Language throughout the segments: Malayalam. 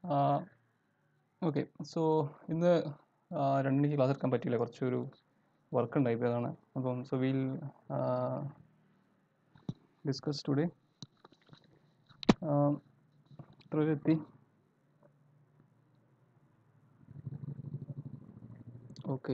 ഓക്കെ സോ ഇന്ന് ആ, രണ്ടിനിക്ക് ക്ലാസ് എടുക്കാൻ പറ്റിയില്ല കുറച്ചൊരു വർക്ക് ഉണ്ടായി ഇപ്പോൾ അതാണ് അപ്പം സോ വിൽ ഡിസ്കസ് ടുഡേ എത്ര വരെ എത്തി ഓക്കെ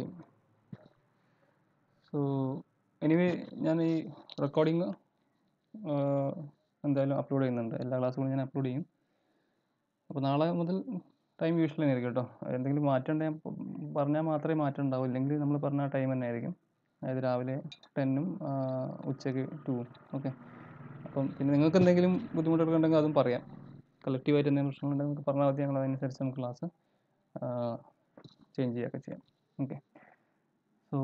സോ എനിവേ ഞാൻ ഈ റെക്കോർഡിങ് എന്തായാലും അപ്ലോഡ് ചെയ്യുന്നുണ്ട് എല്ലാ ക്ലാസ്സുകളും ഞാൻ അപ്ലോഡ് ചെയ്യും അപ്പോൾ നാളെ മുതൽ ടൈം യൂഷ്വൽ തന്നെ ആയിരിക്കും കേട്ടോ എന്തെങ്കിലും മാറ്റം ഉണ്ടെങ്കിൽ പറഞ്ഞാൽ മാത്രമേ മാറ്റം ഉണ്ടാവൂ ഇല്ലെങ്കിൽ നമ്മൾ പറഞ്ഞ ടൈം തന്നെ ആയിരിക്കും അതായത് രാവിലെ ടെന്നും ഉച്ചയ്ക്ക് ടൂവും ഓക്കെ അപ്പം പിന്നെ നിങ്ങൾക്ക് എന്തെങ്കിലും ബുദ്ധിമുട്ടൊക്കെ ഉണ്ടെങ്കിൽ അതും പറയാം കളക്റ്റീവായിട്ട് എന്തെങ്കിലും പ്രശ്നങ്ങളുണ്ടെങ്കിൽ നിങ്ങൾക്ക് പറഞ്ഞാൽ മതി ഞങ്ങൾ അതനുസരിച്ച് നമുക്ക് ക്ലാസ് ചേഞ്ച് ചെയ്യുകയൊക്കെ ചെയ്യാം okay so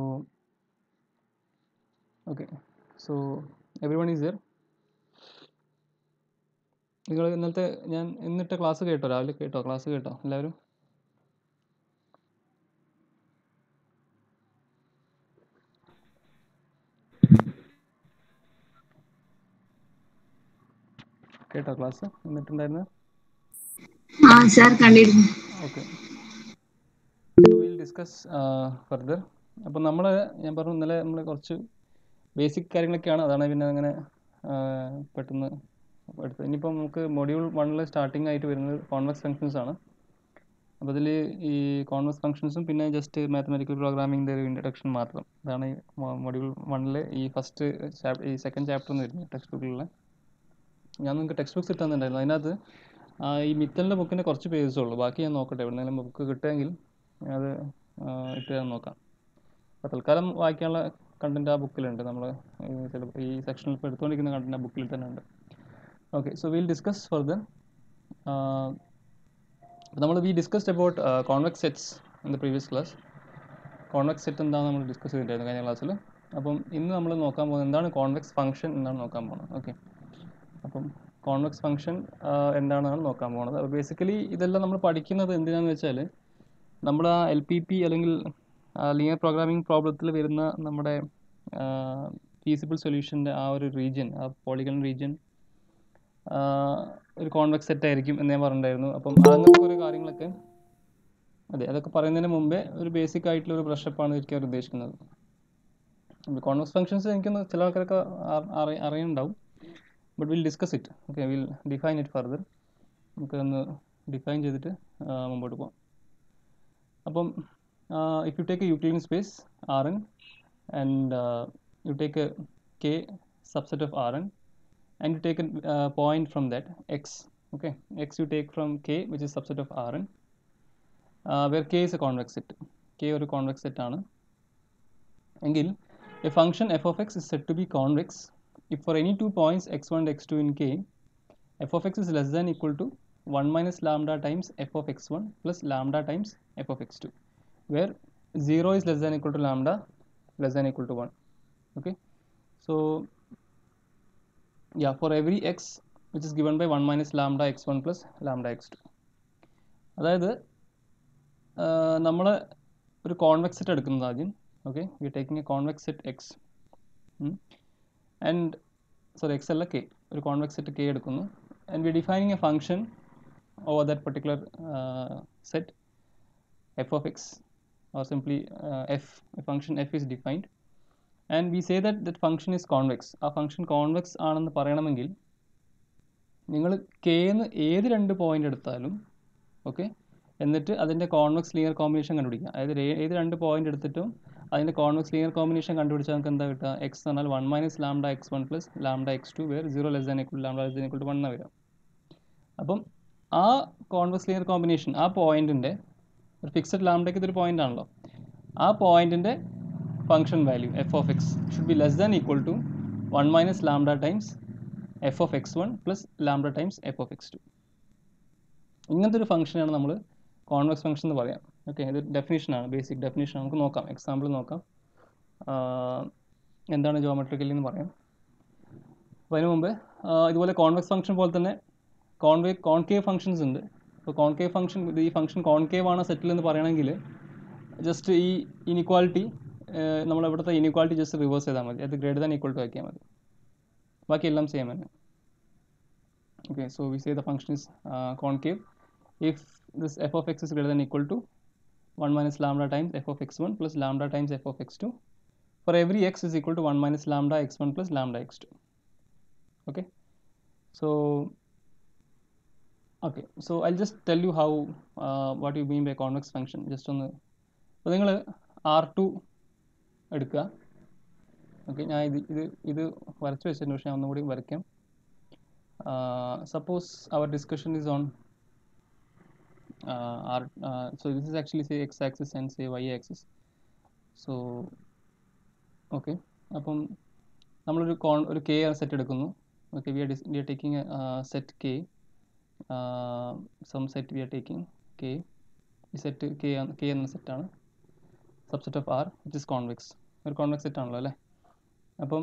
okay so everyone is there നിങ്ങൾ ഇന്നലത്തെ ഞാൻ ഇന്നിട്ട ക്ലാസ് കേട്ടോ രാവിലെ കേട്ടോ ക്ലാസ് കേട്ടോ എല്ലാവരും കേട്ടോ ക്ലാസ് ഇന്നിട്ടുണ്ടായിരുന്നത് ആ സാർ കണ്ടിരുന്നു ഓക്കെ വിൽ ഡിസ്കസ് ഫർദർ അപ്പോൾ നമ്മൾ ഞാൻ പറഞ്ഞു ഇന്നലെ നമ്മൾ കുറച്ച് ബേസിക് കാര്യങ്ങളൊക്കെയാണ് അതാണ് പിന്നെ അങ്ങനെ ആ, പെട്ടെന്ന് എടുത്തത് ഇനിയിപ്പോൾ നമുക്ക് മൊഡ്യൂൾ വണ്ണിൽ സ്റ്റാർട്ടിംഗ് ആയിട്ട് വരുന്നത് കോൺവെക്സ് ഫങ്ഷൻസ് ആണ് അപ്പോൾ അതിൽ ഈ കോൺവെക്സ് ഫങ്ഷൻസും പിന്നെ ജസ്റ്റ് മാത്തമാറ്റിക്കൽ പ്രോഗ്രാമിങ്ങിൻ്റെ ഒരു ഇൻട്രഡക്ഷൻ മാത്രം അതാണ് ഈ മൊഡ്യൂൾ വണ്ണിൽ ഈ ഫസ്റ്റ് ഈ സെക്കൻഡ് ചാപ്റ്റർ എന്ന് വരുന്നത് ടെക്സ്റ്റ് ബുക്കിലുള്ള ഞാൻ നിങ്ങൾക്ക് ടെക്സ്റ്റ് ബുക്സ് ഇട്ട് തന്നിട്ടുണ്ടായിരുന്നു അതിനകത്ത് ആ, ഈ മിത്തലിൻ്റെ ബുക്കിൻ്റെ കുറച്ച് പേജസ് ഉള്ളൂ ബാക്കി ഞാൻ നോക്കട്ടെ എവിടെന്നെങ്കിലും ബുക്ക് കിട്ടുമെങ്കിൽ ഞാൻ അത് ആ, ഇട്ട് തരാൻ നോക്കാം അപ്പോൾ തൽക്കാലം വായിക്കാനുള്ള കണ്ടൻറ്റ് ആ ബുക്കിലുണ്ട് നമ്മൾ ചിലപ്പോൾ ഈ സെക്ഷനിൽ ഇപ്പോൾ എടുത്തുകൊണ്ടിരിക്കുന്ന കണ്ടൻറ്റ് ആ ബുക്കിൽ തന്നെ ഉണ്ട് okay so will discuss further നമ്മൾ we discussed about convex sets in the previous class convex set എന്താണെന്ന് നമ്മൾ ഡിസ്കസ് ചെയ്തിട്ടുണ്ടായിരുന്നു കഴിഞ്ഞ ക്ലാസ്സിൽ അപ്പം ഇന്ന് നമ്മൾ നോക്കാൻ പോകുന്നത് എന്താണ് കോൺവെക്സ് ഫംഗ്ഷൻ എന്നാണ് നോക്കാൻ പോകുന്നത് ഓക്കെ അപ്പം കോൺവെക്സ് ഫംഗ്ഷൻ എന്താണെന്നാണ് നോക്കാൻ പോകുന്നത് അപ്പോൾ ബേസിക്കലി ഇതെല്ലാം നമ്മൾ പഠിക്കുന്നത് എന്തിനാന്ന് വെച്ചാൽ നമ്മുടെ ആ എൽ പി പി അല്ലെങ്കിൽ ലീനിയർ പ്രോഗ്രാമിംഗ് പ്രോബ്ലത്തിൽ വരുന്ന നമ്മുടെ ഫീസിബിൾ സൊല്യൂഷൻ്റെ ആ ഒരു റീജിയൻ ആ പോളിഗൺ റീജിയൻ ഒരു കോൺവെക്സ് സെറ്റ് ആയിരിക്കും എന്ന് ഞാൻ പറഞ്ഞിട്ടുണ്ടായിരുന്നു അപ്പം അങ്ങനത്തെ കുറേ കാര്യങ്ങളൊക്കെ അതെ അതൊക്കെ പറയുന്നതിന് മുമ്പേ ഒരു ബേസിക് ആയിട്ടുള്ള ഒരു ബ്രഷപ്പാണ് എനിക്ക് അവർ ഉദ്ദേശിക്കുന്നത് കോൺവെക്സ് ഫങ്ഷൻസ് എനിക്ക് ചില ആൾക്കാരൊക്കെ അറി- അറി- അറിയുന്നുണ്ടാവും but will discuss it okay will define it further നമുക്ക് ഒന്ന് ഡിഫൈൻ ചെയ്തിട്ട് ആ, മുമ്പോട്ട് പോകാം അപ്പം if you take a Euclidean space R N and you take a K subset of Rn and you take a uh, point from that x okay x you take from k which is subset of Rn uh, where k is a convex set k ഒരു convex set ആണ് എങ്കിൽ a function f of x is said to be convex if for any two points x1 and x2 in k f of x is less than equal to 1 minus lambda times f of x1 plus lambda times f of x2 where 0 is less than equal to lambda less than equal to 1 okay so yeah for every x which is given by 1 minus lambda x1 plus lambda x2 അതായത് നമ്മൾ ഒരു കോൺവെക്സ് സെറ്റ് എടുക്കുന്നത് ആദ്യം okay we taking a convex set X and sorry X അല്ല കെ ഒരു കോൺവെക്സ് സെറ്റ് കെ എടുക്കുന്നു and we defining a function over that particular set F of X or simply uh, f a function f is defined and we say that that function is convex ആ ഫംഗ്ഷൻ കോൺവെക്സ് ആണെന്ന് പറയണമെങ്കിൽ നിങ്ങൾ കെന്ന് ഏത് രണ്ട് പോയിന്റ് എടുത്താലും ഓക്കെ എന്നിട്ട് അതിൻ്റെ കോൺവെക്സ് ലീനിയർ കോമ്പിനേഷൻ കണ്ടുപിടിക്കുക അതായത് ഏ- ഏത് രണ്ട് പോയിന്റ് എടുത്തിട്ടും അതിൻ്റെ കോൺവെക്സ് ലീനിയർ കോമ്പിനേഷൻ കണ്ടുപിടിച്ചാൽ നമുക്ക് എന്താ കിട്ടുക എക്സ് എന്ന് പറഞ്ഞാൽ one minus lambda X one plus lambda X two where zero less than equal lambda less than equal to one എന്നാണ് വരിക അപ്പം ആ കോൺവെക്സ് ലീനിയർ കോമ്പിനേഷൻ ആ പോയിന്റിൻ്റെ ഒരു ഫിക്സഡ് ലാംഡയ്ക്ക് ഇതൊരു പോയിന്റ് ആണല്ലോ ആ പോയിന്റിൻ്റെ function value F of X should be less than equal to one minus lambda times F of X one plus lambda times F of X two ഇങ്ങനത്തെ ഒരു ഫംഗ്ഷനാണ് നമ്മൾ കോൺവെക്സ് ഫംഗ്ഷൻ എന്ന് പറയാം ഓക്കെ ഇത് ഡെഫിനേഷനാണ് ബേസിക് ഡെഫിനേഷൻ നമുക്ക് നോക്കാം എക്സാമ്പിൾ നോക്കാം ആഹ് എന്താണ് ജോമെട്രിക്കലി എന്ന് പറയാം അപ്പോൾ അതിന് മുമ്പ് ആഹ് ഇതുപോലെ കോൺവെക്സ് ഫംഗ്ഷൻ പോലെ തന്നെ കോൺവേ കോൺകേവ് ഫംഗ്ഷൻസ് ഉണ്ട് അപ്പോൾ കോൺകേവ് ഫംഗ്ഷൻ ഇത് ഈ ഫംഗ്ഷൻ കോൺകേവ് ആണ് സെറ്റിൽ എന്ന് പറയണമെങ്കിൽ ജസ്റ്റ് ഈ ഇനിക്വാളിറ്റി നമ്മൾ ഇവിടുത്തെ ഇനിക്വാളിറ്റി ജസ്റ്റ് റിവേഴ്സ് ചെയ്താൽ മതി അത് ഗ്രേറ്റർ ദാൻ ഈക്വൽ ടു ആക്കിയാൽ മതി ബാക്കി എല്ലാം സെയിം തന്നെ okay so we say the function is uh, concave if this f of x is greater than equal to 1 minus lambda times f of x1 plus lambda times f of x2 for every x is equal to 1 minus lambda x1 plus lambda x2 okay so okay so i'll just tell you how uh, what you mean by convex function just ഒന്ന് അപ്പോൾ നിങ്ങൾ ആർ ടു എടുക്കുക ഓക്കെ ഞാൻ ഇത് ഇത് ഇത് വരച്ച് വെച്ചിട്ടുണ്ട് പക്ഷേ ഞാൻ ഒന്നുകൂടി വരയ്ക്കാം suppose our discussion is on R so this is actually say X axis and say Y axis so okay അപ്പം നമ്മളൊരു കോൺ ഒരു കെ സെറ്റ് എടുക്കുന്നു okay we are this we are taking set K some set we are taking K ഈ സെറ്റ് കെ കെ എന്ന സെറ്റാണ് subset of R which is convex ഒരു കോൺവെക്സ് സെറ്റ് ആണല്ലോ അല്ലേ അപ്പം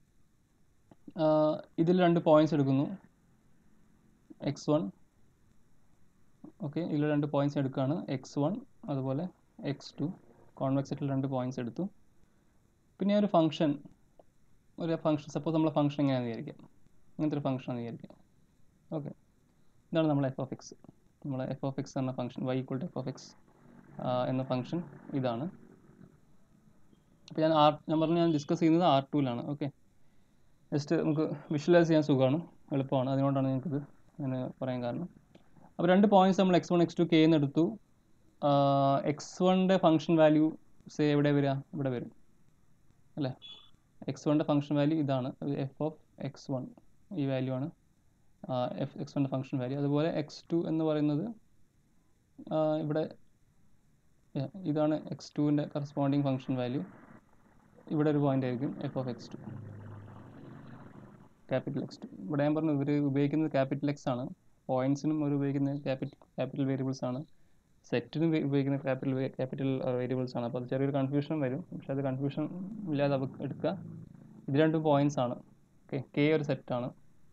ഇതിൽ രണ്ട് പോയിന്റ്സ് എടുക്കുന്നു എക്സ് വൺ ഓക്കെ ഇതിൽ രണ്ട് പോയിന്റ്സ് എടുക്കുകയാണ് എക്സ് വൺ അതുപോലെ എക്സ് ടു കോൺവെക്സ് സെറ്റിൽ രണ്ട് പോയിന്റ്സ് എടുത്തു പിന്നെ ഒരു ഫംഗ്ഷൻ ഒരു ഫംഗ്ഷൻ സപ്പോസ് നമ്മളെ ഫംഗ്ഷൻ എങ്ങനെയാണെന്ന് വിചാരിക്കാം ഇങ്ങനത്തെ ഒരു ഫംഗ്ഷൻ ആണെന്ന് വിചാരിക്കാം ഓക്കെ ഇതാണ് നമ്മളെ എഫ് ഓഫ് എക്സ് നമ്മളെ എഫ് ഓഫ് എക്സ് എന്ന function Y equal to F of X എന്ന ഫംഗ്ഷൻ ഇതാണ് അപ്പോൾ ഞാൻ ആർ ഞാൻ പറഞ്ഞു ഞാൻ ഡിസ്കസ് ചെയ്യുന്നത് ആർ ടുവിലാണ് ഓക്കെ ജസ്റ്റ് നമുക്ക് വിഷ്വലൈസ് ചെയ്യാൻ സുഖമാണ് എളുപ്പമാണ് അതുകൊണ്ടാണ് ഞങ്ങൾക്കിത് ഞാൻ പറയാൻ കാരണം അപ്പോൾ രണ്ട് പോയിന്റ്സ് നമ്മൾ X one X two K എന്ന് എടുത്തു എക്സ് വണ്ണിൻ്റെ ഫംഗ്ഷൻ വാല്യൂ സേ എവിടെ വരിക ഇവിടെ വരും അല്ലേ എക്സ് വണ്ണിൻ്റെ ഫംഗ്ഷൻ വാല്യൂ ഇതാണ് എഫ് ഓഫ് എക്സ് വൺ ഈ വാല്യൂ ആണ് എഫ് എക്സ് വണ്ണിൻ്റെ ഫംഗ്ഷൻ വാല്യൂ അതുപോലെ എക്സ് ടു എന്ന് പറയുന്നത് ഇവിടെ ഇതാണ് എക്സ് ടുവിൻ്റെ കറസ്പോണ്ടിങ് ഫംഗ്ഷൻ വാല്യൂ ഇവിടെ ഒരു പോയിന്റ് ആയിരിക്കും F of X two capital X two ഇവിടെ ഞാൻ പറഞ്ഞു ഇവർ ഉപയോഗിക്കുന്നത് ക്യാപിറ്റൽ എക്സ് ആണ് പോയിന്റ്സിനും അവർ ഉപയോഗിക്കുന്നത് ക്യാപിറ്റൽ ക്യാപിറ്റൽ വേരിയബിൾസ് ആണ് സെറ്റിനും ഉപയോഗിക്കുന്ന ക്യാപിറ്റൽ ക്യാപിറ്റൽ വേരിയബിൾസ് ആണ് അപ്പോൾ അത് ചെറിയൊരു കൺഫ്യൂഷൻ വരും പക്ഷെ അത് കൺഫ്യൂഷൻ ഇല്ലാതെ അവ എടുക്കുക ഇത് രണ്ടും പോയിന്റ്സ് ആണ് ഓക്കെ കെ ഒരു സെറ്റാണ്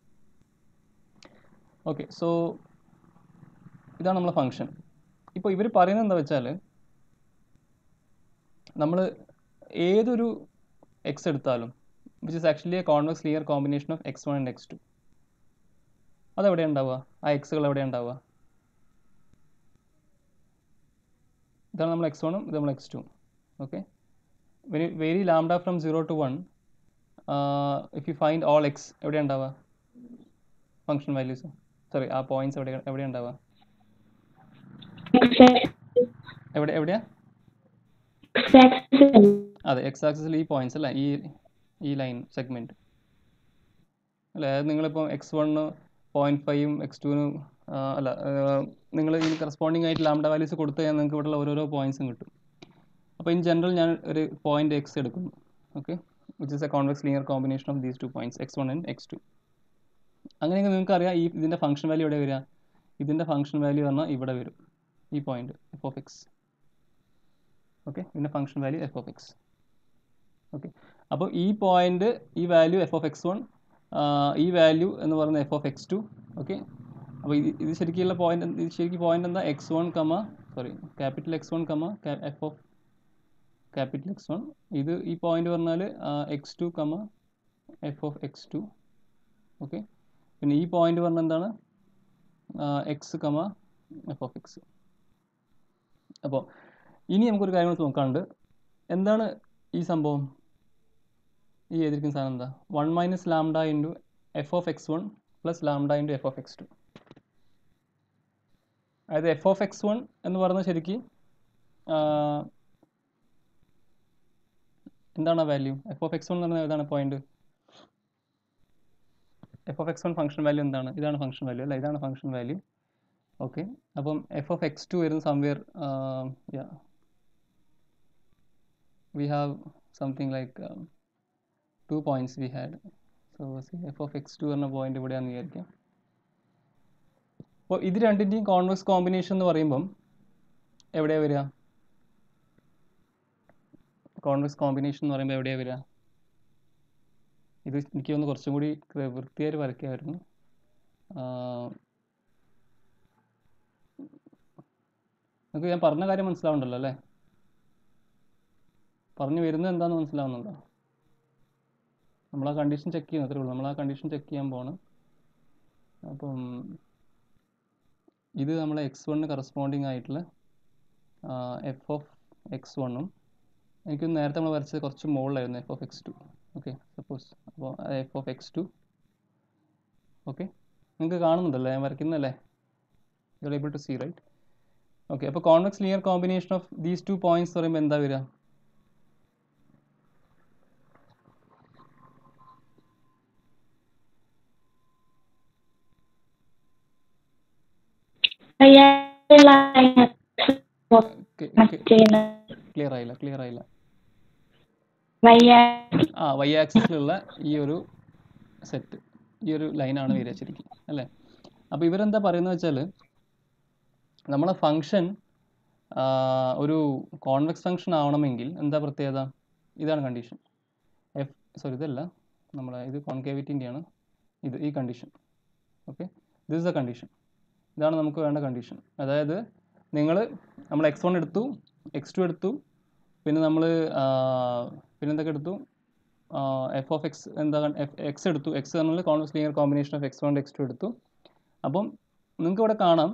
ഓക്കെ സോ ഇതാണ് നമ്മളെ ഫംഗ്ഷൻ ഇപ്പോൾ ഇവർ പറയുന്നത് എന്താ വെച്ചാൽ നമ്മൾ ഏതൊരു എക്സ് എടുത്താലും which is actually a convex ലിയർ combination of X one and X two അതെവിടെയാണ് ഉണ്ടാവുക ആ എക്സുകൾ എവിടെയാണ് ഉണ്ടാവുക ഇതാണ് നമ്മൾ എക്സ് വണ്ണും ഇത് നമ്മൾ X two okay vary vary lambda from zero to one if you find all X എവിടെയാണ് ഉണ്ടാവുക ഫംഗ്ഷൻ വാല്യൂസ് സോറി ആ പോയിന്റ്സ് എവിടെ എവിടെയാണ് ഉണ്ടാവുക എവിടെ എവിടെയാ അതെ എക്സ് ആക്സിസിൽ ഈ പോയിന്റ്സ് അല്ല ഈ ഈ ലൈൻ സെഗ്മെന്റ് അല്ലേ അത് നിങ്ങളിപ്പോൾ എക്സ് വണ്ണ് പോയിന്റ് ഫൈവും എക്സ് ടുവിനും അല്ല നിങ്ങൾ ഈ കറസ്പോണ്ടിങ് ആയിട്ട് ലാംഡ വാല്യൂസ് കൊടുത്തു കഴിഞ്ഞാൽ നിങ്ങൾക്ക് ഇവിടെയുള്ള ഓരോരോ പോയിന്റ്സും കിട്ടും അപ്പോൾ ഇൻ ജനറൽ ഞാൻ ഒരു പോയിന്റ് എക്സ് എടുക്കുന്നു okay which is a convex linear combination of these two points X one and X two അങ്ങനെയെങ്കിൽ നിങ്ങൾക്ക് അറിയാം ഈ ഇതിൻ്റെ ഫംഗ്ഷൻ വാല്യൂ എവിടെ വരിക ഇതിൻ്റെ ഫംഗ്ഷൻ വാല്യൂ പറഞ്ഞാൽ ഇവിടെ വരും ഈ point F of X okay ഇതിൻ്റെ function value F of X okay അപ്പോൾ ഈ പോയിന്റ് ഈ value F of X one ഈ വാല്യൂ എന്ന് പറയുന്നത് F of X two okay അപ്പോൾ ഇത് ഇത് ശരിക്കുള്ള പോയിന്റ് ഇത് ശരിക്കും പോയിന്റ് എന്താ X one comma sorry capital X one comma F of capital X one ഇത് ഈ പോയിന്റ് പറഞ്ഞാൽ X two comma F of X two okay പിന്നെ ഈ പോയിന്റ് പറഞ്ഞാൽ എന്താണ് എക്സ് കമ എഫ് ഓഫ് എക്സ് അപ്പോൾ ഇനി നമുക്കൊരു കാര്യം കൂടി നോക്കാനുണ്ട് എന്താണ് ഈ സംഭവം ഈ എതിരിക്കുന്ന സാധനം എന്താ one minus lambda into F of X one plus lambda into F of X two അതായത് എഫ് ഓഫ് എക്സ് വൺ എന്ന് പറയുന്നത് ശരിക്ക് എന്താണ് ആ value F of X one എന്ന് പറഞ്ഞാൽ ഏതാണ് point F of X one function value എന്താണ് ഇതാണ് ഫംഗ്ഷൻ വാല്യൂ അല്ല ഇതാണ് ഫംഗ്ഷൻ വാല്യൂ ഓക്കെ അപ്പം എഫ് ഓഫ് എക്സ് ടു വരുന്ന somewhere yeah we have something like um, two points we had so see f of x2 എന്ന പോയിന്റ് ഇവിടെയാണെന്ന് വിചാരിക്കാം അപ്പോൾ ഇത് രണ്ടിൻ്റെയും കോൺവെക്സ് കോമ്പിനേഷൻ എന്ന് പറയുമ്പം എവിടെയാണ് വരിക കോൺവെക്സ് കോമ്പിനേഷൻ എന്ന് പറയുമ്പോൾ എവിടെയാണ് വരിക ഇത് എനിക്ക് ഒന്ന് കുറച്ചും കൂടി വൃത്തിയായിട്ട് വരയ്ക്കാമായിരുന്നു നിങ്ങൾക്ക് ഞാൻ പറഞ്ഞ കാര്യം മനസ്സിലാവുണ്ടല്ലോ അല്ലേ പറഞ്ഞു വരുന്നത് എന്താണെന്ന് മനസ്സിലാവുന്നുണ്ടോ നമ്മൾ ആ കണ്ടീഷൻ ചെക്ക് ചെയ്യുന്നു അത്രേ ഉള്ളൂ നമ്മൾ ആ കണ്ടീഷൻ ചെക്ക് ചെയ്യാൻ പോണ് അപ്പം ഇത് നമ്മളെ എക്സ് വണ്ണിന് കറസ്പോണ്ടിങ് ആയിട്ടുള്ള എഫ് ഓഫ് എക്സ് വണ്ണും എനിക്ക് നേരത്തെ നമ്മൾ വരച്ചത് കുറച്ച് മുകളിലായിരുന്നു F of X two okay suppose അപ്പോൾ F of X two okay നിങ്ങൾക്ക് കാണുന്നുണ്ടല്ലോ ഞാൻ വരയ്ക്കുന്നല്ലേ you are able to see right okay അപ്പോൾ കോൺവെക്സ് ലിയർ combination of these two points പറയുമ്പോൾ എന്താ വരിക ക്ലിയർ ആയില്ല ക്ലിയർ ആയില്ല ആ വൈ ആക്സിസിലുള്ള ഈ ഒരു സെറ്റ് ഈ ഒരു ലൈനാണ് വരിക ശരിക്കും അല്ലേ അപ്പോൾ ഇവരെന്താ പറയുന്നത് വെച്ചാൽ നമ്മളെ ഫങ്ഷൻ ഒരു കോൺവെക്സ് ഫങ്ഷൻ ആവണമെങ്കിൽ എന്താ പ്രത്യേകത ഇതാണ് കണ്ടീഷൻ എഫ് സോറി ഇതല്ല നമ്മളെ ഇത് കോൺകേവിറ്റിൻ്റെയാണ് ഇത് ഈ condition okay this is a condition ഇതാണ് നമുക്ക് വേണ്ട കണ്ടീഷൻ അതായത് നിങ്ങൾ നമ്മൾ എക്സ് വൺ എടുത്തു എക്സ് ടു എടുത്തു പിന്നെ നമ്മൾ പിന്നെ എന്തൊക്കെ എടുത്തു എഫ് ഓഫ് എക്സ് എന്താ എഫ് എക്സ് എടുത്തു എക്സ് എന്നുള്ള convex linear combination of X one X two എടുത്തു അപ്പം നിങ്ങൾക്ക് ഇവിടെ കാണാം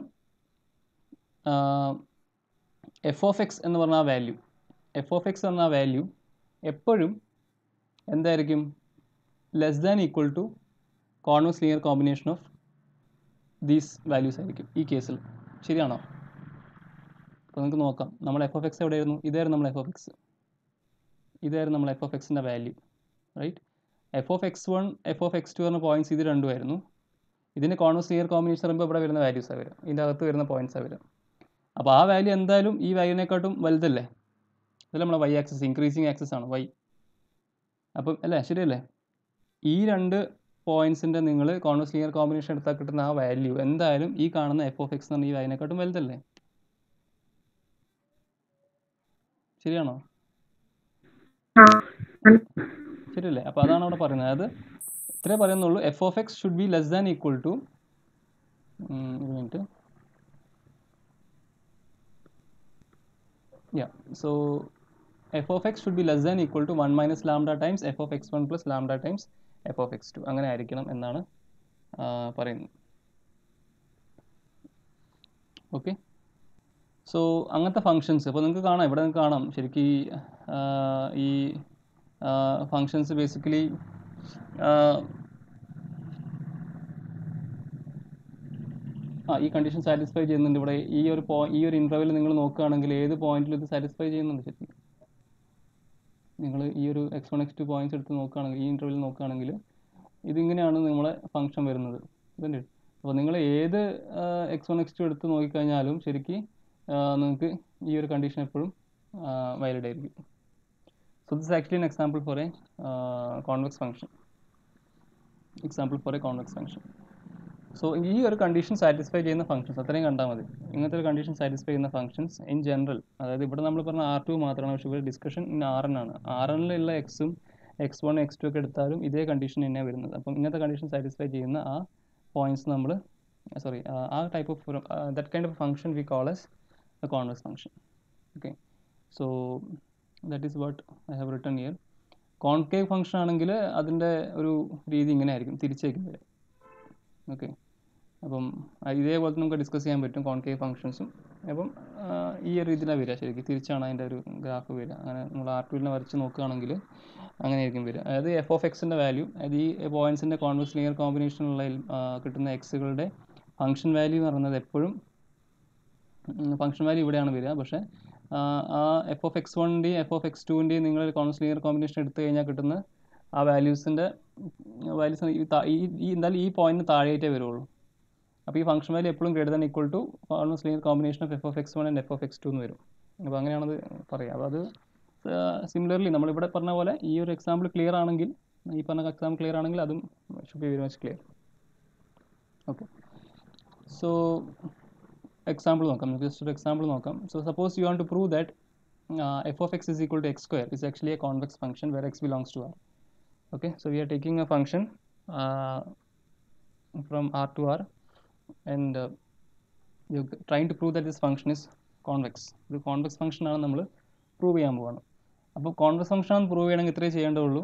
എഫ് ഓഫ് എക്സ് എന്ന് പറഞ്ഞ ആ വാല്യൂ എഫ് ഓഫ് എക്സ് എന്ന വാല്യൂ എപ്പോഴും എന്തായിരിക്കും less than equal to convex linear combination of these values ആയിരിക്കും ഈ കേസിൽ ശരിയാണോ അപ്പോൾ നമുക്ക് നോക്കാം നമ്മൾ എഫ് ഓഫ് എക്സ് എവിടെയായിരുന്നു ഇതായിരുന്നു നമ്മൾ എഫ് ഓഫ് എക്സ് ഇതായിരുന്നു നമ്മൾ എഫ് ഓഫ് എക്സിൻ്റെ value right F of X one F of X two പറഞ്ഞ പോയിന്റ്സ് ഇത് രണ്ടുമായിരുന്നു ഇതിന് കോൺവസ് ഇയർ കോമ്പിനേഷൻ പറയുമ്പോൾ ഇവിടെ വരുന്ന വാല്യൂസാണ് വരിക ഇതിൻ്റെ അകത്ത് വരുന്ന പോയിന്റ്സാണ് വരിക അപ്പോൾ ആ വാല്യൂ എന്തായാലും ഈ വാല്യൂനെക്കാട്ടും വലുതല്ലേ ഇതിൽ നമ്മളെ വൈ ആക്സസ് ഇൻക്രീസിങ് ആക്സസ് ആണ് വൈ അപ്പം അല്ലേ ശരിയല്ലേ ഈ രണ്ട് പോയിന്റ്സിൻ്റെ നിങ്ങൾ കോൺവസ് ലിയർ കോമ്പിനേഷൻ എടുത്താൽ കിട്ടുന്ന ആ വാല്യൂ എന്തായാലും ഈ കാണുന്ന എഫ് ഓഫ് എക്സ് എന്ന് പറഞ്ഞ ഈ വാല്യൂനെക്കാട്ടും വലുതല്ലേ ശരിയാണോ ശരിയല്ലേ അപ്പോൾ അതാണ് അവിടെ പറയുന്നത് അതായത് ഇത്രേ പറയുന്നുള്ളൂ F of X should be less than equal to ഒരു minute yeah so f of x should be less than equal to 1 minus lambda times f of x1 plus lambda times f of x2 അങ്ങനെ ആയിരിക്കണം എന്നാണ് പറയുന്നത് ഓക്കെ സോ അങ്ങനത്തെ ഫങ്ഷൻസ് അപ്പോൾ നിങ്ങൾക്ക് കാണാം ഇവിടെ നിങ്ങൾക്ക് കാണാം ശരിക്കും ഈ ഫങ്ഷൻസ് ബേസിക്കലി ആ ഈ കണ്ടീഷൻ സാറ്റിസ്ഫൈ ചെയ്യുന്നുണ്ട് ഇവിടെ ഈ ഒരു പോ ഈ ഒരു ഇൻ്റർവെൽ നിങ്ങൾ നോക്കുകയാണെങ്കിൽ ഏത് പോയിന്റിൽ ഇത് സാറ്റിസ്ഫൈ ചെയ്യുന്നുണ്ട് ശരിക്കും നിങ്ങൾ ഈ ഒരു X one X two points എടുത്ത് നോക്കുകയാണെങ്കിൽ ഈ ഇൻ്റർവെൽ നോക്കുകയാണെങ്കിൽ ഇതിങ്ങനെയാണ് നമ്മളെ ഫംഗ്ഷൻ വരുന്നത് ഇതല്ലേ അപ്പോൾ നിങ്ങൾ ഏത് എക്സ് വൺ എക്സ് ടു എടുത്ത് നോക്കിക്കഴിഞ്ഞാലും ശരിക്കും നിങ്ങൾക്ക് ഈ ഒരു കണ്ടീഷൻ എപ്പോഴും വാലിഡ് ആയിരിക്കും so this actually an example for a convex function example for a convex function so ഈ ഒരു കണ്ടീഷൻ സാറ്റിസ്ഫൈ ചെയ്യുന്ന ഫംഗ്ഷൻസ് അത്രയും കണ്ടാൽ മതി ഇങ്ങനത്തെ ഒരു കണ്ടീഷൻ സാറ്റിസ്ഫൈ ചെയ്യുന്ന ഫംഗ്ഷൻസ് ഇൻ ജനറൽ അതായത് ഇവിടെ നമ്മൾ പറഞ്ഞ ആർ ടു മാത്രമാണ് പക്ഷേ ഇവിടെ ഡിസ്കഷൻ ഇൻ ആർ എൻ ആണ് ആർ എന്നിലുള്ള എക്സും എക്സ് വൺ എക്സ് ടു ഒക്കെ എടുത്താലും ഇതേ കണ്ടീഷൻ തന്നെയാണ് വരുന്നത് അപ്പം ഇങ്ങനത്തെ കണ്ടീഷൻ സാറ്റിസ്ഫൈ ചെയ്യുന്ന ആ പോയിന്റ്സ് നമ്മൾ സോറി ആ type of that kind of function we call as a convex function okay so that is what I have written here concave function ആണെങ്കിൽ അതിൻ്റെ ഒരു രീതി ഇങ്ങനെ ആയിരിക്കും തിരിച്ചേക്കും വരെ ഓക്കെ അപ്പം ഇതേപോലെ നമുക്ക് ഡിസ്കസ് ചെയ്യാൻ പറ്റും കോൺകേവ് ഫംഗ്ഷൻസും അപ്പം ഈ ഒരു രീതിയിലാണ് വരിക ശരിക്കും തിരിച്ചാണ് അതിൻ്റെ ഒരു ഗ്രാഫ് വരിക അങ്ങനെ നമ്മൾ ആർ ടുവിനെ വരച്ച് നോക്കുകയാണെങ്കിൽ അങ്ങനെ ആയിരിക്കും വരിക അതായത് എഫ് ഓഫ് എക്സിൻ്റെ വാല്യൂ അതായത് ഈ പോയിൻറ്റ്സിൻ്റെ കോൺവെക്സ് ലിയർ കോമ്പിനേഷനുള്ള കിട്ടുന്ന എക്സുകളുടെ ഫംഗ്ഷൻ വാല്യൂ എന്ന് പറയുന്നത് എപ്പോഴും ഫംഗ്ഷൻ വാല്യൂ ഇവിടെയാണ് വരിക പക്ഷേ ആ എഫ് ഓഫ് എക്സ് വണ്ണിൻ്റെയും എഫ് ഓഫ് എക്സ് ടുവിൻ്റെയും നിങ്ങൾ കോൺവെക്സ് ലിയർ കോമ്പിനേഷൻ എടുത്തു കഴിഞ്ഞാൽ കിട്ടുന്ന ആ വാല്യൂസിൻ്റെ വാല്യൂസ് ഈ എന്തായാലും ഈ പോയിന്റിന് താഴെയായിട്ടേ വരുള്ളൂ അപ്പോൾ ഈ ഫംഗ്ഷൻ വാല്യൂ എപ്പോഴും greater than equal to almost linear combination of F of X one and F of X two എന്ന് വരും അപ്പോൾ അങ്ങനെയാണത് പറയുക അപ്പോൾ അത് സിമിലർലി നമ്മളിവിടെ പറഞ്ഞ പോലെ ഈ ഒരു എക്സാമ്പിൾ ക്ലിയർ ആണെങ്കിൽ ഈ പറഞ്ഞ എക്സാം ക്ലിയർ ആണെങ്കിൽ അതും should be very much clear okay so example നോക്കാം നമുക്ക് ജസ്റ്റ് ഒരു എക്സാമ്പിൾ നോക്കാം so suppose you want to prove that F of X is equal to X square is actually a convex function where X belongs to R okay so we are taking a function uh, from r to r and uh, you're trying to prove that this function is convex ഇത് കോൺവെക്സ് ഫംഗ്ഷൻ ആണ് നമ്മൾ പ്രൂവ് ചെയ്യാൻ പോവാണ് അപ്പോൾ കോൺവെക്സ് ഫംഗ്ഷൻ ആണ് പ്രൂവ് ചെയ്യണമെങ്കിൽ ഇത്രയേ ചെയ്യേണ്ടതുള്ളൂ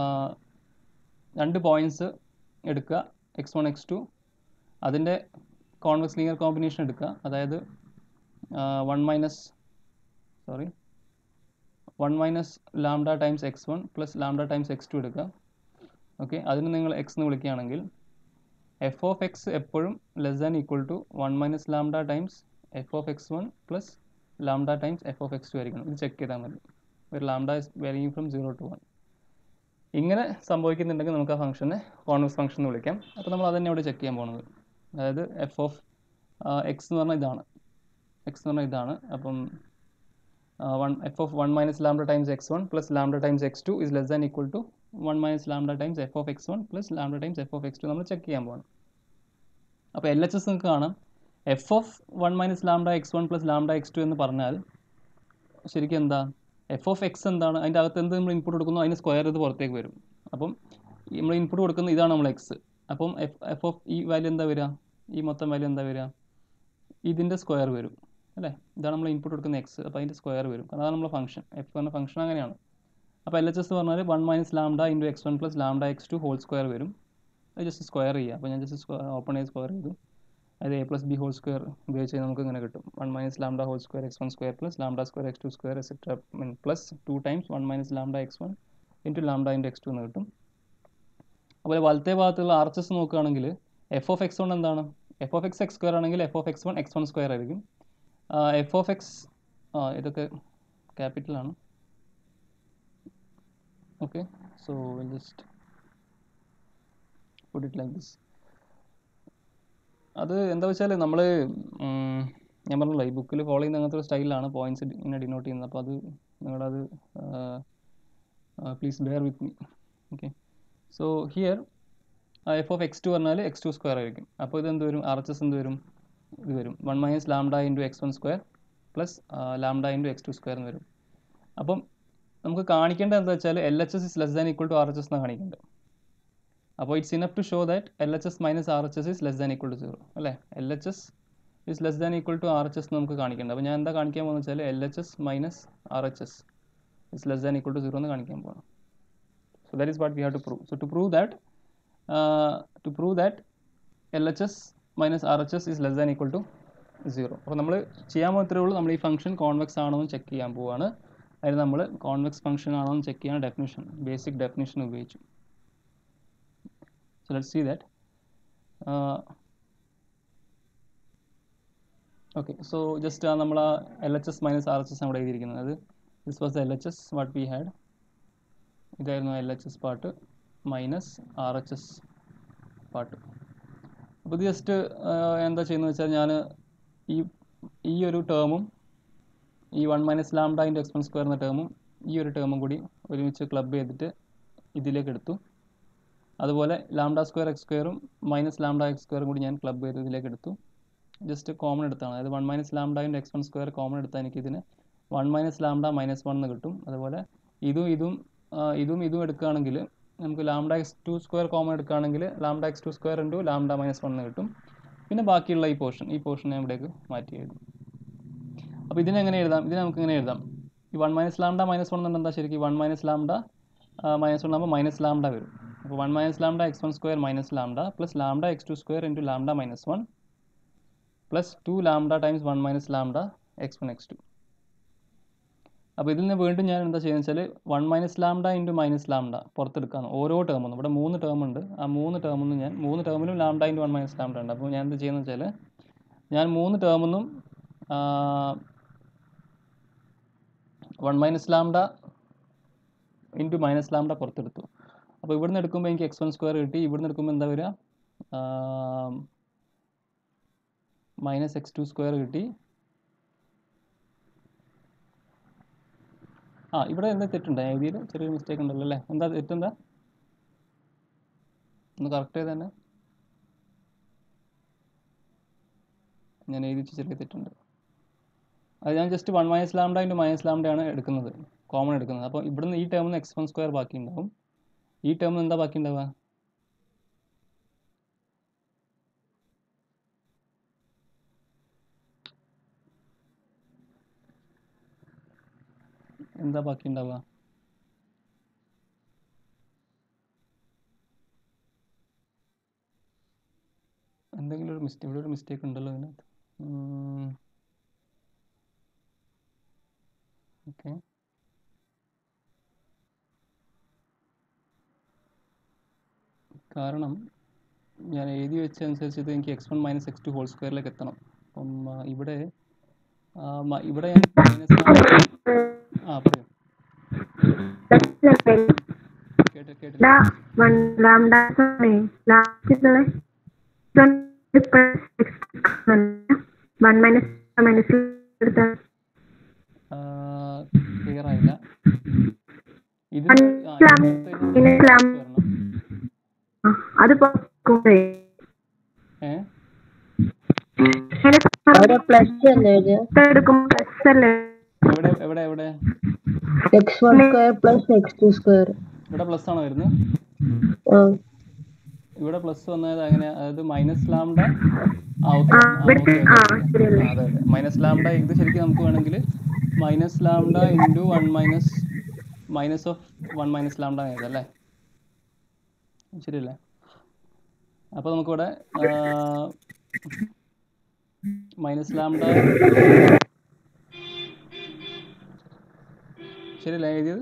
രണ്ട് പോയിന്റ്സ് എടുക്കുക എക്സ് വൺ എക്സ് ടു അതിൻ്റെ കോൺവെക്സ് ലീനിയർ കോമ്പിനേഷൻ എടുക്കുക അതായത് one minus sorry one minus lambda times X one plus lambda times X two എടുക്കുക ഓക്കെ അതിന് നിങ്ങൾ എക്സ് എന്ന് വിളിക്കുകയാണെങ്കിൽ എഫ് ഓഫ് എക്സ് എപ്പോഴും less than equal to one minus lambda times F of X one plus lambda times F of X two ആയിരിക്കണം ഇത് ചെക്ക് ചെയ്താൽ മതി ഒരു lambda is varying from zero to one ഇങ്ങനെ സംഭവിക്കുന്നുണ്ടെങ്കിൽ നമുക്ക് ആ ഫംഗ്ഷനെ കോൺവെക്സ് ഫംഗ്ഷൻ എന്ന് വിളിക്കാം അപ്പോൾ നമ്മൾ അതന്നെ ഇവിടെ ചെക്ക് ചെയ്യാൻ പോകുന്നത് അതായത് എഫ് ഓഫ് എക്സ് എന്ന് പറഞ്ഞാൽ ഇതാണ് എക്സ് എന്ന് പറഞ്ഞാൽ ഇതാണ് അപ്പം one F of one minus lambda times X one plus lambda times X two is less than equal to one minus lambda times F of X one plus lambda times F of X two നമ്മൾ ചെക്ക് ചെയ്യാൻ പോകണം അപ്പോൾ എൽ എച്ച് എസ് നിങ്ങൾക്ക് കാണാം F of one minus lambda X one plus lambda X two എന്ന് പറഞ്ഞാൽ ശരിക്കും എന്താ എഫ് ഓഫ് എക്സ് എന്താണ് അതിൻ്റെ അകത്ത് എന്ത് നമ്മൾ ഇൻപുട്ട് കൊടുക്കുന്നു അതിന് സ്ക്വയർ ഇത് പുറത്തേക്ക് വരും അപ്പം നമ്മൾ ഇൻപുട്ട് കൊടുക്കുന്ന ഇതാണ് നമ്മൾ എക്സ് അപ്പം എഫ് എഫ് ഓഫ് ഈ വാല്യൂ എന്താ വരിക ഈ മൊത്തം വാല്യൂ എന്താ വരിക ഇതിൻ്റെ സ്ക്വയർ വരും അല്ലേ ഇതാണ് നമ്മൾ ഇൻപുട്ട് കൊടുക്കുന്ന എക്സ് അപ്പോൾ അതിൻ്റെ സ്ക്വയർ വരും കാരണം അതാണ് നമ്മുടെ ഫംഗ്ഷൻ എഫ് എന്ന ഫംഗ്ഷൻ അങ്ങനെയാണ് അപ്പോൾ എൽ എച്ച് എസ് എന്ന് പറഞ്ഞാൽ one minus lambda into X one plus lambda X two whole square വരും അത് ജസ്റ്റ് സ്ക്വയർ ചെയ്യുക അപ്പോൾ ഞാൻ ജസ്റ്റ് ഓപ്പൺ ചെയ്ത് സ്ക്വയർ ചെയ്തു അതായത് A plus B whole square ഉപയോഗിച്ച് നമുക്ക് ഇങ്ങനെ കിട്ടും one minus lambda whole square X one square plus lambda square X two square etcetera mean plus two times one minus lambda X one into lambda into X two എന്ന് കിട്ടും അതുപോലെ വലത്തെ ഭാഗത്തുള്ള ആർ എച്ച് എസ് നോക്കുകയാണെങ്കിൽ എഫ് ഓഫ് എക്സ് വൺ എന്താണ് F of X X square ആണെങ്കിൽ F of X one X one square ആയിരിക്കും എഫ് ഓഫ് എക്സ് ആ ഇതൊക്കെ ക്യാപിറ്റലാണ് okay so just put it like this അത് എന്താ വെച്ചാൽ നമ്മൾ ഞാൻ പറഞ്ഞല്ലോ ഈ ബുക്കിൽ ഫോളോ ചെയ്യുന്ന അങ്ങനത്തെ ഒരു സ്റ്റൈലാണ് പോയിന്റ്സ് ഇങ്ങനെ ഡിനോട്ട് ചെയ്യുന്നത് അപ്പോൾ അത് നിങ്ങളത് please bear with me okay so here F of X two പറഞ്ഞാൽ എക്സ് ടു സ്ക്വയർ ആയിരിക്കും അപ്പോൾ ഇത് എന്ത് വരും ആർ എച്ച് എസ് എന്ത് വരും ഇത് വരും one minus lambda into X one square plus lambda into X two square എന്ന് വരും അപ്പം നമുക്ക് കാണിക്കേണ്ടത് എന്താ വെച്ചാൽ L H S is less than equal to R H S എന്നാണ് കാണിക്കേണ്ടത് അപ്പോൾ it's enough to show that L H S minus R H S is less than equal to zero അല്ലേ L H S is less than equal to R H S നമുക്ക് കാണിക്കേണ്ടത് അപ്പോൾ ഞാൻ എന്താ കാണിക്കാൻ പോകുന്നത് വെച്ചാൽ L H S minus R H S is less than equal to zero എന്ന് കാണിക്കാൻ പോകണം so that is what we have to prove so to prove that to prove that L H S minus R H S is less than equal to zero അപ്പോൾ നമ്മൾ ചെയ്യാൻ മാത്രമേ ഉള്ളൂ നമ്മൾ ഈ ഫംഗ്ഷൻ കോൺവെക്സ് ആണോ എന്ന് ചെക്ക് ചെയ്യാൻ പോവാണ് അതിന് നമ്മൾ കോൺവെക്സ് ഫംഗ്ഷൻ ആണോ എന്ന് ചെക്ക് ചെയ്യാൻ ഡെഫിനിഷൻ ബേസിക് ഡെഫിനിഷൻ ഉപയോഗിച്ചു so let's see that uh, okay so just uh, നമ്മൾ ആ L H S minus R H S അവിടെ എഴുതിയിരിക്കുന്നത് അത് this was L H S what we had ഇതായിരുന്നു L H S part minus R H S part അപ്പോൾ ഇത് ജസ്റ്റ് എന്താ ചെയ്യുന്നത് വെച്ചാൽ ഞാൻ ഈ ഈ ഒരു ടേമും ഈ one minus lambda into X one square എന്ന ടേമും ഈ ഒരു ടേമും കൂടി ഒരുമിച്ച് ക്ലബ് ചെയ്തിട്ട് ഇതിലേക്ക് എടുത്തു അതുപോലെ ലാംഡ സ്ക്വയർ എക്സ് സ്ക്വയറും മൈനസ് ലാംഡ എക്സ് സ്ക്വയറും കൂടി ഞാൻ ക്ലബ് ചെയ്ത് ഇതിലേക്ക് എടുത്തു ജസ്റ്റ് കോമൺ എടുത്താണ് അതായത് one minus lambda into X one square common എടുത്താൽ എനിക്ക് ഇതിന് one minus lambda minus one എന്ന് കിട്ടും അതുപോലെ ഇതും ഇതും ഇതും ഇതും എടുക്കുകയാണെങ്കിൽ നമുക്ക് lambda X two square common എടുക്കുകയാണെങ്കിൽ lambda X two square into lambda minus one എന്ന് കിട്ടും പിന്നെ ബാക്കിയുള്ള ഈ പോർഷൻ ഈ പോർഷൻ ഞാൻ ഇവിടേക്ക് മാറ്റി എഴുതും അപ്പോൾ ഇതിനെ എങ്ങനെ എഴുതാം ഇതിനെ നമുക്ക് എങ്ങനെ എഴുതാം ഈ one minus lambda minus one എന്നുണ്ടെങ്കിൽ എന്താ ശരിക്കും one minus lambda minus one ആകുമ്പോൾ മൈനസ് ലാംഡ വരും അപ്പോൾ one minus lambda X one square minus lambda plus lambda X two square into lambda minus one plus two lambda times one minus lambda X one X two അപ്പോൾ ഇതിൽ നിന്ന് വീണ്ടും ഞാൻ എന്താ ചെയ്യുന്നത് വെച്ചാൽ one minus lambda into minus lambda പുറത്തെടുക്കാണ് ഓരോ ടേമും ഇവിടെ മൂന്ന് ടേം ഉണ്ട് ആ മൂന്ന് ടേമിൽ നിന്ന് ഞാൻ മൂന്ന് ടേമിലും lambda into one minus lambda ഉണ്ട് അപ്പോൾ ഞാൻ എന്ത് ചെയ്യുന്നത് വെച്ചാൽ ഞാൻ മൂന്ന് ടേമിൽ നിന്നും one minus lambda into minus lambda പുറത്തെടുത്തു അപ്പോൾ ഇവിടുന്ന് എടുക്കുമ്പോൾ എനിക്ക് എക്സ് വൺ സ്ക്വയർ കിട്ടി ഇവിടുന്ന് എടുക്കുമ്പോൾ എന്താ വരിക മൈനസ് എക്സ് ടു സ്ക്വയർ കിട്ടി ആ ഇവിടെ എന്താ തെറ്റുണ്ട് എഴുതിയിൽ ചെറിയൊരു മിസ്റ്റേക്ക് ഉണ്ടല്ലോ അല്ലേ എന്താ തെറ്റെന്താ ഒന്ന് കറക്റ്റ് ചെയ്ത് തന്നെ ഞാൻ എഴുതിച്ച് ചെറിയ തെറ്റുണ്ട് അത് ഞാൻ just one minus lambda into minus ലാംഡയാണ് എടുക്കുന്നത് കോമൺ എടുക്കുന്നത് അപ്പോൾ ഇവിടുന്ന് ഈ ടേമിൽ നിന്ന് എക്സ് വൺ സ്ക്വയർ ബാക്കി ഉണ്ടാവും ഈ ടേമിൽ എന്താ ബാക്കി ഉണ്ടാവുക എന്താ ബാക്കി ഉണ്ടാവുക എന്തെങ്കിലും ഒരു മിസ്റ്റേക്ക് ഇവിടെ ഒരു മിസ്റ്റേക്ക് ഉണ്ടല്ലോ ഇതിനകത്ത് ഓക്കെ കാരണം ഞാൻ എഴുതി വെച്ചതനുസരിച്ച് ഇത് എനിക്ക് x one minus x two whole സ്ക്വയറിലേക്ക് എത്തണം അപ്പം ആ, ഇവിടെ ആ, മ- ഇവിടെ ഞാൻ മൈനസ് ആ പറയൂ കേട്ട് കേട്ടില്ല വൺ ലാംഡ ലാസ്റ്റിലുള്ള വൺ മൈനസ് മൈനസ് എടുത്ത ക്ലിയർ ആയില്ല ഇത് മനസ്സിലാ- മനസ്സിലാ- വരണം അത് പോക്കുമ്പേ ഏ അവിടെ പ്ലസ് അല്ലേ എഴുതിയ എടുക്കുമ്പോ പ്ലസ് അല്ലേ എവിടെ എവിടെ എവിടെ x one square plus x two square ഇവിടെ പ്ലസ് ആണോ വരുന്നത് ഇവിടെ പ്ലസ് വന്നത് അങ്ങനെ അതായത് മൈനസ് ലാംഡ ആ ഓക്കെ ആ, ഇവിടുത്തെ ആ ശരിയല്ലേ അതെ അതെ മൈനസ് ലാംഡ ഇത് ശരിക്കും നമുക്ക് വേണമെങ്കിൽ minus lambda into one minus minus of one minus lambda എഴുതാം അല്ലേ ശരിയല്ലേ അപ്പോൾ നമുക്കിവിടെ മൈനസ് ലാംഡ ശരിയല്ലേ എഴുതിയത്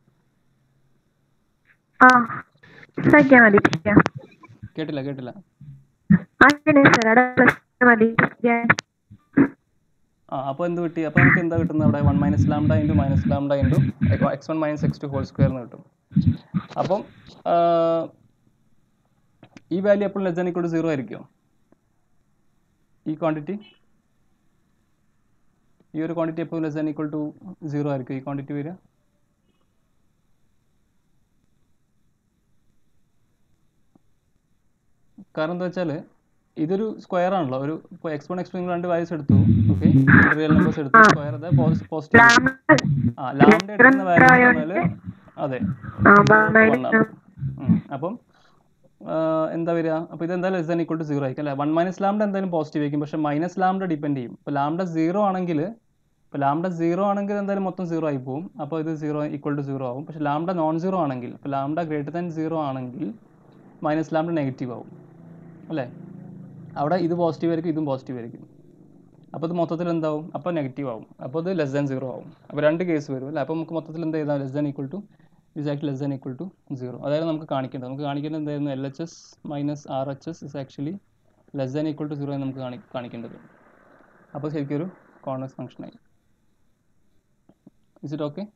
ആ ഇതാക്കിയാ മതി കേട്ടില്ല കേട്ടില്ല ആ ശരി സാർ അവിടെ പ്ലസ് മതി ആ അപ്പോൾ എന്ത് കിട്ടി അപ്പോൾ നമുക്ക് എന്താ കിട്ടുന്നത് അവിടെ one minus lambda into minus lambda into X one minus x two whole square എന്ന് കിട്ടും അപ്പം ആ, ഈ വാല്യൂ എപ്പോഴും less than equal to zero ആയിരിക്കുമോ ഈ ക്വാണ്ടിറ്റി ഈ ഒരു ക്വാണ്ടിറ്റി എപ്പോഴും less than equal to zero ആയിരിക്കും ഈ ക്വാണ്ടിറ്റി വരിക കാരണം എന്താ വെച്ചാൽ ഇതൊരു സ്ക്വയർ ആണല്ലോ ഒരു ഇപ്പോൾ എക്സ് വൺ എക്സ് ടു രണ്ട് വാല്യൂസ് എടുത്തു ഓക്കെ റിയൽ നമ്പേഴ്സ് എടുത്തു സ്ക്വയർ അത് പോസിറ്റീവ് ആ ലാംഡ എടുക്കുന്ന വാല്യൂസ് പറഞ്ഞാൽ അതെ ആ one ആണ്. ഉം. അപ്പം ആ, എന്താ വരിക അപ്പോൾ ഇത് എന്തായാലും less than equal to zero ആയിരിക്കും അല്ലേ വൺ മൈനസ് ലാംഡ എന്തായാലും പോസിറ്റീവ് ആയിരിക്കും പക്ഷേ മൈനസ് ലാംഡ ഡിപ്പെൻഡ് ചെയ്യും ഇപ്പോൾ ലാംഡ സീറോ ആണെങ്കിൽ ഇപ്പോൾ ലാംഡ സീറോ ആണെങ്കിൽ എന്തായാലും മൊത്തം സീറോ ആയി പോകും അപ്പോൾ ഇത് സീറോ ഈക്വൽ ടു സീറോ ആവും പക്ഷേ ലാംഡ നോൺ സീറോ ആണെങ്കിൽ ഇപ്പോൾ ലാംഡ ഗ്രേറ്റർ ദാൻ സീറോ ആണെങ്കിൽ മൈനസ് ലാംഡ നെഗറ്റീവ് ആവും അല്ലേ അവിടെ ഇത് പോസിറ്റീവ് ആയിരിക്കും ഇതും പോസിറ്റീവ് ആയിരിക്കും അപ്പോൾ ഇത് മൊത്തത്തിൽ എന്താവും അപ്പോൾ നെഗറ്റീവ് ആവും അപ്പോൾ ഇത് ലെസ് ദാൻ സീറോ ആവും അപ്പോൾ രണ്ട് കേസ് വരും അല്ലേ അപ്പോൾ നമുക്ക് മൊത്തത്തിൽ എന്താ ചെയ്താൽ less than equal to is actually less than equal to zero അതായത് നമുക്ക് കാണിക്കേണ്ടത് നമുക്ക് കാണിക്കേണ്ടത് എന്തായിരുന്നു L H S minus R H S is actually less than equal to zero എന്ന് നമുക്ക് കാണി കാണിക്കേണ്ടത് അപ്പോൾ ശരിക്കും ഒരു കോൺവെക്സ് ഫംഗ്ഷനായി ഇസ് ഇറ്റ് ഓക്കെ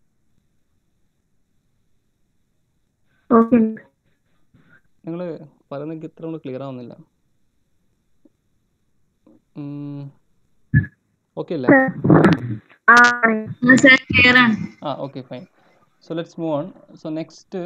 ഓക്കെ നിങ്ങൾ പറയുന്നത് എനിക്ക് ഇത്ര കൊണ്ട് ക്ലിയർ ആവുന്നില്ല ഓക്കെ അല്ലേ ആ സാർ ക്ലിയർ ആണ് ആ okay fine so let's move on so next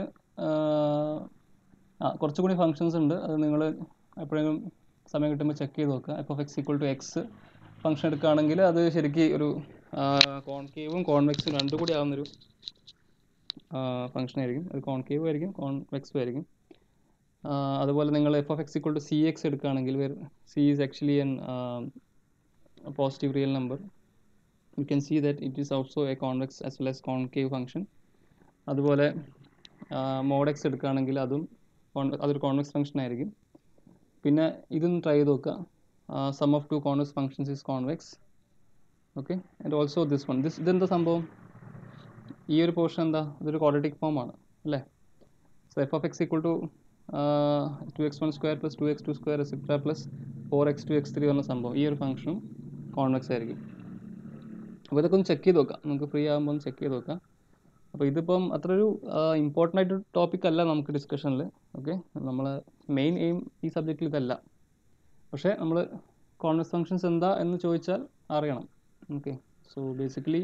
ആ കുറച്ചുകൂടി ഫങ്ഷൻസ് ഉണ്ട് അത് നിങ്ങൾ എപ്പോഴെങ്കിലും സമയം കിട്ടുമ്പോൾ ചെക്ക് ചെയ്ത് നോക്കുക f of x equal to x function എടുക്കുകയാണെങ്കിൽ അത് ശരിക്കും ഒരു കോൺകേവും കോൺവെക്സും രണ്ടും കൂടി ആവുന്നൊരു ഫംഗ്ഷൻ ആയിരിക്കും അത് കോൺകേവും ആയിരിക്കും കോൺവെക്സും ആയിരിക്കും ആ, അതുപോലെ നിങ്ങൾ f of x equal to c x എടുക്കുകയാണെങ്കിൽ c is actually an positive real number you can see that it is also a convex as well as concave function അതുപോലെ മോഡ് എക്സ് എടുക്കുകയാണെങ്കിൽ അതും con- അതൊരു കോൺവെക്സ് ഫംഗ്ഷൻ ആയിരിക്കും പിന്നെ ഇതൊന്ന് ട്രൈ ചെയ്ത് നോക്കുക sum of two convex functions is convex okay and also this one this ഇതെന്താ സംഭവം ഈ ഒരു പോർഷൻ എന്താ ഇതൊരു ക്വാഡ്രറ്റിക് ഫോം ആണ് അല്ലേ so f of x equal to two x one square plus two x two square etcetera plus four x two x three പറഞ്ഞ സംഭവം ഈ ഒരു ഫംഗ്ഷനും കോൺവെക്സ് ആയിരിക്കും അപ്പോൾ ഇതൊക്കെ ഒന്ന് ചെക്ക് ചെയ്ത് നോക്കാം നമുക്ക് ഫ്രീ ആകുമ്പോൾ ഒന്ന് ചെക്ക് ചെയ്ത് നോക്കാം അപ്പോൾ ഇതിപ്പം അത്ര ഒരു ഇമ്പോർട്ടൻ്റ് ആയിട്ട് ടോപ്പിക് അല്ല നമുക്ക് ഡിസ്കഷനിൽ ഓക്കെ നമ്മൾ മെയിൻ എയിം ഈ സബ്ജക്റ്റിൽ ഇതല്ല പക്ഷേ നമ്മൾ കോൺവെക്സ് ഫങ്ഷൻസ് എന്താ എന്ന് ചോദിച്ചാൽ അറിയണം ഓക്കെ സോ ബേസിക്കലി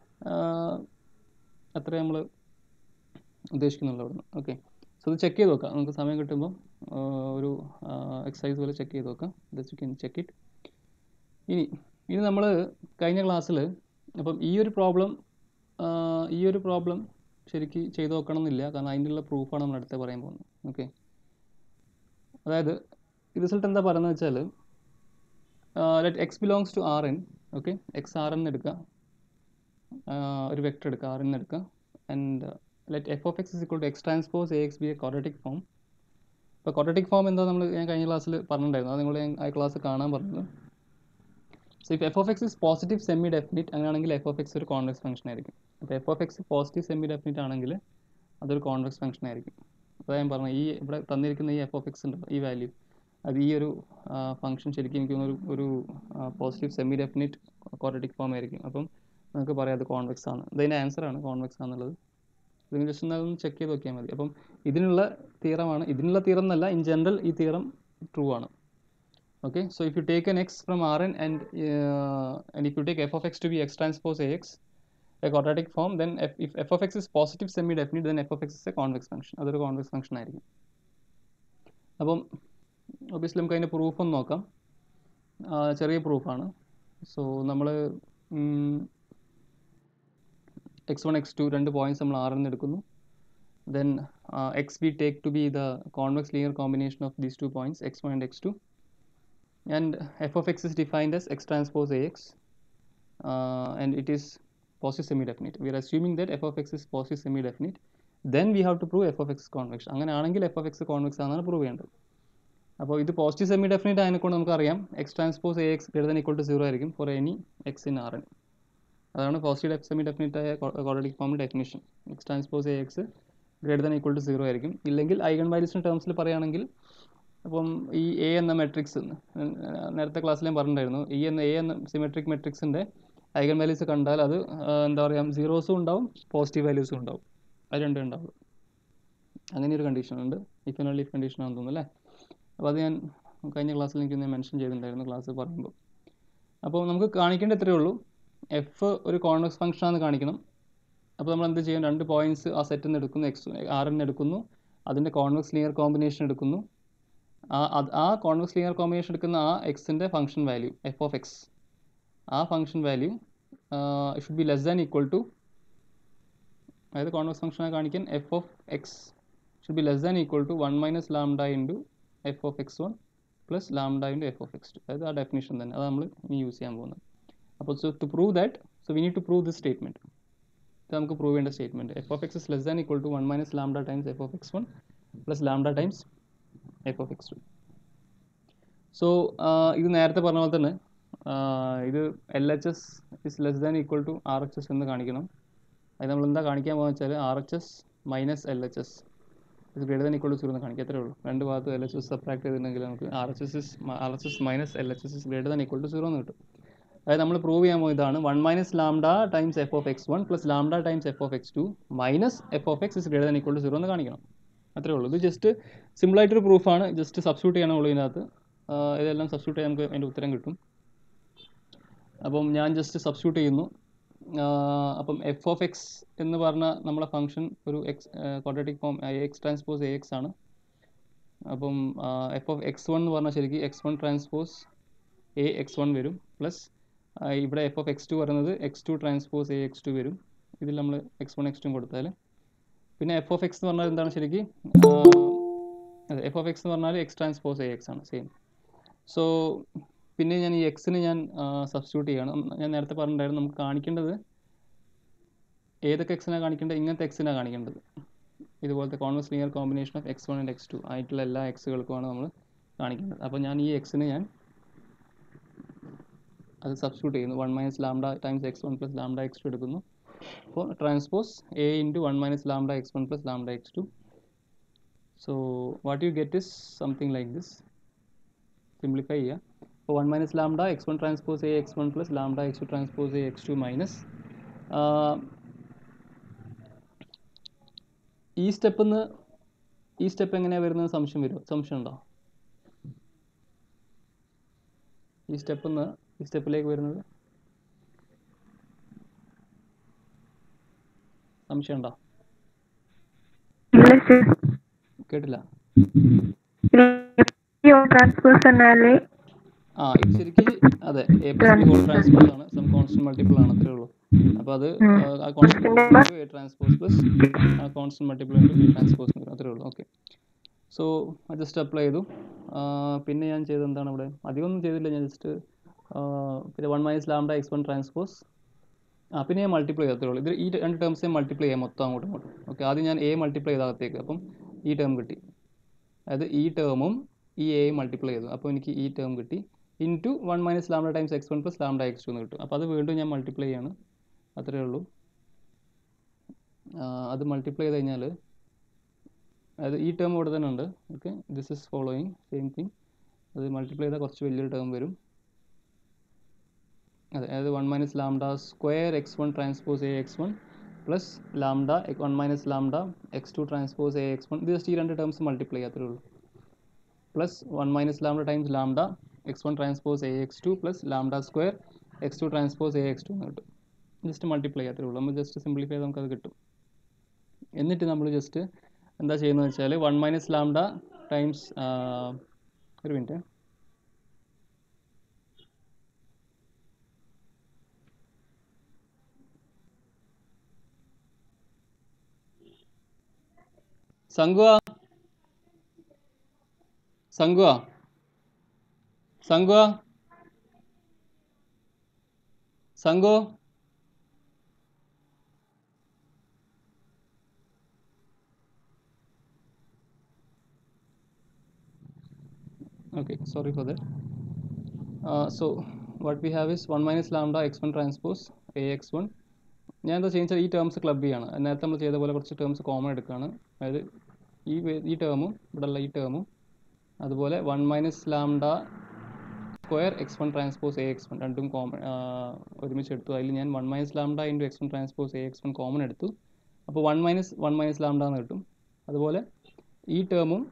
അത്രേ നമ്മൾ ഉദ്ദേശിക്കുന്നുള്ളൂ അവിടുന്ന് ഓക്കെ സോ ഇത് ചെക്ക് ചെയ്ത് നോക്കാം നമുക്ക് സമയം കിട്ടുമ്പോൾ ഒരു എക്സസൈസ് പോലെ ചെക്ക് ചെയ്ത് നോക്കാം just you can check it ഇനി ഇനി നമ്മൾ കഴിഞ്ഞ ക്ലാസ്സിൽ അപ്പം ഈ ഒരു പ്രോബ്ലം ഈ ഒരു പ്രോബ്ലം ശരിക്ക് ചെയ്ത് നോക്കണം എന്നില്ല കാരണം അതിൻ്റെ പ്രൂഫാണ് നമ്മൾ അടുത്ത് പറയാൻ പോകുന്നത് ഓക്കെ അതായത് റിസൾട്ട് എന്താ പറയുന്നത് വെച്ചാൽ let x belongs to R N okay x R N എടുക്കുക ആഹ് ഒരു വെക്ടർ എടുക്കുക ആർ എൻ എടുക്കുക and let f of X is equal to x transpose A x be a quadratic form ഇപ്പോൾ ഇപ്പോൾ ക്വാഡ്രറ്റിക് ഫോം എന്താ നമ്മൾ ഞാൻ കഴിഞ്ഞ ക്ലാസ്സിൽ പറഞ്ഞിട്ടുണ്ടായിരുന്നു അത് നിങ്ങൾ ഞാൻ ആ ക്ലാസ് കാണാൻ പറഞ്ഞത് so if f of X is positive semi definite അങ്ങനെയാണെങ്കിൽ എഫ് ഓഫ് എക്സ് ഒരു കോൺവെക്സ് ഫംഗ്ഷൻ ആയിരിക്കും അപ്പോൾ F of x positive semi definite ആണെങ്കിൽ അതൊരു കോൺവെക്സ് ഫംഗ്ഷൻ ആയിരിക്കും അപ്പോൾ ഞാൻ പറഞ്ഞു ഈ ഇവിടെ തന്നിരിക്കുന്ന ഈ എഫ് ഓഫ് എക്സ് ഉണ്ടല്ലോ ഈ വാല്യൂ അത് ഈ ഒരു ഫംഗ്ഷൻ ശരിക്കും എനിക്ക് തോന്നുന്നു ഒരു ഒരു positive semi definite quadratic form ആയിരിക്കും അപ്പം നമുക്ക് പറയാം അത് കോൺവെക്സ് ആണ് ഇതിൻ്റെ ആൻസർ ആണ് കോൺവെക്സ് ആണെന്നുള്ളത് ഇത് ജസ്റ്റ് ഒന്ന് ചെക്ക് ചെയ്ത് നോക്കിയാൽ മതി അപ്പം ഇതിനുള്ള തീറമാണ് ഇതിനുള്ള തീറം എന്നല്ല ഇൻ ജനറൽ ഈ തീറം ട്രൂ ആണ് okay so if you take an x from rn and uh, and if you take f of x to be x transpose ax a quadratic form then f, if f of x is positive semi definite then f of x is a convex function അതൊരു കോൺവെക്സ് ഫംഗ്ഷൻ ആയിരിക്കും അപ്പം ഒബിയസ്ലി നമുക്ക് അതിൻ്റെ പ്രൂഫ് ഒന്ന് നോക്കാം ആ, ചെറിയ പ്രൂഫാണ് സോ നമ്മൾ എക്സ് വൺ എക്സ് ടു രണ്ട് പോയിന്റ്സ് നമ്മൾ ആറിൽ നിന്ന് എടുക്കുന്നു then uh, x we take to be the convex linear combination of these two points x1 and x2 and f of x is defined as x transpose ax uh, and it is positive semi-definite. We are assuming that f of x is positive semi-definite. Then we have to prove f of x is convex. അങ്ങനെയാണെങ്കിൽ f of x convex ആണെന്നാണ് പ്രൂവ് ചെയ്യേണ്ടത് അപ്പോൾ ഇത് പോസിറ്റീവ് സെമി ഡെഫിനിറ്റ് ആയതിനെക്കൊണ്ട് നമുക്കറിയാം x transpose A x greater than equal to zero ആയിരിക്കും for any x in R N അതാണ് പോസിറ്റീവ് സെമി ഡെഫിനിറ്റ് ആയ ക്വാഡ്രറ്റിക് ഫോമിൻ്റെ definition x transpose A x greater than equal to zero ആയിരിക്കും ഇല്ലെങ്കിൽ ഐഗൺ വാല്യൂസിൻ്റെ ടേംസിൽ പറയുകയാണെങ്കിൽ അപ്പം ഈ എ എന്ന മെട്രിക്സ് നേരത്തെ ക്ലാസ്സിൽ ഞാൻ പറഞ്ഞിട്ടുണ്ടായിരുന്നു ഈ എന്ന എ എന്ന സിമെട്രിക് മെട്രിക്സിൻ്റെ ഐഗൺ വാല്യൂസ് കണ്ടാൽ അത് ആ, എന്താ പറയുക സീറോസും ഉണ്ടാവും പോസിറ്റീവ് വാല്യൂസും ഉണ്ടാവും അത് രണ്ടും ഉണ്ടാവും അങ്ങനെ ഒരു കണ്ടീഷൻ ഉണ്ട് if and only if condition ആണെന്ന് തോന്നുന്നു അല്ലേ അപ്പോൾ അത് ഞാൻ കഴിഞ്ഞ ക്ലാസ്സിൽ എനിക്ക് ഞാൻ മെൻഷൻ ചെയ്തിട്ടുണ്ടായിരുന്നു ക്ലാസ് പറയുമ്പോൾ അപ്പോൾ നമുക്ക് കാണിക്കേണ്ട ഇത്രയേ ഉള്ളൂ എഫ് ഒരു കോൺവെക്സ് ഫംഗ്ഷൻ ആണെന്ന് കാണിക്കണം അപ്പോൾ നമ്മൾ എന്ത് ചെയ്യും രണ്ട് പോയിന്റ്സ് ആ സെറ്റിൽ നിന്ന് എടുക്കുന്നു എക്സ് ആറിൽ നിന്ന് എടുക്കുന്നു അതിൻ്റെ കോൺവെക്സ് ലിയർ കോമ്പിനേഷൻ എടുക്കുന്നു ആ അത് ആ കോൺവെക്സ് ലീനിയർ കോമ്പിനേഷൻ എടുക്കുന്ന ആ എക്സിൻ്റെ function value F of X ആ function value should be less than equal to അതായത് കോൺവെക്സ് ഫംഗ്ഷനെ കാണിക്കാൻ f of X should be less than equal to one minus lambda into F of X one plus lambda into F of X two അതായത് ആ ഡെഫിനേഷൻ തന്നെ അത് നമ്മൾ ഇനി യൂസ് ചെയ്യാൻ പോകുന്നത് അപ്പോൾ so to prove that so we need to prove this statement ഇത് നമുക്ക് പ്രൂവ് ചെയ്യേണ്ട statement f of X is less than equal to one minus lambda times F of X one plus lambda times F of X two so ഇത് നേരത്തെ പറഞ്ഞ പോലെ തന്നെ ആഹ് ഇത് L H S is less than equal to R H S എന്ന് കാണിക്കണം അത് നമ്മൾ എന്താ കാണിക്കാൻ പോകുന്നത് വെച്ചാൽ R H S minus L H S ഇത് greater than equal to zero എന്ന് കാണിക്കുക അത്രേ ഉള്ളൂ രണ്ട് ഭാഗത്ത് എൽ എച്ച് എസ് സബ്ട്രാക്ട് ചെയ്തിട്ടുണ്ടെങ്കിൽ നമുക്ക് R H S is R H S minus L H S is greater than equal to zero എന്ന് കിട്ടും അതായത് നമ്മൾ പ്രൂവ് ചെയ്യാൻ പോകുന്നത് ഇതാണ് one minus lambda times F of X one plus lambda times F of X two minus f of X is greater than equal to zero എന്ന് കാണിക്കണം അത്രേ ഉള്ളൂ ഇത് ജസ്റ്റ് സിമ്പിളായിട്ടൊരു പ്രൂഫാണ് ജസ്റ്റ് സബ്സ്റ്റിറ്റ്യൂട്ട് ചെയ്യാനുള്ളൂ ഇതിനകത്ത് ആഹ് ഇതെല്ലാം സബ്സ്റ്റിറ്റ്യൂട്ട് ചെയ്യാൻ നമുക്ക് അതിൻ്റെ ഉത്തരം കിട്ടും അപ്പം ഞാൻ ജസ്റ്റ് സബ്സ്റ്റിറ്റ്യൂട്ട് ചെയ്യുന്നു ആഹ് അപ്പം എഫ് ഓഫ് എക്സ് എന്ന് പറഞ്ഞ നമ്മളെ ഫംഗ്ഷൻ ഒരു x quadratic form x transpose A x ആണ് അപ്പം എഫ് ഓഫ് എക്സ് വൺ എന്ന് പറഞ്ഞാൽ ശരിക്കും x one transpose A x one വരും പ്ലസ് ഇവിടെ എഫ് ഓഫ് എക്സ് ടു പറയുന്നത് x two transpose A x two വരും ഇതിൽ നമ്മൾ എക്സ് വൺ എക്സ് ടു കൊടുത്താൽ പിന്നെ എഫ് ഓഫ് എക്സ് എന്ന് പറഞ്ഞാൽ എന്താണ് ശരിക്കും അതെ എഫ് ഓഫ് എക്സ് എന്ന് പറഞ്ഞാൽ എക്സ് ട്രാൻസ്പോസ് എ എക്സ് ആണ് സെയിം സോ പിന്നെ ഞാൻ ഈ എക്സിന് ഞാൻ സബ്സ്റ്റിറ്റ്യൂട്ട് ചെയ്യണം ഞാൻ നേരത്തെ പറഞ്ഞിട്ടുണ്ടായിരുന്നു നമുക്ക് കാണിക്കേണ്ടത് ഏതൊക്കെ എക്സിനാണ് കാണിക്കേണ്ടത് ഇങ്ങനത്തെ എക്സിനാണ് കാണിക്കേണ്ടത് ഇതുപോലത്തെ കോൺവെക്സ് ലിയർ combination of X one and X two ആയിട്ടുള്ള എല്ലാ എക്സുകൾക്കുമാണ് നമ്മൾ കാണിക്കേണ്ടത് അപ്പോൾ ഞാൻ ഈ എക്സിന് ഞാൻ അത് സബ്സ്റ്റിറ്റ്യൂട്ട് ചെയ്യുന്നു one minus lambda times X one plus lambda X two എടുക്കുന്നു അപ്പോൾ transpose A into one minus lambda X one plus lambda X two so what you get is something like this simplify ചെയ്യുക അപ്പോൾ one minus lambda X one transpose A x one plus lambda X two transpose A x two minus ഈ സ്റ്റെപ്പിൽ നിന്ന് ഈ സ്റ്റെപ്പ് എങ്ങനെയാണ് വരുന്നത് സംശയം വരുമോ സംശയം ഉണ്ടോ ഈ സ്റ്റെപ്പിൽ നിന്ന് ഈ സ്റ്റെപ്പിലേക്ക് വരുന്നത് സംശയം ഉണ്ടോ ഇല്ല സർ കേട്ടില്ല ട്രാൻസ്പോസ് എന്നാല് ആ ഇത് ശരിക്കും അതെ A plus B whole transpose ആണ് സം കോൺസ്റ്റന്റ് മൾട്ടിപ്പിൾ ആണ് അത്രേ ഉള്ളൂ അപ്പോൾ അത് ആ കോൺസ്റ്റന്റ് എ ട്രാൻസ്പോസ് പ്ലസ് ആ കോൺസ്റ്റന്റ് മൾട്ടിപ്പിൾ ഉണ്ട് ബി ട്രാൻസ്പോസ് എന്ന് വരും അത്രേ ഉള്ളൂ ഓക്കെ സോ ജസ്റ്റ് അപ്ലൈ ചെയ്തു ആ, പിന്നെ ഞാൻ ചെയ്തത് എന്താണ് ഇവിടെ അധികമൊന്നും ചെയ്തില്ല ഞാൻ ജസ്റ്റ് പിന്നെ one minus lambda X one transpose ആ പിന്നെ ഞാൻ മൾട്ടിപ്ലൈ ചെയ്തത്രേ ഉള്ളൂ ഇത് ഈ രണ്ട് ടേംസ് ഞാൻ മൾട്ടിപ്ലൈ ചെയ്യാം മൊത്തം അങ്ങോട്ടും ഇങ്ങോട്ടും ഓക്കെ ആദ്യം ഞാൻ എ മൾട്ടിപ്ലൈ ചെയ്ത അകത്തേക്ക് അപ്പം ഈ ടേം കിട്ടി അതായത് ഈ ടേമും ഈ എയും മൾട്ടിപ്ലൈ ചെയ്തു അപ്പോൾ എനിക്ക് ഈ ടേം കിട്ടി into one minus lambda times X one plus lambda X two എന്ന് കിട്ടും അപ്പോൾ അത് വീണ്ടും ഞാൻ മൾട്ടിപ്ലൈ ചെയ്യാണ് അത്രയേ ഉള്ളൂ ആ, അത് മൾട്ടിപ്ലൈ ചെയ്ത് കഴിഞ്ഞാൽ അതായത് ഈ ടേം ഇവിടെ തന്നെ ഉണ്ട് okay this is following same thing അത് മൾട്ടിപ്ലൈ ചെയ്താൽ കുറച്ച് വലിയൊരു ടേം വരും അതെ അതായത് one minus lambda square X one transpose A x one plus lambda one minus lambda X two transpose A x one ഇത് ജസ്റ്റ് ഈ രണ്ട് ടേംസ് മൾട്ടിപ്ലൈ ചെയ്യാത്തേ ഉള്ളൂ plus one minus lambda times lambda X one transpose A x two plus lambda square X two transpose A x two എന്ന് കിട്ടും ജസ്റ്റ് മൾട്ടിപ്ലൈ ചെയ്യാത്തേ ഉള്ളൂ നമ്മൾ ജസ്റ്റ് സിംപ്ലിഫൈ ചെയ്ത് നമുക്കത് കിട്ടും എന്നിട്ട് നമ്മൾ ജസ്റ്റ് എന്താ ചെയ്യുന്നത് വെച്ചാൽ വൺ മൈനസ് ലാംഡ ടൈംസ് ഒരു മിനിറ്റ് സംഗുവ സംഗുവ സംഗുവ സംഗു okay sorry for that uh, so what we have is 1 minus lambda x1 transpose ax1 ഞാൻ എന്താ ചെയ്യുന്നത് ഈ ടേംസ് ക്ലബ് ചെയ്യാണ് നേരത്തെ നമ്മൾ ചെയ്ത പോലെ കുറച്ച് ടേംസ് കോമൺ എടുക്കുകയാണ് അതായത് ഈ വേ- ഈ ടേമും ഇവിടെയുള്ള ഈ ടേമും അതുപോലെ one minus lambda square X one transpose A x one രണ്ടും കോമൺ ഒരുമിച്ച് എടുത്തു അതിൽ ഞാൻ one minus lambda into X one transpose A x one common എടുത്തു അപ്പോൾ one minus one minus lambda എന്ന് കിട്ടും അതുപോലെ ഈ ടേമും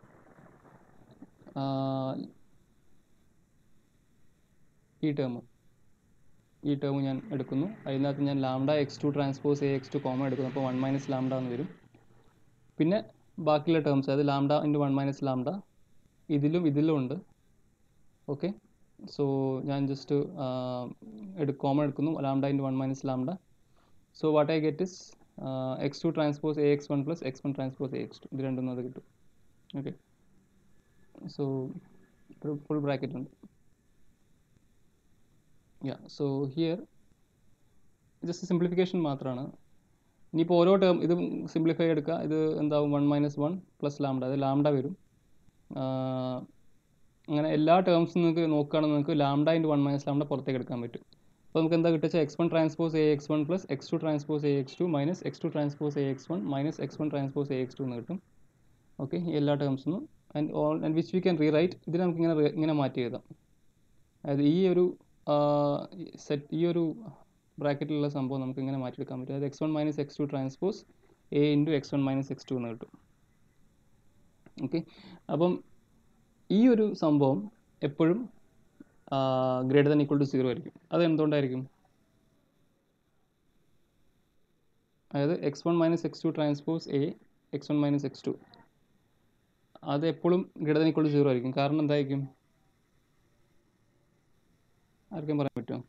ഈ ടേമും ഈ ടേം ഞാൻ എടുക്കുന്നു അതിനകത്ത് ഞാൻ lambda X two transpose A x two common എടുക്കുന്നു അപ്പോൾ വൺ മൈനസ് ലാംഡ എന്ന് വരും പിന്നെ ബാക്കിയുള്ള ടേംസ് അതായത് lambda into one minus lambda ഇതിലും ഇതിലും ഉണ്ട് ഓക്കെ സോ ഞാൻ ജസ്റ്റ് എടു കോമൺ എടുക്കുന്നു lambda into one minus lambda so what I get is x two transpose A x one plus x one transpose A x two ഇത് രണ്ടും അത് കിട്ടും ഓക്കെ സോ ഫുൾ ബ്രാക്കറ്റ് ഉണ്ട് yeah so here just simplification മാത്രമാണ് ഇനിയിപ്പോൾ ഓരോ ടേം ഇത് സിംപ്ലിഫൈ എടുക്കുക ഇത് എന്താവും one minus one plus lambda അത് ലാംഡ വരും ആഹ് അങ്ങനെ എല്ലാ ടേംസും നിങ്ങൾക്ക് നോക്കുകയാണെങ്കിൽ നിങ്ങൾക്ക് lambda into one minus lambda പുറത്തേക്ക് എടുക്കാൻ പറ്റും അപ്പോൾ നമുക്ക് എന്താ കിട്ടുക x one transpose A x one plus x two transpose A x two minus x two transpose A x one minus x one transpose A x two എന്ന് കിട്ടും ഓക്കെ ഈ എല്ലാ ടേംസിനും and all and which we can rewrite ഇതിനെ നമുക്ക് ഇങ്ങനെ re- ഇങ്ങനെ മാറ്റി എഴുതാം അതായത് ഈ ഒരു സെറ്റ് ഈ ഒരു ബ്രാക്കറ്റിലുള്ള സംഭവം നമുക്ക് ഇങ്ങനെ മാറ്റിയെടുക്കാൻ പറ്റും അതായത് x one minus x two transpose A into X one minus x two എന്ന് കിട്ടും ഓക്കെ അപ്പം ഈ ഒരു സംഭവം എപ്പോഴും greater than equal to zero ആയിരിക്കും അത് എന്തുകൊണ്ടായിരിക്കും അതായത് x one minus x two transpose A x one minus x two അത് എപ്പോഴും greater than equal to zero ആയിരിക്കും കാരണം എന്തായിരിക്കും ആർക്കും പറയാൻ പറ്റുമോ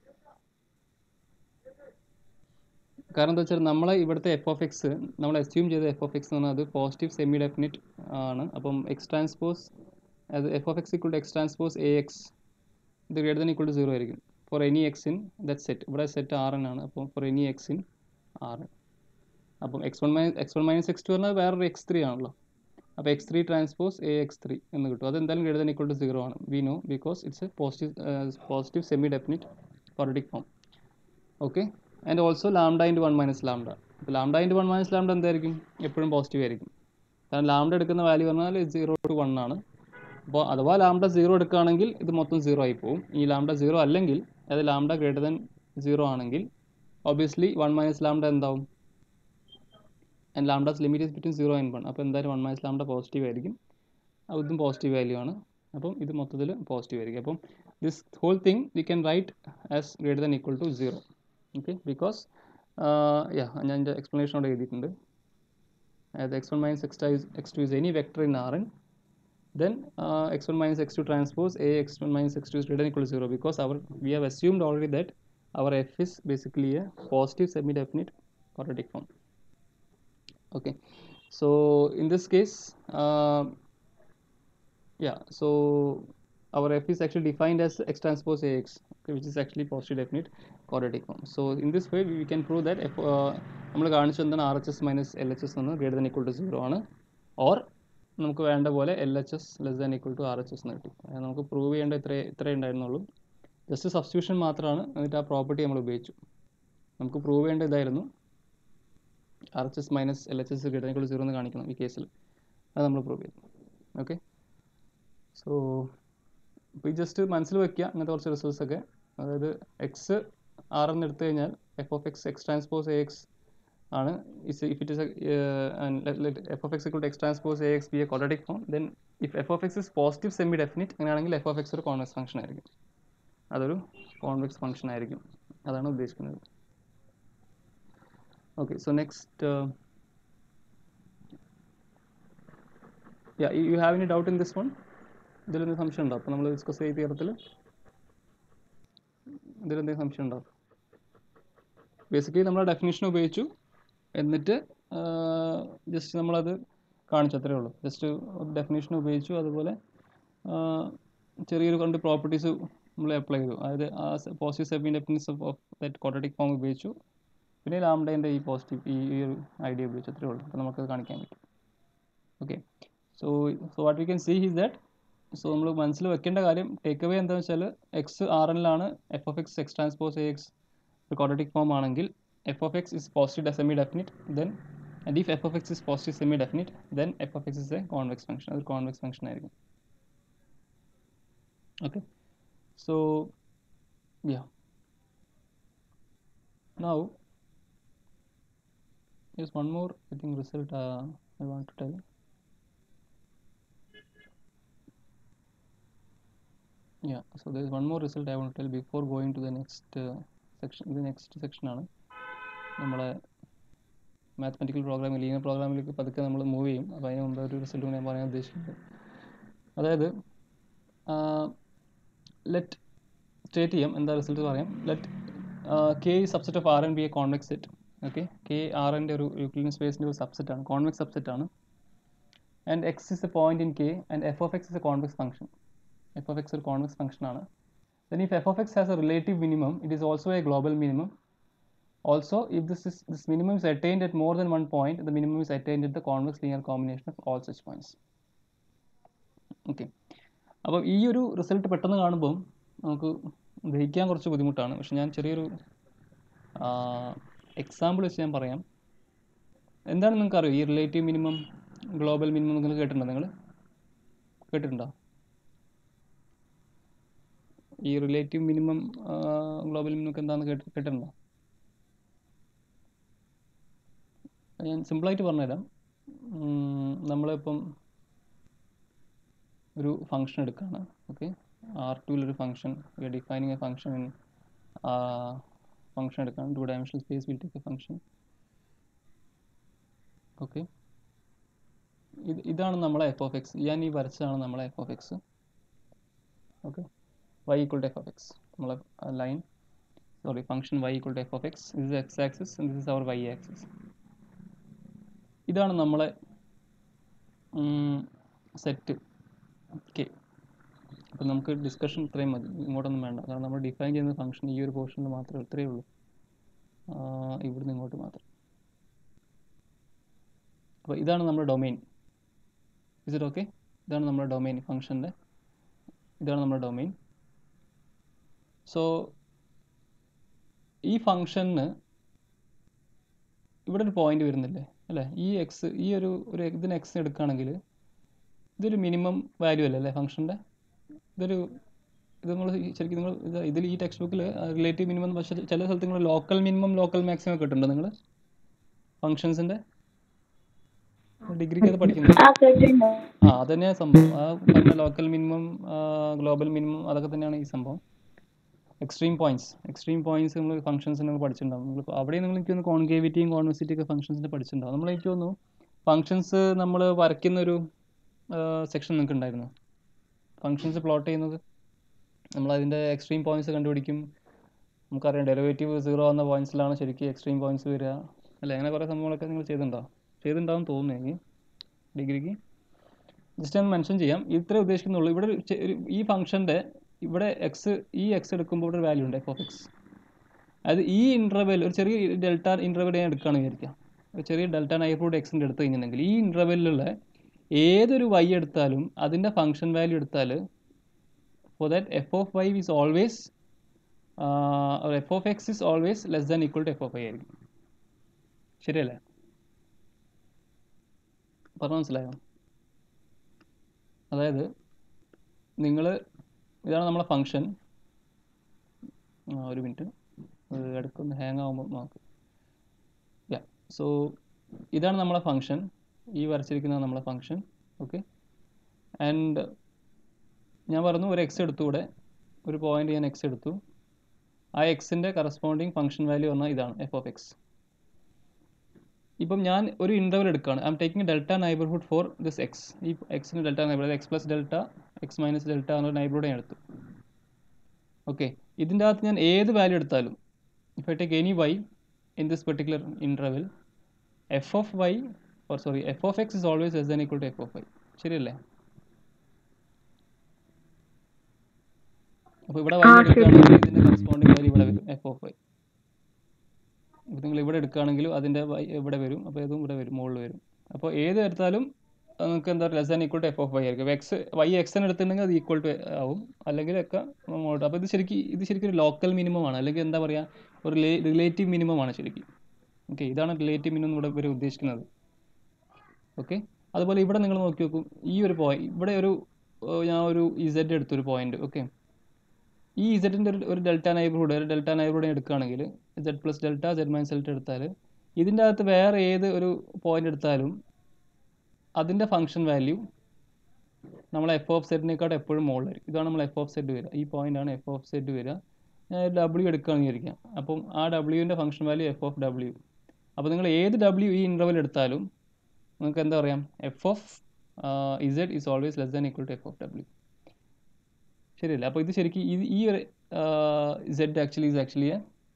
കാരണം എന്താ വെച്ചാൽ നമ്മളെ ഇവിടുത്തെ എഫ് ഓഫ് എക്സ് നമ്മൾ അസ്യൂം ചെയ്ത എഫ് ഓഫ് എക്സ് എന്ന് പറഞ്ഞാൽ അത് പോസിറ്റീവ് സെമി ഡെഫിനിറ്റ് ആണ് അപ്പം എക്സ് ട്രാൻസ്പോസ് അത് f of x equal to x transpose A x ഇത് greater than equal to zero ആയിരിക്കും for any x in that set ഇവിടെ സെറ്റ് ആർ എൻ ആണ് അപ്പം for any x in R അപ്പം x one minus x one minus x two പറഞ്ഞാൽ വേറൊരു എക്സ് ത്രീ ആണല്ലോ അപ്പോൾ x three transpose A x three എന്ന് കിട്ടും അത് എന്തായാലും greater than equal to zero ആണ് we know because it's a positive positive semi definite quadratic form okay and also lambda into one minus lambda അപ്പോൾ lambda into one minus lambda എന്തായിരിക്കും എപ്പോഴും പോസിറ്റീവ് ആയിരിക്കും കാരണം ലാംഡ എടുക്കുന്ന വാല്യൂ പറഞ്ഞാൽ സീറോ ടു വൺ ആണ് അപ്പോൾ അഥവാ ലാംഡ സീറോ എടുക്കുകയാണെങ്കിൽ ഇത് മൊത്തം സീറോ ആയി പോകും ഈ ലാംഡ സീറോ അല്ലെങ്കിൽ അതായത് ലാംഡ ഗ്രേറ്റർ ദാൻ സീറോ ആണെങ്കിൽ ഒബിയസ്ലി വൺ മൈനസ് ലാംഡ എന്താവും and lambda's limit is between zero and one അപ്പോൾ എന്തായാലും വൺ മൈനസ് ലാംഡ പോസിറ്റീവ് ആയിരിക്കും അപ്പോൾ ഇതും പോസിറ്റീവ് വാല്യൂ ആണ് അപ്പം ഇത് മൊത്തത്തിൽ പോസിറ്റീവ് ആയിരിക്കും അപ്പം this whole thing we can write as greater than equal to zero okay because yeah ഞാൻ എൻ്റെ എക്സ്പ്ലനേഷൻ അവിടെ എഴുതിയിട്ടുണ്ട് അതായത് x one minus x is x two is any vector in R n then uh, x1 minus x2 transpose a x1 minus x2 is greater than equal to 0 because our we have assumed already that our f is basically a positive semi-definite quadratic form okay so in this case uh, yeah so our f is actually defined as x transpose ax okay, which is actually positive definite quadratic form so in this way we, we can prove that f നമ്മൾ കാണിച്ചു എന്താണ് R H S minus L H S എന്ന് greater than equal to zero ആണ് ഓർ നമുക്ക് വേണ്ട പോലെ L H S less than equal to R H S എന്ന് കിട്ടി അതായത് നമുക്ക് പ്രൂവ് ചെയ്യേണ്ട ഇത്രേ ഇത്രേ ഉണ്ടായിരുന്നുള്ളൂ ജസ്റ്റ് സബ്സ്റ്റിറ്റ്യൂഷൻ മാത്രമാണ് എന്നിട്ട് ആ പ്രോപ്പർട്ടി നമ്മൾ ഉപയോഗിച്ചു നമുക്ക് പ്രൂവ് ചെയ്യേണ്ട ഇതായിരുന്നു R H S minus L H S കിട്ടുന്നതിൽ സീറോ എന്ന് കാണിക്കണം ഈ കേസിൽ അത് നമ്മൾ പ്രൂവ് ചെയ്തു ഓക്കെ സോ ഇപ്പോൾ ഈ ജസ്റ്റ് മനസ്സിൽ വെക്കുക അങ്ങനത്തെ കുറച്ച് റിസൾട്ട്സ് ഒക്കെ അതായത് എക്സ് ആർ എന്ന് എടുത്തു കഴിഞ്ഞാൽ f of X x transpose A x ആണ് is if it is f of x equal to x transpose A x be a quadratic form then if f of X is positive semi definite അങ്ങനെയാണെങ്കിൽ എഫ് ഓഫ് എക്സ് ഒരു കോൺവെക്സ് ഫംഗ്ഷൻ ആയിരിക്കും അതൊരു കോൺവെക്സ് ഫംഗ്ഷൻ ആയിരിക്കും അതാണ് ഉദ്ദേശിക്കുന്നത് okay so next you have any doubt in this one ഇതിലെന്തെങ്കിലും സംശയം ഉണ്ടോ അപ്പോൾ നമ്മൾ ഡിസ്കസ് ചെയ്ത തീരത്തിൽ ഇതിലെന്തെങ്കിലും സംശയം ഉണ്ടോ ബേസിക്കലി നമ്മൾ ഡെഫിനേഷൻ ഉപയോഗിച്ചു എന്നിട്ട് ജസ്റ്റ് നമ്മളത് കാണിച്ചു അത്രേ ഉള്ളൂ ജസ്റ്റ് ഡെഫിനേഷൻ ഉപയോഗിച്ചു അതുപോലെ ആ, ചെറിയൊരു രണ്ട് പ്രോപ്പർട്ടീസ് നമ്മൾ അപ്ലൈ ചെയ്തു അതായത് ആ positive semi definiteness of that quadratic form ഉപയോഗിച്ചു പിന്നെ ലാംഡേൻ്റെ ഈ പോസിറ്റീവ് ഈ ഈ ഒരു ഐഡിയ ഉപയോഗിച്ചു അത്രേ ഉള്ളൂ അപ്പോൾ നമുക്കത് കാണിക്കാൻ പറ്റും okay so so what we can see is that so നമ്മൾ മനസ്സിൽ വെക്കേണ്ട കാര്യം ടേക്ക് അവേ എന്താണെന്ന് വെച്ചാൽ എക്സ് ആർ എന്നിലാണ് f of X x transpose A x ഒരു ക്വാഡ്രാറ്റിക് ഫോം ആണെങ്കിൽ F of X is positive semi definite then and if f of X is positive semi definite then f of X is a convex function അതൊരു കോൺവെക്സ് ഫംഗ്ഷൻ ആയിരിക്കും okay so yeah now there's one more i think result uh, i want to tell yeah so there's one more result i want to tell before going to the next uh, section the next section ആണ് നമ്മളെ മാത്തമെറ്റിക്കൽ പ്രോഗ്രാമിൽ ലീനിയർ പ്രോഗ്രാമിലേക്ക് പതുക്കെ നമ്മൾ മൂവ് ചെയ്യും അപ്പോൾ അതിന് മുമ്പ് ഒരു റിസൾട്ട് ഞാൻ പറയാൻ ഉദ്ദേശിക്കുന്നത് അതായത് ലെറ്റ് സ്റ്റേറ്റ് ചെയ്യാം എന്താ റിസൾട്ട് പറയാം let K subset of R n be a convex set okay K R എൻ്റെ ഒരു യൂക്ലിയൻ സ്പേസിൻ്റെ ഒരു സബ്സെറ്റ് ആണ് കോൺവെക്സ് സബ്സെറ്റ് ആണ് and x is a point in K and F of X is a convex function f of x ഒരു കോൺവെക്സ് ഫംഗ്ഷൻ ആണ് then if f of x has a relative minimum it is also a global minimum also if this is this minimum is attained at more than one point the minimum is attained at the convex linear combination of all such points okay അപ്പോൾ ഈ ഒരു റിസൾട്ട് പെട്ടെന്ന് കാണുമ്പം നമുക്ക് ഗ്രഹിക്കാൻ കുറച്ച് ബുദ്ധിമുട്ടാണ് പക്ഷെ ഞാൻ ചെറിയൊരു എക്സാമ്പിൾ വെച്ച് ഞാൻ പറയാം എന്താണ് നിങ്ങൾക്ക് അറിയോ ഈ റിലേറ്റീവ് മിനിമം ഗ്ലോബൽ മിനിമം നിങ്ങൾ കേട്ടിട്ടുണ്ടോ നിങ്ങൾ കേട്ടിട്ടുണ്ടോ ഈ റിലേറ്റീവ് മിനിമം ഗ്ലോബൽ മിനിമം ഒക്കെ എന്താണെന്ന് കേട്ട് കേട്ടിട്ടുണ്ടോ ഞാൻ സിമ്പിളായിട്ട് പറഞ്ഞുതരാം ഉം, നമ്മളിപ്പം ഒരു ഫംഗ്ഷൻ എടുക്കുകയാണ് ഓക്കെ ആർ ടുവിലൊരു function we are defining a function in function എടുക്കുകയാണ് two dimensional space will take a function okay ഇത് ഇതാണ് നമ്മളെ എഫ് ഓഫ് എക്സ് ഞാൻ ഈ വരച്ചതാണ് നമ്മളെ F of X okay y equal to f of x നമ്മളെ line sorry function y equal to f of x this is x axis and this is our y axis ഇതാണ് നമ്മളെ സെറ്റ് ഓക്കെ അപ്പം നമുക്ക് ഡിസ്കഷൻ ഇത്രയും മതി ഇങ്ങോട്ടൊന്നും വേണ്ട കാരണം നമ്മൾ ഡിഫൈൻ ചെയ്യുന്ന ഫംഗ്ഷൻ ഈ ഒരു പോർഷനിൽ മാത്രമേ ഇത്രയേ ഉള്ളൂ ആഹ് ഇവിടുന്ന് ഇങ്ങോട്ട് മാത്രം അപ്പോൾ ഇതാണ് നമ്മുടെ ഡൊമെയിൻ ഇസ് ഇറ്റ് ഓക്കെ ഇതാണ് നമ്മുടെ ഡൊമെയിൻ ഫംഗ്ഷൻ്റെ ഇതാണ് നമ്മുടെ ഡൊമെയിൻ സോ ഈ ഫംഗ്ഷന് ഇവിടെ ഒരു പോയിന്റ് വരുന്നില്ലേ അല്ലേ ഈ എക്സ് ഈ ഒരു ഒരു ഇതിന് എക്സ് എടുക്കുകയാണെങ്കിൽ ഇതൊരു മിനിമം വാല്യൂ അല്ലേ അല്ലേ ഫംഗ്ഷൻ്റെ ഇതൊരു ഇത് നിങ്ങൾ ശരിക്കും നിങ്ങൾ ഇത് ഇതിൽ ഈ ടെക്സ്റ്റ് ബുക്കിൽ റിലേറ്റീവ് മിനിമം പക്ഷേ ചില സ്ഥലത്ത് നിങ്ങൾ ലോക്കൽ മിനിമം ലോക്കൽ മാക്സിമം ഒക്കെ ഇട്ടുണ്ടോ നിങ്ങൾ ഫങ്ഷൻസിൻ്റെ ഡിഗ്രിക്ക് അത് പഠിക്കുന്നത് ആ കേട്ടിട്ടുണ്ട് ആ അതന്നെയാണ് സംഭവം ആ പറഞ്ഞ ലോക്കൽ മിനിമം ഗ്ലോബൽ മിനിമം അതൊക്കെ തന്നെയാണ് ഈ സംഭവം എക്സ്ട്രീം പോയിന്റ്സ് എക്സ്ട്രീം പോയിന്റ്സ് നമ്മൾ ഫംഗ്ഷൻസ് നിങ്ങൾ പഠിച്ചിട്ടുണ്ടാവും നിങ്ങൾ അവിടെ നിങ്ങൾ എനിക്ക് തോന്നുന്നു കോൺകേവിറ്റിയും കോൺവെസിറ്റി ഒക്കെ ഫംഗ്ഷൻസിൻ്റെ പഠിച്ചിട്ടുണ്ടാവും നമ്മൾ എനിക്ക് തോന്നുന്നു ഫംഗ്ഷൻസ് നമ്മൾ വരയ്ക്കുന്ന ഒരു സെക്ഷൻ നിങ്ങൾക്ക് ഉണ്ടായിരുന്നു ഫംഗ്ഷൻസ് പ്ലോട്ട് ചെയ്യുന്നത് നമ്മൾ അതിൻ്റെ എക്സ്ട്രീം പോയിന്റ്സ് കണ്ടുപിടിക്കും നമുക്കറിയാം ഡെറിവേറ്റീവ് സീറോ എന്ന പോയിന്റ്സിലാണ് ശരിക്കും എക്സ്ട്രീം പോയിന്റ്സ് വരിക അല്ലേ അങ്ങനെ കുറേ സംഭവങ്ങളൊക്കെ നിങ്ങൾ ചെയ്തിട്ടുണ്ടോ ചെയ്തിട്ടുണ്ടാവും തോന്നുന്നു എനിക്ക് ഡിഗ്രിക്ക് ജസ്റ്റ് ഒന്ന് മെൻഷൻ ചെയ്യാം ഇത്രേ ഉദ്ദേശിക്കുന്നുള്ളൂ ഇവിടെ ഒരു ചെ- ഒരു- ഈ ഫംഗ്ഷൻ്റെ ഇവിടെ എക്സ് ഈ എക്സ് എടുക്കുമ്പോൾ ഇവിടെ ഒരു വാല്യൂ ഉണ്ട് എഫ് ഓഫ് എക്സ് അതായത് ഈ ഇൻ്റർവെൽ ഒരു ചെറിയ ഡെൽറ്റ ഇൻ്റർവെൽ ഞാൻ എടുക്കുകയാണെന്ന് വിചാരിക്കാം ഒരു ചെറിയ ഡെൽറ്റ നൈബർഹുഡ് എക്സിൻ്റെ എടുത്തു കഴിഞ്ഞിട്ടുണ്ടെങ്കിൽ ഈ ഇൻ്റർവെല്ലിലുള്ള ഏതൊരു വൈ എടുത്താലും അതിൻ്റെ ഫങ്ഷൻ വാല്യൂ എടുത്താൽ for that F of y is always f of X is always less than equal to F of y ആയിരിക്കും ശരിയല്ലേ പറഞ്ഞ മനസ്സിലായോ അതായത് നിങ്ങൾ ഇതാണ് നമ്മളെ ഫങ്ഷൻ ഒരു മിനിറ്റ് ഇടയ്ക്കൊന്ന് ഹാങ് ആകുമ്പോൾ നോക്ക് യാ സോ ഇതാണ് നമ്മളെ ഫങ്ഷൻ ഈ വരച്ചിരിക്കുന്നത് നമ്മളെ ഫങ്ഷൻ ഓക്കെ ആൻഡ് ഞാൻ പറഞ്ഞു ഒരു എക്സ് എടുത്തു ഇവിടെ ഒരു പോയിന്റ് ഞാൻ എക്സ് എടുത്തു ആ എക്സിൻ്റെ കറസ്പോണ്ടിങ് ഫംഗ്ഷൻ വാല്യൂ പറഞ്ഞാൽ ഇതാണ് എഫ് ഓഫ് എക്സ് ഇപ്പം ഞാൻ ഒരു ഇൻ്റർവൽ എടുക്കുകയാണ് I'm taking delta neighbourhood for this x ഈ എക്സിന് delta neighbour x plus delta x minus delta എന്നൊരു നൈബർഹുഡ് ഞാൻ എടുത്തു ഓക്കെ ഇതിൻ്റെ അകത്ത് ഞാൻ ഏത് വാല്യൂ എടുത്താലും if I take any y in this particular interval f of y or sorry f of X is always less than equal to F of y ശരിയല്ലേ അപ്പോൾ ഇവിടെ വാല്യൂ എടുക്കുകയാണെങ്കിൽ ഇതിൻ്റെ കറസ്പോണ്ടിങ് വാല്യൂ ഇവിടെ വരും എഫ് ഓഫ് വൈ ഇപ്പോൾ നിങ്ങൾ ഇവിടെ എടുക്കുകയാണെങ്കിലും അതിൻ്റെ y ഇവിടെ വരും അപ്പോൾ ഇതും ഇവിടെ വരും മുകളിൽ വരും അപ്പോൾ ഏത് എടുത്താലും നിങ്ങൾക്ക് എന്താ less than equal to F of y ആയിരിക്കും എക്സ് വൈ എക്സ് എന്ന് എടുത്തിട്ടുണ്ടെങ്കിൽ അത് ഈക്വൽ ടു ആവും അല്ലെങ്കിൽ ഒക്കെ മുകളിലോട്ട് അപ്പോൾ ഇത് ശരിക്കും ഇത് ശരിക്കും ഒരു ലോക്കൽ മിനിമം ആണ് അല്ലെങ്കിൽ എന്താ പറയുക ഒരു റിലേറ്റീവ് മിനിമം ആണ് ശരിക്കും ഓക്കെ ഇതാണ് റിലേറ്റീവ് മിനിമം ഇവിടെ ഇവർ ഉദ്ദേശിക്കുന്നത് ഓക്കെ അതുപോലെ ഇവിടെ നിങ്ങൾ നോക്കി നോക്കും ഈ ഒരു പോയിന്റ് ഇവിടെ ഒരു ഏർ ഞാൻ ഒരു ഇസഡ് എടുത്തൊരു പോയിന്റ് ഓക്കെ ഈ ഇസഡിൻ്റെ ഒരു ഒരു ഡെൽറ്റ നൈബർഹുഡ് ഒരു ഡെൽറ്റ നൈബർഹുഡ് എടുക്കുകയാണെങ്കിൽ z plus delta z minus delta എടുത്താൽ ഇതിൻ്റെ അകത്ത് വേറെ ഏത് ഒരു പോയിന്റ് എടുത്താലും അതിൻ്റെ ഫംഗ്ഷൻ വാല്യൂ നമ്മൾ എഫ് ഓഫ് സെറ്റിനേക്കാൾ എപ്പോഴും മുകളിലായിരിക്കും ഇതാണ് നമ്മൾ എഫ് ഓഫ് സെറ്റ് വരിക ഈ പോയിന്റാണ് എഫ് ഓഫ് സെറ്റ് വരിക ഞാൻ ഡബ്ല്യു എടുക്കുകയാണെന്ന് വിചാരിക്കാം അപ്പം ആ ഡബ്ല്യുവിൻ്റെ ഫംഗ്ഷൻ വാല്യൂ എഫ് ഓഫ് ഡബ്ല്യു അപ്പോൾ നിങ്ങൾ ഏത് ഡബ്ല്യു ഈ ഇൻ്റർവൽ എടുത്താലും നിങ്ങൾക്ക് എന്താ പറയാം f of z is always less than equal to F of ഡബ്ല്യു ശരിയല്ല അപ്പോൾ ഇത് ശരിക്കും ഇത് ഈ ഒരു z actually is actually a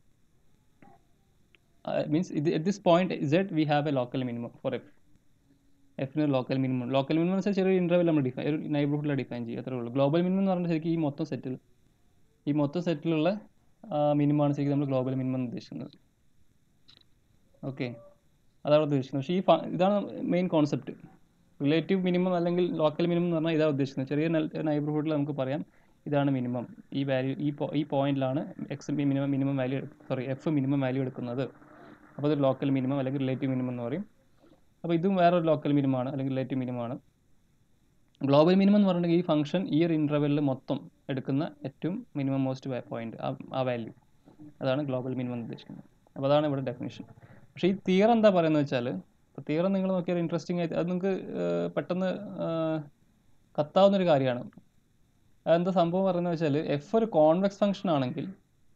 means ഇത് at this point z we have a local minimum for f എഫിന് ലോക്കൽ മിനിമം ലോക്കൽ മിനിമം എന്ന് വെച്ചാൽ ചെറിയ ഇൻ്റർവെൽ നമ്മൾ ഡിഫൈൻ ഒരു നൈബർഹുഡിൽ ഡിഫൈൻ ചെയ്യും അത്രേ ഉള്ളൂ ഗ്ലോബൽ മിനിമം എന്ന് പറഞ്ഞാൽ ശരിക്കും ഈ മൊത്തം സെറ്റിൽ ഈ മൊത്തം സെറ്റിലുള്ള മിനിമമാണ് ശരിക്കും നമ്മൾ ഗ്ലോബൽ മിനിമം എന്ന് ഉദ്ദേശിക്കുന്നത് ഓക്കെ അതാണ് ഉദ്ദേശിക്കുന്നത് പക്ഷേ ഈ ഫ- ഇതാണ് മെയിൻ കോൺസെപ്റ്റ് റിലേറ്റീവ് മിനിമം അല്ലെങ്കിൽ ലോക്കൽ മിനിമം എന്ന് പറഞ്ഞാൽ ഇതാണ് ഉദ്ദേശിക്കുന്നത് ചെറിയ നൈബർഹുഡിൽ നമുക്ക് പറയാം ഇതാണ് മിനിമം ഈ വാല്യൂ ഈ പോ- ഈ പോയിന്റിലാണ് x minimum minimum value sorry f minimum value എടുക്കുന്നത് അപ്പോൾ അതൊരു ലോക്കൽ മിനിമം അല്ലെങ്കിൽ റിലേറ്റീവ് മിനിമം എന്ന് പറയും അപ്പോൾ ഇതും വേറൊരു ലോക്കൽ മിനിമം ആണ് അല്ലെങ്കിൽ റിലേറ്റീവ് മിനിമം ആണ് ഗ്ലോബൽ മിനിമം എന്ന് പറഞ്ഞിട്ടുണ്ടെങ്കിൽ ഈ ഫംഗ്ഷൻ ഈ ഒരു ഇൻ്റർവെല്ലിൽ മൊത്തം എടുക്കുന്ന ഏറ്റവും മിനിമം മോസ്റ്റ് പോയിന്റ് ആ വാല്യൂ അതാണ് ഗ്ലോബൽ മിനിമം എന്ന് ഉദ്ദേശിക്കുന്നത് അപ്പോൾ അതാണ് ഇവിടെ ഡെഫിനേഷൻ പക്ഷേ ഈ തിയർ എന്താ പറയുന്നത് വെച്ചാൽ ഇപ്പോൾ തിയറം നിങ്ങൾ നോക്കിയാൽ ഇൻട്രസ്റ്റിംഗ് ആയിട്ട് അത് നിങ്ങൾക്ക് ഏർ, പെട്ടെന്ന് ഏർ, കത്താവുന്ന ഒരു കാര്യമാണ് അതെന്താ സംഭവം പറയുന്നത് വെച്ചാൽ എഫ് ഒരു കോൺവെക്സ് ഫംഗ്ഷൻ ആണെങ്കിൽ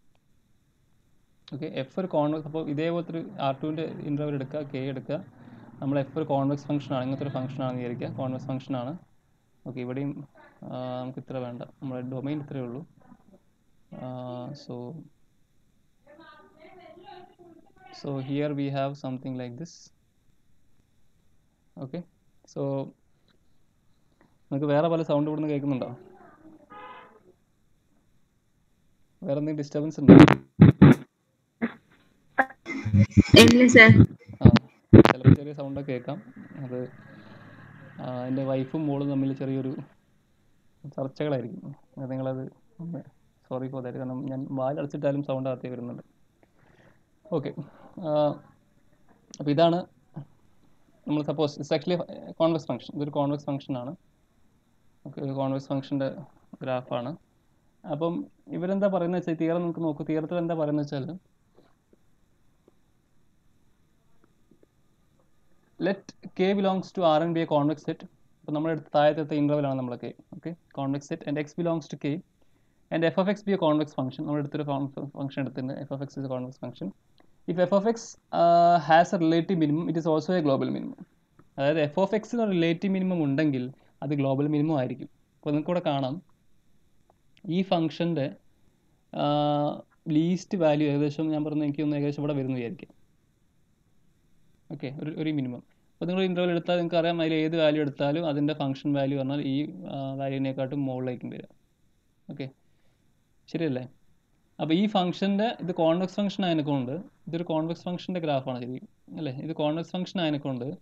ഓക്കെ എഫ് ഒരു കോൺവെക്സ് അപ്പോൾ ഇതേപോലത്തെ ഒരു ആർ ടുവിൻ്റെ ഇൻ്റർവൽ എടുക്കുക കെ എടുക്കുക നമ്മൾ എഫ് ഒരു കോൺവെക്സ് ഫംഗ്ഷൻ ആണ് ഇങ്ങനത്തെ ഒരു ഫംഗ്ഷൻ ആണെന്ന് വിചാരിക്കുക കോൺവെക്സ് ഫംഗ്ഷൻ ആണ് ഓക്കെ ഇവിടെയും ആ, നമുക്ക് ഇത്ര വേണ്ട നമ്മുടെ ഡൊമൈൻ ഇത്രയേ ഉള്ളൂ so so here we have something like this okay so നിങ്ങൾക്ക് വേറെ പല സൗണ്ട് ഇവിടുന്ന് കേൾക്കുന്നുണ്ടോ വേറെ എന്തെങ്കിലും ഡിസ്റ്റർബൻസ് ഉണ്ടോ ഇല്ല സർ ആ ചിലപ്പോൾ ചെറിയ സൗണ്ടൊക്കെ കേൾക്കാം അത് ആ, എൻ്റെ വൈഫും മോളും തമ്മിൽ ചെറിയൊരു ചർച്ചകളായിരിക്കും അത് നിങ്ങളത് സോറി ഫോർ ദാറ്റ് കാരണം ഞാൻ വാലടച്ചിട്ടാലും സൗണ്ട് അകത്തേ വരുന്നുണ്ട് ഓക്കെ അപ്പോൾ ഇതാണ് നമ്മൾ suppose it's actually convex function ഇതൊരു കോൺവെക്സ് ഫംഗ്ഷൻ ആണ് ഓക്കെ ഒരു കോൺവെക്സ് ഫംഗ്ഷൻ്റെ ഗ്രാഫാണ് അപ്പം ഇവരെന്താ പറയുന്നത് വെച്ചാൽ തിയറം നമുക്ക് നോക്കൂ തിയറത്തിൽ എന്താ പറയുന്നത് വെച്ചാൽ let K belongs to R n be a convex set അപ്പോൾ നമ്മുടെ അടുത്ത് താഴത്തെ ഇൻ്റർവൽ ആണ് നമ്മളെ K okay convex set and x belongs to K and f f x be a convex function നമ്മുടെ അടുത്തൊരു ഫംഗ്ഷൻ എടുത്തിട്ടുണ്ട് f f x is a convex function if f f x has a relative minimum it is also a global minimum അതായത് എഫ് ഓഫ് എക്സിന് റിലേറ്റീവ് മിനിമം ഉണ്ടെങ്കിൽ അത് ഗ്ലോബൽ മിനിമം ആയിരിക്കും അപ്പോൾ നിങ്ങൾക്ക് ഇവിടെ കാണാം ഈ ഫംഗ്ഷൻ്റെ ലീസ്റ്റ് വാല്യൂ ഏകദേശം ഞാൻ പറഞ്ഞ എനിക്ക് ഒന്ന് ഏകദേശം ഇവിടെ വരുന്നു വിചാരിക്കും ഓക്കെ ഒരു ഒരു മിനിമം അപ്പോൾ നിങ്ങൾ ഇൻ്റർവൽ എടുത്താൽ നിങ്ങൾക്ക് അറിയാം അതിൽ ഏത് വാല്യൂ എടുത്താലും അതിൻ്റെ ഫംഗ്ഷൻ വാല്യൂ പറഞ്ഞാൽ ഈ വാല്യൂവിനെക്കാട്ടും മുകളിലേക്കും വരിക ഓക്കെ ശരിയല്ലേ അപ്പോൾ ഈ ഫംഗ്ഷൻ്റെ ഇത് കോൺവെക്സ് ഫംഗ്ഷൻ ആയതിനെക്കൊണ്ട് ഇതൊരു കോൺവെക്സ് ഫംഗ്ഷൻ്റെ ഗ്രാഫാണ് ശരി അല്ലേ ഇത് കോൺവെക്സ് ഫംഗ്ഷൻ ആയതിനെക്കൊണ്ട്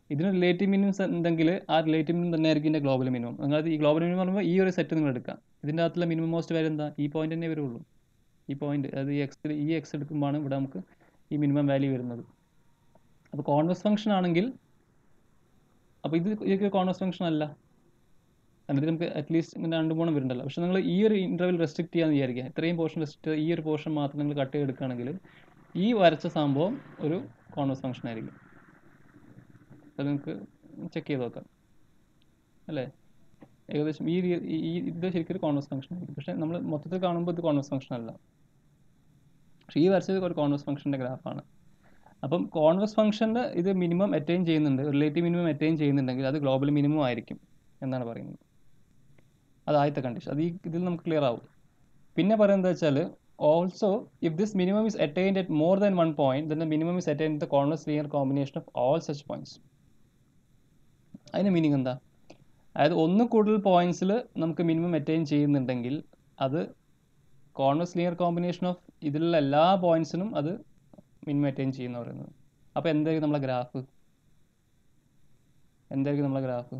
ഇതിന് റിലേറ്റീവ് മിനിമം ഉണ്ടെങ്കിൽ ആ റിലേറ്റീവ് മിനിമം തന്നെ ആയിരിക്കും ഇതിൻ്റെ ഗ്ലോബൽ മിനിമം നിങ്ങൾ ഈ ഗ്ലോബൽ മിനിമം പറയുമ്പോൾ ഈ ഒരു സെറ്റ് നിങ്ങൾ എടുക്കാം ഇതിൻ്റെ അകത്തുള്ള മിനിമം മോസ്റ്റ് വാല്യൂ എന്താ ഈ പോയിന്റ് തന്നെ വരുള്ളൂ ഈ പോയിന്റ് അതായത് ഈ എക്സ് ഈ എക്സ് എടുക്കുമ്പോഴാണ് ഇവിടെ നമുക്ക് ഈ മിനിമം വാല്യൂ വരുന്നത് അപ്പോൾ കോൺവെക്സ് ഫംഗ്ഷൻ ആണെങ്കിൽ അപ്പോൾ ഇത് ഇതൊക്കെ കോൺവെക്സ് ഫംഗ്ഷൻ അല്ല എന്നിട്ട് നമുക്ക് അറ്റ്ലീസ്റ്റ് ഇങ്ങനെ രണ്ട് മൂന്നും വരുന്നുണ്ടല്ലോ പക്ഷെ നിങ്ങൾ ഈ ഒരു ഇൻ്റർവെൽ റെസ്ട്രിക്ട് ചെയ്യാന്ന് വിചാരിക്കുക ഇത്രയും പോർഷൻ റെസ്ട്രിക്ട് ഈ ഒരു പോർഷൻ മാത്രം നിങ്ങൾ കട്ട് ചെയ്തെടുക്കുകയാണെങ്കിൽ ഈ വരച്ച സംഭവം ഒരു കോൺവെക്സ് ഫംഗ്ഷൻ ആയിരിക്കും അത് നിങ്ങൾക്ക് ചെക്ക് ചെയ്ത് നോക്കാം അല്ലേ ഏകദേശം ഈ രീ- ഈ ഈ- ഇത് ശരിക്കും ഒരു കോൺവെക്സ് ഫംഗ്ഷൻ ആയിരിക്കും പക്ഷേ നമ്മൾ മൊത്തത്തിൽ കാണുമ്പോൾ ഇത് കോൺവെക്സ് ഫംഗ്ഷൻ അല്ല പക്ഷേ ഈ വരച്ചത് ഒരു കോൺവെക്സ് ഫംഗ്ഷൻ്റെ ഗ്രാഫാണ് അപ്പം കോൺവെക്സ് ഫംഗ്ഷൻ്റെ ഇത് മിനിമം അറ്റൈൻ ചെയ്യുന്നുണ്ട് റിലേറ്റീവ് മിനിമം അറ്റൈൻ ചെയ്യുന്നുണ്ടെങ്കിൽ അത് ഗ്ലോബൽ മിനിമം ആയിരിക്കും എന്നാണ് പറയുന്നത് അത് ആദ്യത്തെ കണ്ടീഷൻ അത് ഈ ഇതിൽ നമുക്ക് ക്ലിയർ ആവും പിന്നെ പറയുന്നത് വെച്ചാൽ also if this minimum is attained at more than one point then the minimum is attained the convex linear combination of all such points അതിന് മീനിങ് എന്താ അതായത് ഒന്ന് കൂടുതൽ പോയിന്റ്സിൽ നമുക്ക് മിനിമം അറ്റൈൻ ചെയ്യുന്നുണ്ടെങ്കിൽ അത് കോൺവെക്സ് ലീനിയർ കോമ്പിനേഷൻ ഓഫ് ഇതിലുള്ള എല്ലാ പോയിന്റ്സിനും അത് മിനിമം അറ്റൈൻ ചെയ്യുന്ന പറയുന്നത് അപ്പോൾ എന്തായിരിക്കും നമ്മളെ ഗ്രാഫ് എന്തായിരിക്കും നമ്മളെ ഗ്രാഫ്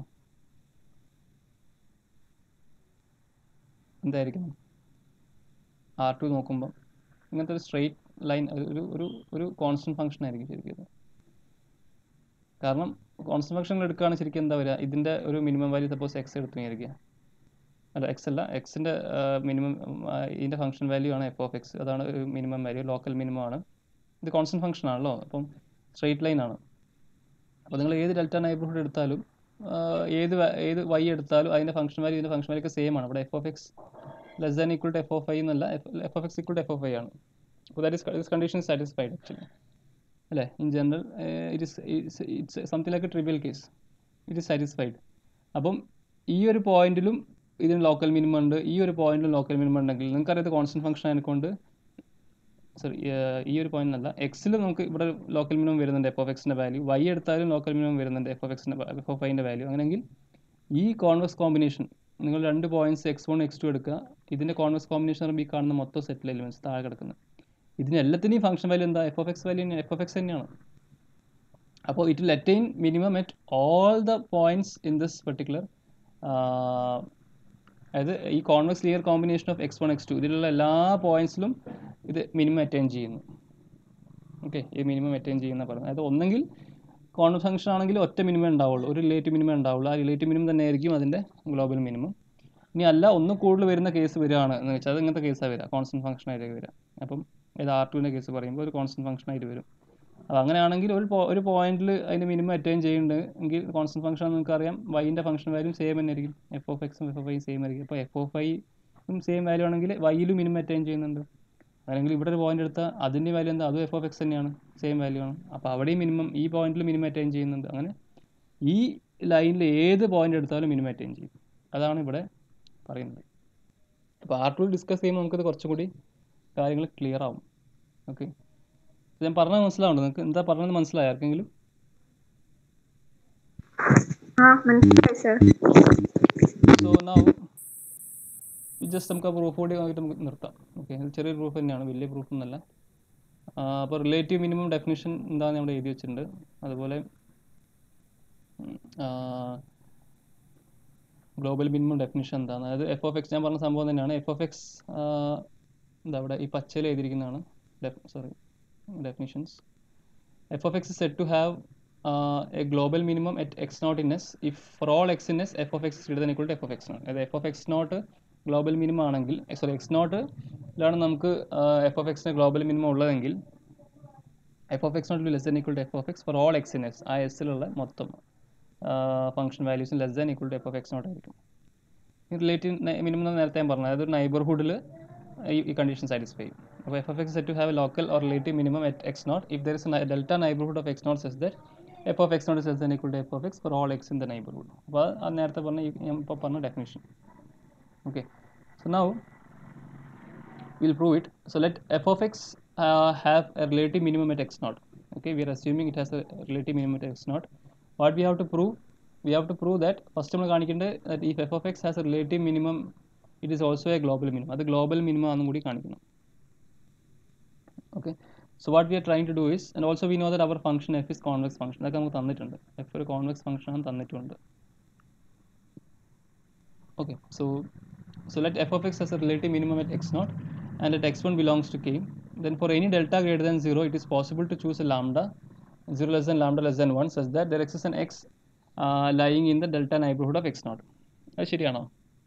എന്തായിരിക്കും ആർ ടു നോക്കുമ്പോൾ ഇങ്ങനത്തെ ഒരു സ്ട്രെയിറ്റ് ലൈൻ ഒരു ഒരു ഒരു കോൺസ്റ്റന്റ് ഫംഗ്ഷൻ ആയിരിക്കും ശരിക്കും ഇത് കാരണം കോൺസ്റ്റന്റ് ഫംഗ്ഷൻ എടുക്കുകയാണ് ശരിക്കും എന്താ വരിക ഇതിൻ്റെ ഒരു മിനിമം വാല്യൂ സപ്പോസ് എക്സ് എടുത്തു വിചാരിക്കുക അല്ല എക്സ് അല്ല എക്സിൻ്റെ മിനിമം ഇതിൻ്റെ ഫംഗ്ഷൻ വാല്യൂ ആണ് എഫ് ഓഫ് എക്സ് അതാണ് ഒരു മിനിമം വാല്യൂ ലോക്കൽ മിനിമം ആണ് ഇത് കോൺസ്റ്റന്റ് ഫംഗ്ഷൻ ആണല്ലോ അപ്പം സ്ട്രെയിറ്റ് ലൈൻ ആണ് അപ്പോൾ നിങ്ങൾ ഏത് ഡെൽറ്റ നൈബർഹുഡ് എടുത്താലും ആ, ഏത് വ- ഏത് വൈ എടുത്താലും അതിൻ്റെ ഫംഗ്ഷൻ വാല്യൂ ഇതിൻ്റെ ഫംഗ്ഷൻ വാല്യൂ ഒക്കെ സെയിം ആണ് ഇവിടെ f of x less than equal to F of i എന്നല്ല f of x equal to F of i ആണ് അപ്പോൾ that is this condition satisfied actually അല്ലേ in general it is it's something like a trivial case it is satisfied അപ്പം ഈ ഒരു പോയിന്റിലും ഇതിന് ലോക്കൽ മിനിമം ഉണ്ട് ഈ ഒരു പോയിന്റിലും ലോക്കൽ മിനിമം ഉണ്ടെങ്കിൽ നിങ്ങൾക്കറിയാം ഇത് കോൺസ്റ്റന്റ് ഫംഗ്ഷൻ ആയതുകൊണ്ട് സോറി ഈ ഒരു പോയിന്റ് അല്ല എക്സിൽ നമുക്ക് ഇവിടെ ലോക്കൽ മിനിമം വരുന്നുണ്ട് എഫ് ഓഫ് എക്സിൻ്റെ വാല്യൂ വൈ എടുത്താലും ലോക്കൽ മിനിമം വരുന്നുണ്ട് എഫ് ഓഫ് എക്സിൻ്റെ എഫ് ഓഫ് ഐൻ്റെ വാല്യൂ അങ്ങനെയെങ്കിൽ ഈ കോൺവെക്സ് കോമ്പിനേഷൻ നിങ്ങൾ രണ്ട് points X one X two എടുക്കുക ഇതിൻ്റെ കോൺവെക്സ് കോമ്പിനേഷൻ പറയുമ്പോൾ ഈ കാണുന്ന മൊത്തം സെറ്റിൽ എലിമെൻറ്റ്സ് താഴെ കിടക്കുന്നത് ഇതിന് എല്ലാത്തിനെയും ഫംഗ്ഷൻ വാല്യൂ എന്താ f of x value F of x തന്നെയാണ് അപ്പോൾ it will attain minimum at all the points in this particular അതായത് ഈ കോൺവെക്സ് ലിയർ combination of X one X two ഇതിലുള്ള എല്ലാ പോയിന്റ്സിലും ഇത് മിനിമം അറ്റൈൻ ചെയ്യുന്നു ഓക്കെ ഈ മിനിമം അറ്റൈൻ ചെയ്യുന്ന പറയുന്നത് അതായത് ഒന്നെങ്കിൽ കോൺവെക്സ് ഫംഗ്ഷൻ ആണെങ്കിൽ ഒറ്റ മിനിമം ഉണ്ടാവുള്ളൂ ഒരു റിലേറ്റീവ് മിനിമം ഉണ്ടാവുള്ളൂ ആ റിലേറ്റീവ് മിനിമം തന്നെ ആയിരിക്കും അതിൻ്റെ ഗ്ലോബൽ മിനിമം ഇനി അല്ല ഒന്ന് കൂടുതൽ വരുന്ന കേസ് വരികയാണ് എന്ന് വെച്ചാൽ അത് ഇങ്ങനത്തെ കേസാണ് വരിക കോൺസ്റ്റന്റ് ഫംഗ്ഷൻ ആയിട്ട് വരിക അപ്പം ഇത് ആർ ടുവിൻ്റെ കേസ് പറയുമ്പോൾ ഒരു കോൺസ്റ്റന്റ് ഫംഗ്ഷൻ ആയിട്ട് വരും അത് അങ്ങനെയാണെങ്കിൽ ഒരു po- ഒരു പോയിന്റിൽ അതിൻ്റെ മിനിമം അറ്റൈൻ ചെയ്യുന്നുണ്ട് എങ്കിൽ കോൺസ്റ്റന്റ് ഫംഗ്ഷൻ നിങ്ങൾക്ക് അറിയാം വൈൻ്റെ ഫംഗ്ഷൻ വാല്യൂ സെയിം തന്നെ ആയിരിക്കും എഫ് ഓഫ് എക്സും എഫ് ഓഫ് ഐ സെയിം ആയിരിക്കും അപ്പോൾ എഫ് ഓഫ് ഐയും സെയിം വാല്യൂ ആണെങ്കിൽ വൈയിലും മിനിമം അറ്റൈൻ ചെയ്യുന്നുണ്ട് അല്ലെങ്കിൽ ഇവിടെ ഒരു പോയിന്റ് എടുത്താൽ അതിൻ്റെ വാല്യൂ എന്താ അതും എഫ് ഓഫ് എക്സ് തന്നെയാണ് സെയിം വാല്യൂ ആണ് അപ്പോൾ അവിടെയും മിനിമം ഈ പോയിന്റിൽ മിനിമം അറ്റൈൻ ചെയ്യുന്നുണ്ട് അങ്ങനെ ഈ ലൈനിൽ ഏത് പോയിന്റ് എടുത്താലും മിനിമം അറ്റൈൻ ചെയ്യും അതാണ് ഇവിടെ പറയുന്നത് അപ്പോൾ ആർ ടു ഡിസ്കസ് ചെയ്യുമ്പോൾ നമുക്കത് കുറച്ചും കൂടി കാര്യങ്ങൾ ക്ലിയർ ആവും ഓക്കെ ഞാൻ പറഞ്ഞത് മനസ്സിലാവുണ്ടോ നിങ്ങൾക്ക് എന്താ പറഞ്ഞത് മനസ്സിലായോ ആർക്കെങ്കിലും ആ മനസ്സിലായി സർ സോ നൗ ജസ്റ്റ് നമുക്ക് ആ പ്രൂഫ് കൂടി ആയിട്ട് നമുക്ക് നിർത്താം ഓക്കെ ഇത് ചെറിയൊരു പ്രൂഫ് തന്നെയാണ് വലിയ പ്രൂഫ് ഒന്നല്ല അപ്പോൾ റിലേറ്റീവ് മിനിമം ഡെഫിനിഷൻ എന്താണെന്ന് ഇവിടെ എഴുതി വെച്ചിട്ടുണ്ട് അതുപോലെ ഗ്ലോബൽ മിനിമം ഡെഫിനിഷൻ എന്താണ് അതായത് എഫ് ഓഫ് എക്സ് ഞാൻ പറഞ്ഞ സംഭവം തന്നെയാണ് എഫ് ഓഫ് എക്സ് എന്താ ഇവിടെ ഈ പച്ചയിൽ എഴുതിയിരിക്കുന്നതാണ് sorry definitions f of x is said to have uh, a global minimum at x naught in s if for all x in s f of x is greater than equal to f of x naught അതായത് f of x naught global minimum ആണെങ്കിൽ സോറി എക്സ് നോട്ട് ലാണ് നമുക്ക് എഫ് ഓഫ് എക്സിന് ഗ്ലോബൽ മിനിമം ഉള്ളതെങ്കിൽ f of x naught less than equal to F of x for all x in s ആ എസ്സിലുള്ള മൊത്തം ഫംഗ്ഷൻ വാല്യൂസും less than equal to F of x naught ആയിരിക്കും റിലേറ്റീവ് മിനിമം നേരത്തെ ഞാൻ പറഞ്ഞു അതായത് ഒരു നൈബർഹുഡിൽ ഈ കണ്ടീഷൻ സാറ്റിസ്ഫൈ ചെയ്യും അപ്പോൾ f f x set to have a local or relative minimum at x naught if there is delta neighbourhood of x naught such that f of x naught is less than equal to F of x for all x in the neighbourhood അപ്പോൾ അത് നേരത്തെ പറഞ്ഞ ഈ ഞാൻ ഇപ്പോൾ പറഞ്ഞ definition okay so now we'll prove it so let f of x uh, have a relative minimum at x naught okay we are assuming it has a relative minimum at x naught what we have to prove we have to prove that first നമ്മൾ കാണിക്കേണ്ടത് that if f of x has a relative minimum it is also a global minimum അത് global minimum ആണെന്നും കൂടി കാണിക്കണം okay so what we are trying to do is and also we know that our function f is convex function അതൊക്കെ നമുക്ക് തന്നിട്ടുണ്ട് എഫ് ഒരു കോൺവെക്സ് ഫംഗ്ഷൻ ആണ് തന്നിട്ടുണ്ട് okay so so let f of x has a relative minimum at x naught and let x1 belongs to k then for any delta greater than 0 it is possible to choose a lambda 0 less than lambda less than 1 such that there exists an x uh, lying in the delta neighborhood of x naught അത് ശരിയാണോ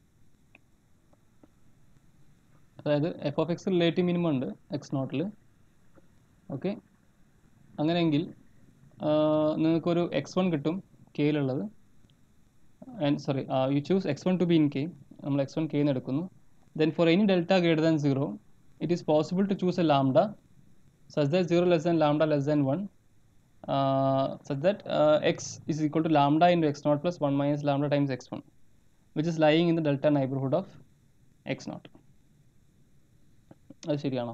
അതായത് F of x relative minimum ഉണ്ട് എക്സ് നോട്ടിൽ ഓക്കെ അങ്ങനെയെങ്കിൽ നിങ്ങൾക്കൊരു എക്സ് വൺ കിട്ടും കെയിലുള്ളത് and sorry you choose x one to be in k നമ്മൾ എക്സ് വൺ കെ എന്ന് എടുക്കുന്നു then for any delta greater than zero it is possible to choose a lambda such that zero less than lambda less than one such that x is equal to lambda into x naught plus one minus lambda times X one which is lying in the delta neighbourhood of x naught അത് ശരിയാണോ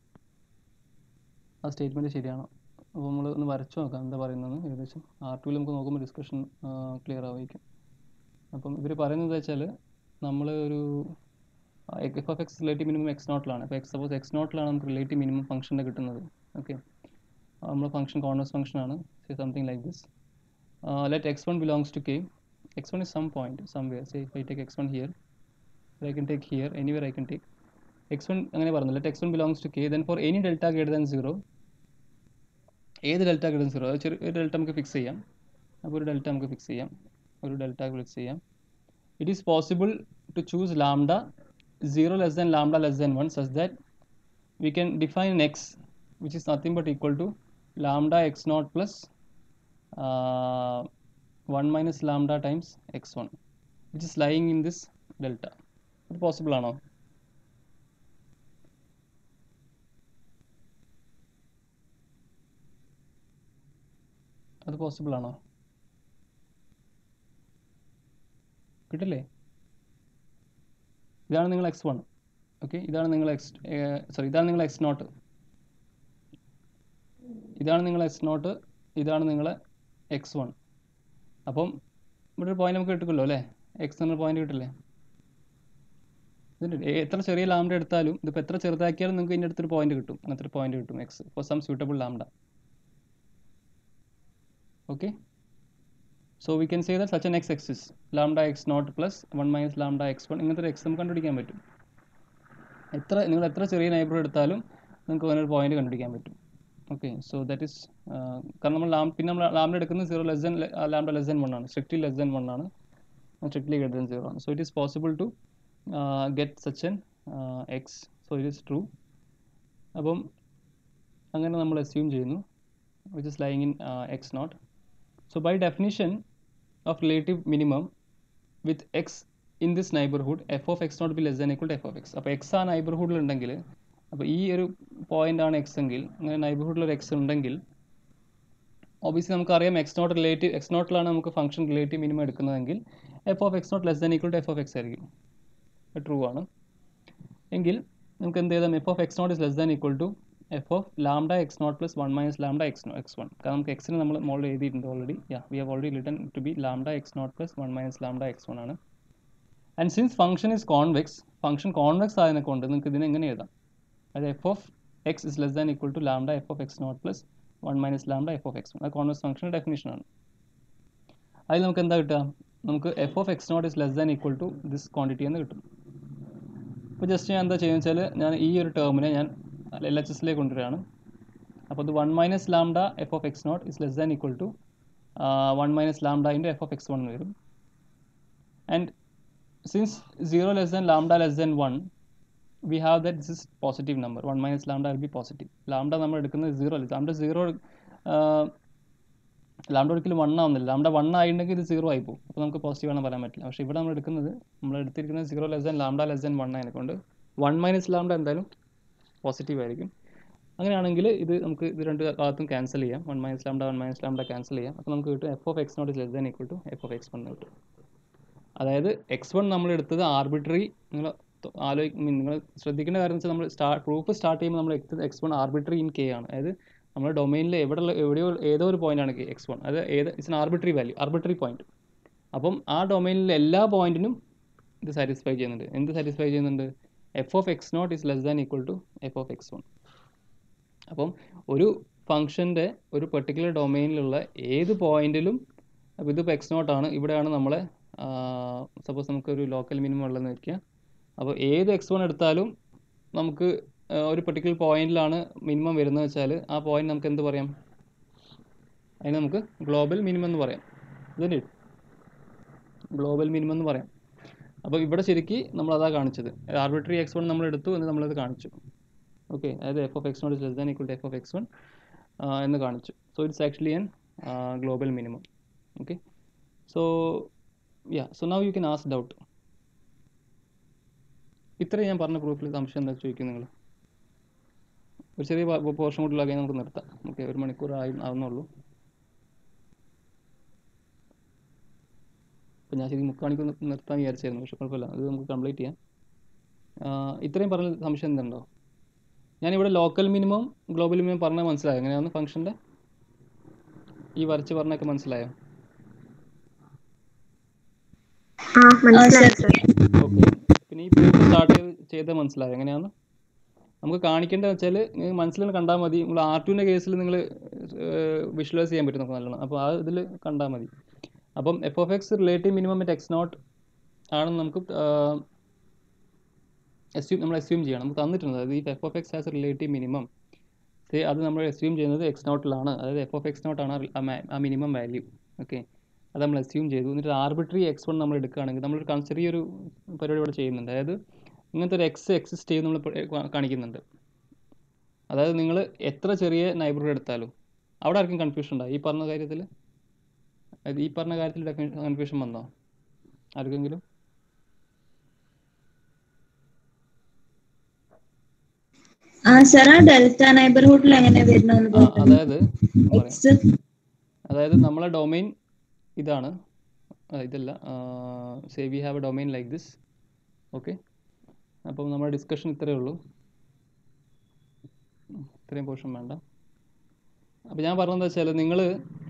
ആ സ്റ്റേറ്റ്മെൻറ്റ് ശരിയാണോ അപ്പോൾ നമ്മൾ ഒന്ന് വരച്ചു നോക്കാം എന്താ പറയുന്നത് ഏകദേശം ആർ ടുവിൽ നമുക്ക് നോക്കുമ്പോൾ ഡിസ്കഷൻ ക്ലിയർ ആവുമായിരിക്കും അപ്പം ഇവർ പറയുന്നത് വെച്ചാൽ നമ്മൾ ഒരു f of x relative minimum x നോട്ടിലാണ് അപ്പോൾ എക്സ് സപ്പോസ് എക്സ് നോട്ടിലാണ് നമുക്ക് റിലേറ്റീവ് മിനിമം ഫംഗ്ഷൻ്റെ കിട്ടുന്നത് ഓക്കെ നമ്മൾ ഫംഗ്ഷൻ കോൺവെക്സ് ഫംഗ്ഷൻ ആണ് say something like this let x one belongs to k x one is some point somewhere say I take x one here I can take here anywhere I can take x one അങ്ങനെ പറഞ്ഞു let x one belongs to k then for any delta greater than zero ഏത് ഡെൽറ്റ ഗ്രേറ്റർ ദാൻ സീറോ അത് ചെറിയ ഒരു ഡെൽറ്റ നമുക്ക് ഫിക്സ് ചെയ്യാം അപ്പോൾ ഒരു ഡെൽറ്റ നമുക്ക് ഫിക്സ് ചെയ്യാം ഒരു ഡെൽറ്റ ഫിക്സ് ചെയ്യാം it is possible to choose lambda zero less than lambda less than one such that we can define x which is nothing but equal to lambda x naught plus one minus lambda times X one which is lying in this delta ഇത് പോസിബിൾ ആണോ അത് പോസിബിൾ ആണോ കിട്ടില്ലേ ഇതാണ് നിങ്ങൾ എക്സ് വൺ ഓക്കെ ഇതാണ് നിങ്ങൾ എക്സ് സോറി ഇതാണ് നിങ്ങൾ എക്സ് നോട്ട് ഇതാണ് നിങ്ങൾ എക്സ് നോട്ട് ഇതാണ് നിങ്ങളെ എക്സ് വൺ അപ്പം ഇവിടെ ഒരു പോയിന്റ് നമുക്ക് കിട്ടുമല്ലോ അല്ലേ എക്സ് എന്ന പോയിന്റ് കിട്ടില്ലേ ഇതിൻ്റെ എത്ര ചെറിയ ലാംഡ എടുത്താലും ഇതിപ്പോൾ എത്ര ചെറുതാക്കിയാലും നിങ്ങൾക്ക് ഇതിൻ്റെ അടുത്തൊരു പോയിന്റ് കിട്ടും അങ്ങനത്തെ ഒരു പോയിന്റ് കിട്ടും x for some suitable lambda okay so we can say that such an x exists lambda x naught plus 1 minus lambda x1 ഇങ്ങനത്തെ ഒരു എക്സ് നമുക്ക് കണ്ടുപിടിക്കാൻ പറ്റും എത്ര നിങ്ങൾ എത്ര ചെറിയ നൈബർ എടുത്താലും നിങ്ങൾക്ക് അങ്ങനെ ഒരു പോയിന്റ് കണ്ടുപിടിക്കാൻ പറ്റും ഓക്കെ സോ ദാറ്റ് ഇസ് കാരണം നമ്മൾ ലാം പിന്നെ നമ്മൾ ലാംഡ എടുക്കുന്നത് zero less than lambda less than one ആണ് സ്ട്രിക്ട്ലി ലെസ് ദൻ വൺ ആണ് സ്ട്രിക്ട്ലി ഗ്രേറ്റർ ദൻ സീറോ ആണ് so it is possible to get such an x so it is true അപ്പം അങ്ങനെ നമ്മൾ അസ്യൂം ചെയ്യുന്നു which is lying in x naught So by definition of relative minimum with x in this neighborhood f of x not be less than equal to f of x അപ്പോൾ x ആ നൈബർഹുഡിൽ ഉണ്ടെങ്കിൽ അപ്പോൾ ഈ ഒരു പോയിന്റ് ആണ് എക്സ് എങ്കിൽ അങ്ങനെ നൈബർഹുഡിൽ ഒരു എക്സ് ഉണ്ടെങ്കിൽ ഒബിയസ്ലി നമുക്കറിയാം എക്സ് നോട്ട് റിലേറ്റീവ് എക്സ് നോട്ടിലാണ് നമുക്ക് ഫംഗ്ഷൻ റിലേറ്റീവ് മിനിമം എടുക്കുന്നതെങ്കിൽ f of x naught less than equal to F of x ആയിരിക്കും ട്രൂ ആണ് എങ്കിൽ നമുക്ക് എന്ത് ചെയ്താൽ f of x naught is less than equal to F of lambda x naught plus one minus lambda x no x one കാരണം നമുക്ക് എക്സിന് നമ്മൾ മോളിൽ എഴുതിയിട്ടുണ്ട് already ya we have already written to be lambda x naught plus one minus lambda X one ആണ് and since function is convex function convex ആയതിനെ കൊണ്ട് നിങ്ങൾക്ക് ഇതിനെ എങ്ങനെ എഴുതാം അത് f of X is less than equal to lambda f of x naught plus one minus lambda f of X one അത് കോൺവെക്സ് ഫംഗ്ഷൻ്റെ ഡെഫിനേഷനാണ് അതിൽ നമുക്ക് എന്താ കിട്ടുക നമുക്ക് f of x naught is less than equal to this quantity എന്ന് കിട്ടും ഇപ്പോൾ ജസ്റ്റ് ഞാൻ എന്താ ചെയ്യുന്നത് വെച്ചാൽ ഞാൻ ഈ ഒരു ടേമിനെ ഞാൻ എൽ എച്ച് എസിലേക്ക് കൊണ്ടുവരികയാണ് അപ്പോൾ ഇത് one minus lambda f of x naught is less than equal to one minus lambda into F of X one വരും and since zero less than lambda less than one we have that this is positive number one minus lambda will be positive lambda നമ്മൾ എടുക്കുന്നത് സീറോ അല്ല ലാംഡ സീറോ ലാംഡ ഒരിക്കലും വൺ ആവുന്നില്ല ലാംഡ വൺ ആയിട്ടുണ്ടെങ്കിൽ ഇത് സീറോ ആയി പോകും അപ്പോൾ നമുക്ക് പോസിറ്റീവ് ആണെന്ന് പറയാൻ പറ്റില്ല പക്ഷേ ഇവിടെ നമ്മൾ എടുക്കുന്നത് നമ്മൾ എടുത്തിരിക്കുന്നത് zero less than lambda less than one ആയതുകൊണ്ട് വൺ മൈനസ് ലാംഡ എന്തായാലും പോസിറ്റീവ് ആയിരിക്കും അങ്ങനെയാണെങ്കിൽ ഇത് നമുക്ക് ഇത് രണ്ട് ഭാഗത്തും ക്യാൻസൽ ചെയ്യാം one minus lambda one minus lambda cancel ചെയ്യാം അപ്പോൾ നമുക്ക് കിട്ടും f of x naught is less than equal to F of X one കിട്ടും അതായത് എക്സ് വൺ നമ്മൾ എടുത്തത് ആർബിട്രറി നിങ്ങൾ ആലോചിക്കും നിങ്ങൾ ശ്രദ്ധിക്കേണ്ട കാര്യം വെച്ചാൽ നമ്മൾ സ്റ്റാർട്ട് പ്രൂഫ് സ്റ്റാർട്ട് ചെയ്യുമ്പോൾ നമ്മൾ എടുത്തത് x one arbitrary in k ആണ് അതായത് നമ്മുടെ ഡൊമൈനിൽ എവിടെ എവിടെയോ ഏതോ ഒരു പോയിന്റ് ആണ് എക്സ് വൺ അത് ഏത് it's an arbitrary value arbitrary point അപ്പം ആ ഡൊമൈനിലെ എല്ലാ പോയിന്റിനും ഇത് സാറ്റിസ്ഫൈ ചെയ്യുന്നുണ്ട് എന്ത് സാറ്റിസ്ഫൈ ചെയ്യുന്നുണ്ട് f of x naught is less than equal to F of X one അപ്പം ഒരു ഫംഗ്ഷൻ്റെ ഒരു പെർട്ടിക്കുലർ ഡൊമൈനിലുള്ള ഏത് പോയിന്റിലും അപ്പോൾ ഇതിപ്പോൾ എക്സ് നോട്ട് ആണ് ഇവിടെയാണ് നമ്മളെ സപ്പോസ് നമുക്കൊരു ലോക്കൽ മിനിമം ഉള്ളതെന്ന് വയ്ക്കുക അപ്പോൾ ഏത് എക്സ് വൺ എടുത്താലും നമുക്ക് ആ, ഒരു പെർട്ടിക്കുലർ പോയിന്റിലാണ് മിനിമം വരുന്നത് വെച്ചാൽ ആ പോയിന്റ് നമുക്ക് എന്ത് പറയാം അതിന് നമുക്ക് ഗ്ലോബൽ മിനിമം എന്ന് പറയാം ഇതല്ലേ ഗ്ലോബൽ മിനിമം എന്ന് പറയാം അപ്പോൾ ഇവിടെ ശരിക്ക് നമ്മൾ അതാ കാണിച്ചത് ആർബിട്രറി എക്സ് വൺ നമ്മൾ എടുത്തു എന്ന് നമ്മളത് കാണിച്ചു ഓക്കെ അതായത് F of x naught is less than equal to F of X one എന്ന് കാണിച്ചു so it's actually an global minimum okay so ya so now you can ask doubt ഇത്ര ഞാൻ പറഞ്ഞ പ്രൂഫിൽ സംശയം എന്താ ചോദിക്കും നിങ്ങൾ ഒരു ചെറിയ പോർഷൻ കൂട്ടിലാക്കി നമുക്ക് നിർത്താം ഓക്കെ ഒരു മണിക്കൂർ ആയി ആവുന്നുള്ളൂ അപ്പോൾ ഞാൻ ശരിക്കും മുക്കാൽ മണിക്കൂർ നി- നിർത്താൻ വിചാരിച്ചായിരുന്നു പക്ഷെ കുഴപ്പമില്ല അത് നമുക്ക് കംപ്ലീറ്റ് ചെയ്യാം ആ, ഇത്രയും പറഞ്ഞ സംശയം എന്തുണ്ടോ ഞാനിവിടെ ലോക്കൽ മിനിമം ഗ്ലോബൽ മിനിമം പറഞ്ഞാൽ മനസ്സിലായോ എങ്ങനെയാണ് ഫംഗ്ഷൻ്റെ ഈ വരച്ച് പറഞ്ഞൊക്കെ മനസ്സിലായോ ആ മനസ്സിലായി സർ ഓക്കെ പിന്നെ ഈ പ്രൂഫ് സ്റ്റാർട്ട് ചെയ്ത് ചെയ്ത് മനസ്സിലായോ എങ്ങനെയാണ് നമുക്ക് കാണിക്കേണ്ടത് വെച്ചാൽ നിങ്ങൾ മനസ്സിൽ കണ്ടാൽ മതി നിങ്ങൾ ആർ ടുവിൻ്റെ കേസിൽ നിങ്ങൾ വിഷ്വലൈസ് ചെയ്യാൻ പറ്റും നമുക്ക് നല്ലോണം അപ്പോൾ ആ ഇതിൽ കണ്ടാൽ മതി അപ്പം F of x relative minimum at x naught ആണെന്ന് നമുക്ക് എസ്യൂം നമ്മൾ എസ്യൂം ചെയ്യണം നമുക്ക് തന്നിട്ടുണ്ട് അതായത് ഈ f of x as relative minimum അത് നമ്മൾ എസ്യൂം ചെയ്യുന്നത് എക്സ് നോട്ടിലാണ് അതായത് എഫ് ഓഫ് എക്സ് നോട്ടാണ് ആ ma- ആ മിനിമം വാല്യൂ ഓക്കെ അത് നമ്മൾ അസ്യൂം ചെയ്തു എന്നിട്ട് ആർബിട്രറി എക്സ് വൺ നമ്മൾ എടുക്കുകയാണെങ്കിൽ നമ്മളൊരു കൺ- ചെറിയൊരു പരിപാടി ഇവിടെ ചെയ്യുന്നുണ്ട് അതായത് ഇങ്ങനത്തെ ഒരു എക്സ് എക്സിസ്റ്റ് ചെയ്ത് നമ്മൾ കാണിക്കുന്നുണ്ട് അതായത് നിങ്ങൾ എത്ര ചെറിയ നൈബർഹുഡ് എടുത്താലും അവിടെ ആർക്കും കൺഫ്യൂഷൻ ഉണ്ടോ ഈ പറഞ്ഞ കാര്യത്തിൽ അതായത് ഈ പറഞ്ഞ കാര്യത്തിൽ കൺഫ്യൂഷൻ വന്നോ ആർക്കെങ്കിലും ആ സാർ ആ ഡെൽറ്റ നൈബർഹുഡിൽ എങ്ങനെ വരുന്നെന്ന് ആ പറഞ്ഞു അതായത് ഞാൻ പറയാം എക്സ് അതായത് നമ്മളെ ഡൊമൈൻ ഇതാണ് ആ, ഇതല്ല say we have a domain like this okay അപ്പം നമ്മുടെ ഡിസ്കഷൻ ഇത്രയേ ഉള്ളൂ ഉം, ഇത്രയും പോർഷൻ വേണ്ട അപ്പം ഞാൻ പറഞ്ഞതെന്ന് വെച്ചാൽ നിങ്ങൾ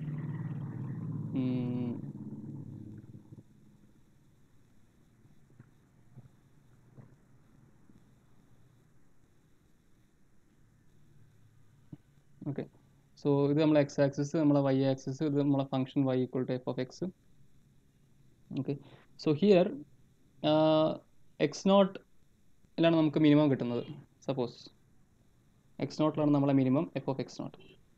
ഓക്കെ സോ ഇത് നമ്മളെ എക്സ് ആക്സിസ് നമ്മളെ വൈ ആക്സിസ് ഇത് നമ്മളെ function y equal to F of X okay so here x നോട്ടിലാണ് നമുക്ക് മിനിമം കിട്ടുന്നത് സപ്പോസ് എക്സ് നോട്ടിലാണ് നമ്മളെ minimum f of x naught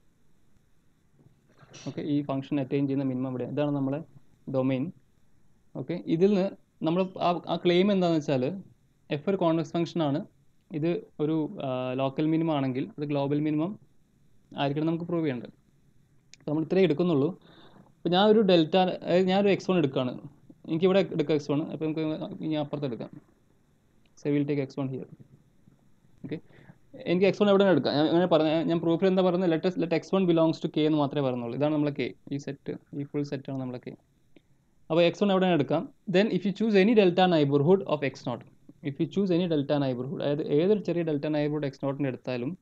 okay ഈ ഫംഗ്ഷൻ അറ്റൈൻ ചെയ്യുന്ന മിനിമം ഇവിടെ ഇതാണ് നമ്മളെ ഡൊമൈൻ ഓക്കെ ഇതിൽ നിന്ന് നമ്മൾ ആ ആ ക്ലെയിം എന്താണെന്ന് വെച്ചാൽ എഫ് ഒരു കോൺവെക്സ് ഫംഗ്ഷൻ ആണ് ഇത് ഒരു ലോക്കൽ മിനിമം ആണെങ്കിൽ അത് ഗ്ലോബൽ മിനിമം ആയിരിക്കണം നമുക്ക് പ്രൂവ് ചെയ്യേണ്ടത് അപ്പോൾ നമ്മൾ ഇത്രയും എടുക്കുന്നുള്ളൂ അപ്പോൾ ഞാൻ ഒരു ഡെൽറ്റ അതായത് ഞാനൊരു എക്സ് വൺ എടുക്കുകയാണ് എനിക്കിവിടെ എടുക്കാം എക്സ് വൺ അപ്പോൾ നമുക്ക് ഇനി അപ്പുറത്ത് എടുക്കാം say will take x one here okay എനിക്ക് എക്സ് വൺ എവിടെ എടുക്കാം ഞാൻ അങ്ങനെ പറഞ്ഞ ഞാൻ പ്രൂഫിൽ എന്താ പറയുന്നത് let let x one belongs to K എന്ന് മാത്രമേ പറഞ്ഞുള്ളൂ ഇതാണ് നമ്മളെ കെ ഈ സെറ്റ് ഈ ഫുൾ സെറ്റാണ് നമ്മളെ കെ അപ്പോൾ എക്സ് വൺ എവിടെ എടുക്കാം then if you choose any delta neighbourhood of x naught if you choose any delta neighbourhood അതായത് ഏതൊരു ചെറിയ ഡെൽറ്റ നൈബർഹുഡ് എക്സ് നോട്ടിൻ്റെ എടുത്താലും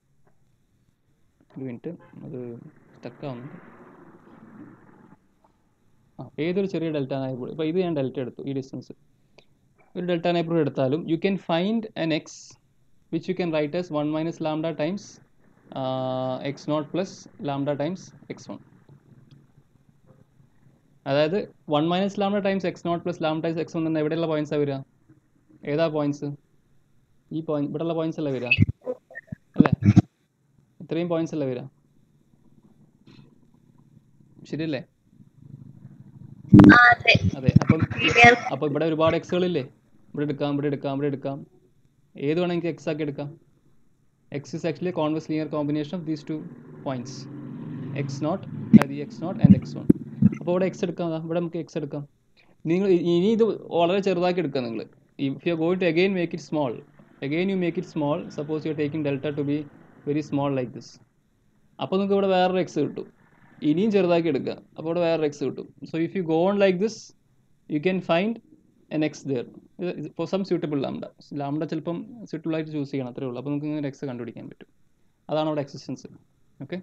ഒരു മിനിറ്റ് അത് സ്റ്റക്കാവുന്നുണ്ട് ആ ഏതൊരു ചെറിയ ഡെൽറ്റ നൈബർഹുഡ് ഇപ്പോൾ ഇത് ഞാൻ ഡെൽറ്റ എടുത്തു ഈ ഡിസ്റ്റൻസ് ഒരു ഡെൽറ്റ നൈബർഹുഡ് എടുത്താലും you can find an x which you can write as one minus lambda times x naught plus lambda times X one അതായത് one minus lambda times x naught plus lambda times X one എന്ന എവിടെയുള്ള പോയിന്റ്സാണ് വരിക ഏതാ പോയിന്റ്സ് ഈ പോയിന്റ് ഇവിടെയുള്ള പോയിന്റ്സ് അല്ലേ വരിക അല്ലേ ഇത്രയും പോയിന്റ്സ് അല്ലേ വരിക ശരിയല്ലേ ആ അതെ അതെ അപ്പം അപ്പോൾ ഇവിടെ ഒരുപാട് എക്സുകളില്ലേ ഇവിടെ എടുക്കാം ഇവിടെ എടുക്കാം ഇവിടെ എടുക്കാം ഏത് വേണമെങ്കിൽ എക്സ് ആക്കി എടുക്കാം x is actually convex linear combination of these two points x naught അതായത് x naught and x one അപ്പോൾ ഇവിടെ എക്സ് എടുക്കാം ദാ ഇവിടെ നമുക്ക് എക്സ് എടുക്കാം നിങ്ങൾ ഇനി ഇത് വളരെ ചെറുതാക്കി എടുക്കുക നിങ്ങൾ if you going to again make it small again you make it small suppose you are taking delta to be very small like this അപ്പോൾ നിങ്ങൾക്ക് ഇവിടെ വേറൊരു എക്സ് കിട്ടും ഇനിയും ചെറുതാക്കി എടുക്കുക അപ്പോൾ ഇവിടെ വേറൊരു എക്സ് കിട്ടും so if you go on like this you can find an x there for some suitable lambda lambda ചിലപ്പം suitable ആയിട്ട് ചൂസ് ചെയ്യണം അത്രേ ഉള്ളൂ അപ്പോൾ നമുക്ക് ഇങ്ങനെ എക്സ് കണ്ടുപിടിക്കാൻ പറ്റും അതാണ് അവിടെ എക്സിസ്റ്റൻസ് ഓക്കെ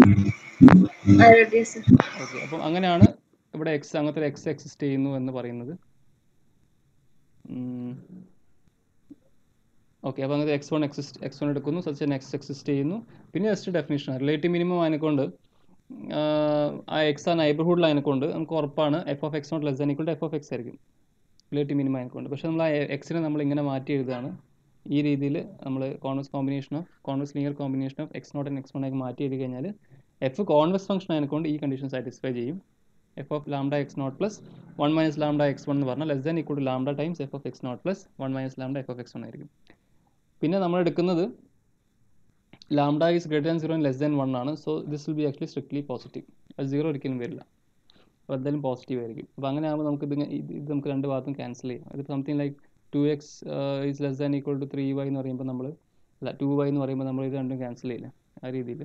അതെ സർ ഓക്കെ അപ്പം അങ്ങനെയാണ് ഇവിടെ എക്സ് അങ്ങനത്തെ ഒരു എക്സ് എക്സിസ്റ്റ് ചെയ്യുന്നു എന്ന് പറയുന്നത് ഓക്കെ അപ്പോൾ അങ്ങനെ x one exist x one എടുക്കുന്നു സച്ച് നെക്സ്റ്റ് എക്സിസ്റ്റ് ചെയ്യുന്നു പിന്നെ ജസ്റ്റ് ഡെഫിനേഷൻ റിലേറ്റീവ് മിനിമം അതിനെക്കൊണ്ട് ആ എക്സ് ആ നൈബർഹുഡിൽ അതിനെക്കൊണ്ട് നമുക്ക് ഉറപ്പാണ് f of x naught less than equal to F of x ആയിരിക്കും റിലേറ്റീവ് മിനിമം അതിനെക്കൊണ്ട് പക്ഷേ നമ്മൾ ആ എക്സിനെ നമ്മൾ ഇങ്ങനെ മാറ്റി എഴുതുകയാണ് ഈ രീതിയിൽ നമ്മൾ convex combination of convex linear combination of x naught and x one ആക്കി മാറ്റി എഴുതി കഴിഞ്ഞാൽ എഫ് കോൺവെക്സ് ഫംഗ്ഷൻ അതിനെക്കൊണ്ട് ഈ കണ്ടീഷൻ സാറ്റിസ്ഫൈ ചെയ്യും f of lambda x naught plus one minus lambda X one എന്ന് പറഞ്ഞാൽ less than equal to lambda times F of x naught plus one minus lambda f of X one ആയിരിക്കും പിന്നെ നമ്മൾ എടുക്കുന്നത് lambda is greater than zero less than one ആണ് so this will be actually strictly positive അത് സീറോ ഒരിക്കലും വരില്ല അപ്പോൾ എന്തായാലും പോസിറ്റീവ് ആയിരിക്കും അപ്പോൾ അങ്ങനെ ആകുമ്പോൾ നമുക്ക് ഇത് ഇത് ഇത് നമുക്ക് രണ്ട് ഭാഗത്തും ക്യാൻസൽ ചെയ്യാം ഇത് something like two x is less than equal to three y എന്ന് പറയുമ്പോൾ നമ്മൾ അല്ല ടു വൈ എന്ന് പറയുമ്പോൾ നമ്മൾ ഇത് രണ്ടും ക്യാൻസൽ ചെയ്യില്ല ആ രീതിയിൽ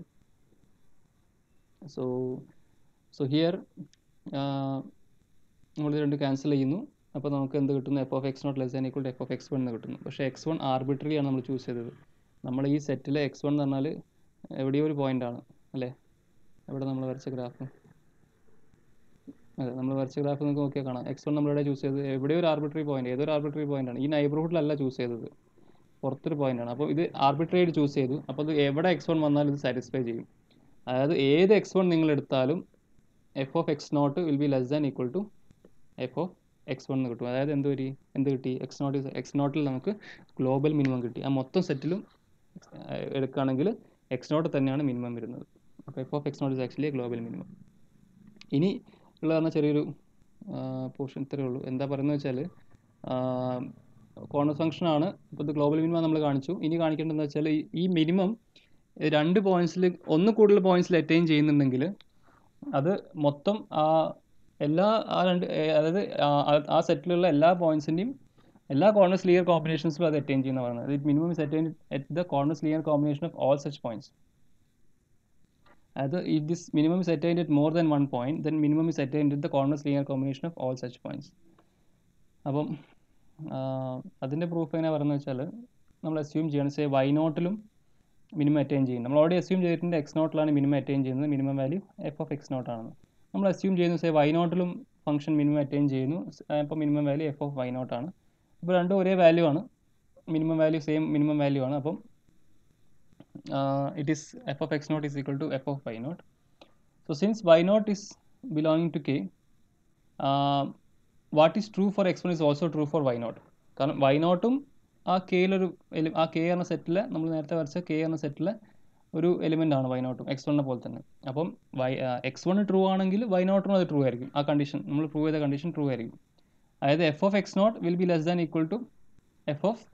സോ സോ ഹിയർ നമ്മളിത് രണ്ട് ക്യാൻസൽ ചെയ്യുന്നു അപ്പോൾ നമുക്ക് എന്ത് കിട്ടുന്നു f of x naught less than equal to F of X one എന്ന് കിട്ടുന്നു പക്ഷേ എക്സ് വൺ ആർബിട്രറി ആണ് നമ്മൾ ചൂസ് ചെയ്തത് നമ്മൾ ഈ സെറ്റിലെ എക്സ് വൺ എന്ന് പറഞ്ഞാൽ എവിടെയോ ഒരു പോയിന്റ് ആണ് അല്ലേ എവിടെ നമ്മൾ വരച്ച ഗ്രാഫ് അതെ നമ്മൾ വരച്ച ഗ്രാഫ് നിങ്ങൾക്ക് നോക്കിയാൽ കാണാം എക്സ് വൺ നമ്മളിവിടെ ചൂസ് ചെയ്തത് എവിടെയോ ഒരു ആർബിട്രറി പോയിന്റ് ഏതൊരു ആർബിട്രറി പോയിന്റ് ആണ് ഈ നൈബർഹുഡിലല്ല ചൂസ് ചെയ്തത് പുറത്തൊരു പോയിന്റ് ആണ് അപ്പോൾ ഇത് ആർബിട്രറി ആയിട്ട് ചൂസ് ചെയ്തു അപ്പോൾ ഇത് എവിടെ എക്സ് വൺ വന്നാലും ഇത് സാറ്റിസ്ഫൈ ചെയ്യും അതായത് ഏത് എക്സ് വൺ നിങ്ങൾ എടുത്താലും f of x naught will be less than equal to F of X one എന്ന് കിട്ടും അതായത് എന്ത് വരി എന്ത് കിട്ടി എക്സ് നോട്ട് എക്സ് നോട്ടിൽ നമുക്ക് ഗ്ലോബൽ മിനിമം കിട്ടി ആ മൊത്തം സെറ്റിലും എടുക്കുകയാണെങ്കിൽ എക്സ് നോട്ട് തന്നെയാണ് മിനിമം വരുന്നത് അപ്പോൾ F of x naught is actually global minimum ഇനി ഉള്ള പറഞ്ഞാൽ ചെറിയൊരു പോർഷൻ ഇത്രയേ ഉള്ളൂ എന്താ പറയുന്നത് വെച്ചാൽ കോർണർ ഫംഗ്ഷൻ ആണ് ഇപ്പോൾ ഇത് ഗ്ലോബൽ മിനിമം നമ്മൾ കാണിച്ചു ഇനി കാണിക്കേണ്ടതെന്ന് വെച്ചാൽ ഈ- ഈ മിനിമം രണ്ട് പോയിന്റ്സിൽ ഒന്ന് കൂടുതൽ പോയിന്റ്സിൽ അറ്റൈൻ ചെയ്യുന്നുണ്ടെങ്കിൽ അത് മൊത്തം ആ എല്ലാ ആ രണ്ട് ഏ, അതായത് ആ- ആ- ആ സെറ്റിലുള്ള എല്ലാ പോയിന്റ്സിൻ്റെയും എല്ലാ കോർണേഴ്സ് ലിയർ കോമ്പിനേഷൻസിലും അത് അറ്റൈൻ ചെയ്യുന്ന പറയുന്നത് it minimum is attain at the corners ലിയർ combination of all such points അതായത് if this minimum is attained at more than one point then minimum is attained at the corners ലിയർ combination of all such points അപ്പം അതിൻ്റെ പ്രൂഫ് എങ്ങനെ പറയുന്നത് വെച്ചാൽ നമ്മൾ അസ്യൂം ചെയ്യണം സേ വൈ നോട്ടിലും മിനിമം അറ്റൈൻ ചെയ്യുന്നു നമ്മൾ ഓൾറെഡി അസ്യൂം ചെയ്തിട്ടുണ്ട് എക്സ് നോട്ടിലാണ് മിനിമം അറ്റൈൻ ചെയ്യുന്നത് minimum value F of X നോട്ടാണെന്ന് നമ്മൾ അസ്യൂം ചെയ്യുന്നു സേ വൈ നോട്ടിലും ഫംഗ്ഷൻ മിനിമം അറ്റൈൻ ചെയ്യുന്നു അപ്പോൾ minimum value F of y നോട്ടാണ് അപ്പോൾ രണ്ടും ഒരേ വാല്യൂ ആണ് minimum value same minimum value ആണ് അപ്പം it is f of x naught is equal to F of y naught so since y naught is belonging to K what is true for x one is also true for y naught കാരണം വൈ നോട്ടും ആ കെയിലൊരു എലി- ആ കെ എന്ന സെറ്റിലെ നമ്മൾ നേരത്തെ വരച്ച കെ എന്ന സെറ്റിലെ ഒരു എലിമെൻ്റ് ആണ് വൈ നോട്ടും എക്സ് വണ്ണിനെ പോലെ തന്നെ അപ്പം വൈ എക്സ് വൺ ട്രൂ ആണെങ്കിൽ വൈ നോട്ടിനും അത് ട്രൂ ആയിരിക്കും ആ കണ്ടീഷൻ നമ്മൾ പ്രൂവ് ചെയ്ത കണ്ടീഷൻ ട്രൂ ആയിരിക്കും അതായത് F of x naught will be less than equal to F of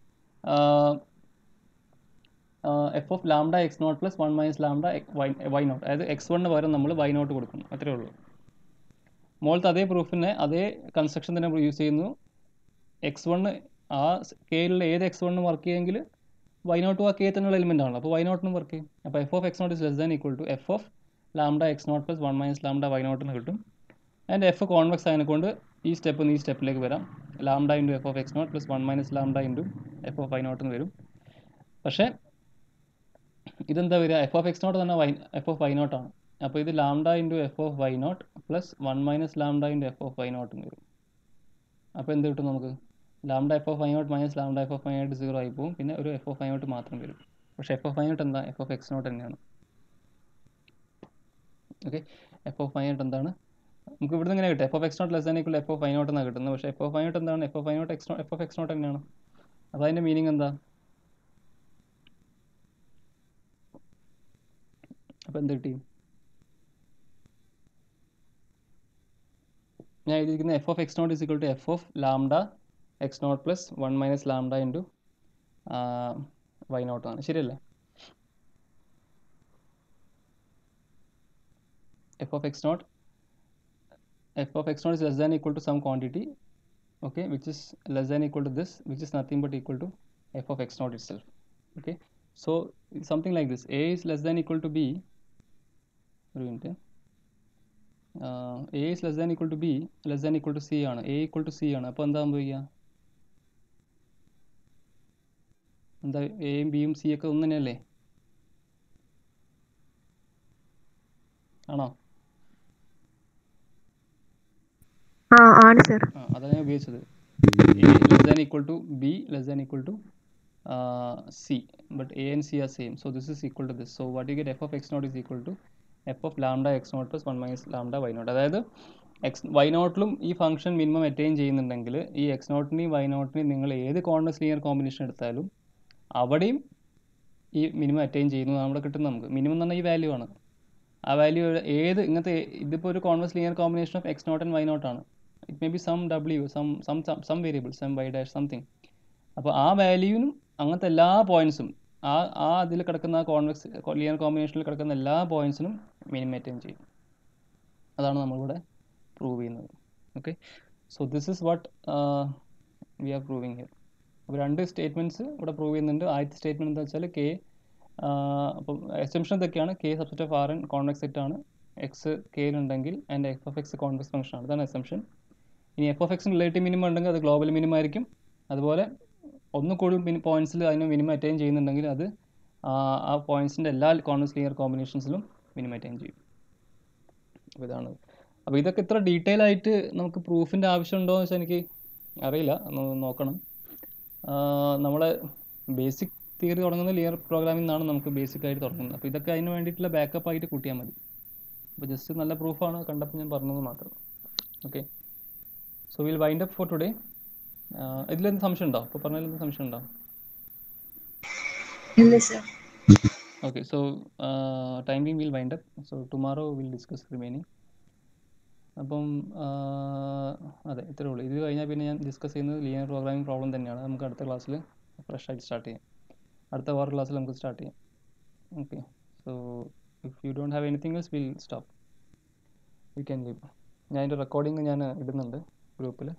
F of lambda x naught plus one minus lambda y naught അതായത് എക്സ് വണ്ണിന് പകരം നമ്മൾ വൈ നോട്ട് കൊടുക്കുന്നു അത്രേ ഉള്ളൂ മുകളിലത്തെ അതേ പ്രൂഫിനെ അതേ കൺസ്ട്രക്ഷൻ തന്നെ നമ്മൾ യൂസ് ചെയ്യുന്നു എക്സ് വണ്ണ് ആ കെയിലുള്ള ഏത് എക്സ് വണ്ണും വർക്ക് ചെയ്യുമെങ്കിൽ വൈ നോട്ടും ആ കെ തന്നെയുള്ള എലിമെൻ്റ് ആണ് അപ്പോൾ വൈ നോട്ടിനും വർക്ക് ചെയ്യും അപ്പോൾ F of x naught is less than equal to F of lambda x naught plus one minus lambda y നോട്ടിന് കിട്ടും ആൻഡ് എഫ് കോൺവെക്സ് ആയതിനെ കൊണ്ട് ഈ സ്റ്റെപ്പ് നിന്ന് ഈ സ്റ്റെപ്പിലേക്ക് വരാം lambda into F of x naught plus one minus lambda into F of y naught എന്ന് വരും പക്ഷേ ഇതെന്താ വരിക എഫ് ഓഫ് എക്സ് നോട്ട് തന്നെ വൈ എഫ് ഓഫ് വൈ നോട്ടാണ് അപ്പോൾ ഇത് lambda into F of y naught plus one minus lambda into F of y naught എന്ന് വരും അപ്പോൾ എന്ത് കിട്ടും നമുക്ക് lambda f of y naught minus lambda f of y naught zero ആയി പോകും പിന്നെ ഒരു എഫ് ഓഫ് വൈ നോട്ട് മാത്രം വരും പക്ഷേ എഫ് ഓഫ് വൈ നോട്ട് എന്താ എഫ് ഓഫ് എക്സ് നോട്ട് തന്നെയാണ് okay f of y naught എന്താണ് നമുക്ക് ഇവിടുന്ന് ഇങ്ങനെ കിട്ടും f of x naught less than equal f of y naught എന്നാണ് കിട്ടുന്നത് പക്ഷേ എഫ് ഓഫ് വൈ നോട്ട് എന്താണ് F of y naught x f of x naught തന്നെയാണ് അപ്പോൾ അതിൻ്റെ മീനിങ് എന്താ അപ്പോൾ എന്ത് കിട്ടി ഞാൻ എഴുതിയിരിക്കുന്ന f of x naught is equal to F of lambda x naught plus one minus lambda into y naught ആണ് ശരിയല്ലേ f of x naught f of x naught is less than equal to some quantity okay which is less than equal to this which is nothing but equal to f of x naught itself okay so something like this a is less than equal to b ഒരു minute a is less than equal to b less than equal to c ആണ് എ ഈക്വൽ ടു സി ആണ് അപ്പോൾ എന്താ സംഭവിക്കുക എന്താ എയും ബിയും സി ഒക്കെ ഒന്ന് തന്നെയല്ലേ ആണോ ആ ആണ് സർ ആ അതാണ് ഞാൻ ഉപയോഗിച്ചത് a less than equal to b less than equal to uh, c but a and c are same so this is equal to this so what you get f of x naught is equal to f of lambda x naught plus 1 minus lambda y naught അതായത് എക്സ് വൈ നോട്ടിലും ഈ ഫംഗ്ഷൻ മിനിമം അറ്റൈൻ ചെയ്യുന്നുണ്ടെങ്കിൽ ഈ എക്സ് നോട്ടിനെയും വൈ നോട്ടിനെയും നിങ്ങൾ ഏത് കോൺവെക്സ് ലീനിയർ കോമ്പിനേഷൻ എടുത്താലും അവിടെയും ഈ മിനിമം അറ്റൈൻ ചെയ്യുന്നു നമ്മുടെ കിട്ടും നമുക്ക് മിനിമം എന്ന് പറഞ്ഞാൽ ഈ വാല്യൂ ആണ് ആ വാല്യൂ ഏത് ഇങ്ങനത്തെ ഇതിപ്പോൾ ഒരു convex linear combination of x naught and y naught ആണ് ഇറ്റ് മേ ബി സം ഡബ്ല്യു some some some variable some y dash something അപ്പോൾ ആ വാല്യൂവിനും അങ്ങനത്തെ എല്ലാ പോയിന്റ്സും ആ ആ അതിൽ കിടക്കുന്ന കോൺവെക്സ് ലീനിയർ കോമ്പിനേഷനിൽ കിടക്കുന്ന എല്ലാ പോയിന്റ്സിനും മിനിമം അറ്റൈൻ ചെയ്യും അതാണ് നമ്മളിവിടെ പ്രൂവ് ചെയ്യുന്നത് okay so this is what we are proving here അപ്പോൾ രണ്ട് സ്റ്റേറ്റ്മെൻറ്റ്സ് ഇവിടെ പ്രൂവ് ചെയ്യുന്നുണ്ട് ആദ്യത്തെ സ്റ്റേറ്റ്മെൻറ്റ് എന്താ വെച്ചാൽ കെ അപ്പം എക്സെപ്ഷൻ ഇതൊക്കെയാണ് K subset of R N convex set ആണ് എക്സ് കെയിലുണ്ടെങ്കിൽ and F of x convex function ആണ് ഇതാണ് എക്സെപ്ഷൻ ഇനി എഫ് ഓഫ് എക്സിന് റിലേറ്റീവ് മിനിമം ഉണ്ടെങ്കിൽ അത് ഗ്ലോബൽ മിനിമം ആയിരിക്കും അതുപോലെ ഒന്ന് കൂടുതൽ മിനി പോയിന്റ്സിൽ അതിന് മിനിമം അറ്റൈൻ ചെയ്യുന്നുണ്ടെങ്കിൽ അത് ആ പോയിന്റ്സിൻ്റെ എല്ലാ കോൺവെക്സ് ലിയർ കോമ്പിനേഷൻസിലും മിനിമം അറ്റൈൻ ചെയ്യും അപ്പോൾ ഇതാണ് അപ്പോൾ ഇതൊക്കെ ഇത്ര ഡീറ്റെയിൽ ആയിട്ട് നമുക്ക് പ്രൂഫിൻ്റെ ആവശ്യമുണ്ടോ എന്ന് വെച്ചാൽ എനിക്ക് അറിയില്ല ഒന്ന് നോക്കണം നമ്മളെ ബേസിക് തിയറി തുടങ്ങുന്ന ലിയർ പ്രോഗ്രാമിംഗ് നിന്നാണ് നമുക്ക് ബേസിക് ആയിട്ട് തുടങ്ങുന്നത് അപ്പോൾ ഇതൊക്കെ അതിന് വേണ്ടിയിട്ടുള്ള ബാക്കപ്പ് ആയിട്ട് കൂട്ടിയാൽ മതി അപ്പോൾ ജസ്റ്റ് നല്ല പ്രൂഫാണ് കണ്ടപ്പോൾ ഞാൻ പറഞ്ഞത് മാത്രം okay so will wind up for today ഇതിലെന്ത് സംശയം ഉണ്ടോ ഇപ്പോൾ പറഞ്ഞതിൽ എന്ത് സംശയം ഉണ്ടോ ഇല്ല sir okay so timing will wind up so tomorrow will discuss remaining അപ്പം അതെ ഇത്രേ ഉള്ളൂ ഇത് കഴിഞ്ഞാൽ പിന്നെ ഞാൻ ഡിസ്കസ് ചെയ്യുന്നത് ലീനിയർ പ്രോഗ്രാമിംഗ് പ്രോബ്ലം തന്നെയാണ് നമുക്ക് അടുത്ത ക്ലാസ്സിൽ ഫ്രഷ് ആയിട്ട് സ്റ്റാർട്ട് ചെയ്യാം അടുത്ത വേറെ ക്ലാസ്സിൽ നമുക്ക് സ്റ്റാർട്ട് ചെയ്യാം okay so if you don't have anything else will stop you can leave ഞാൻ അതിൻ്റെ റെക്കോർഡിങ് ഞാൻ ഇടുന്നുണ്ട് ഗ്രൂപ്പിൽ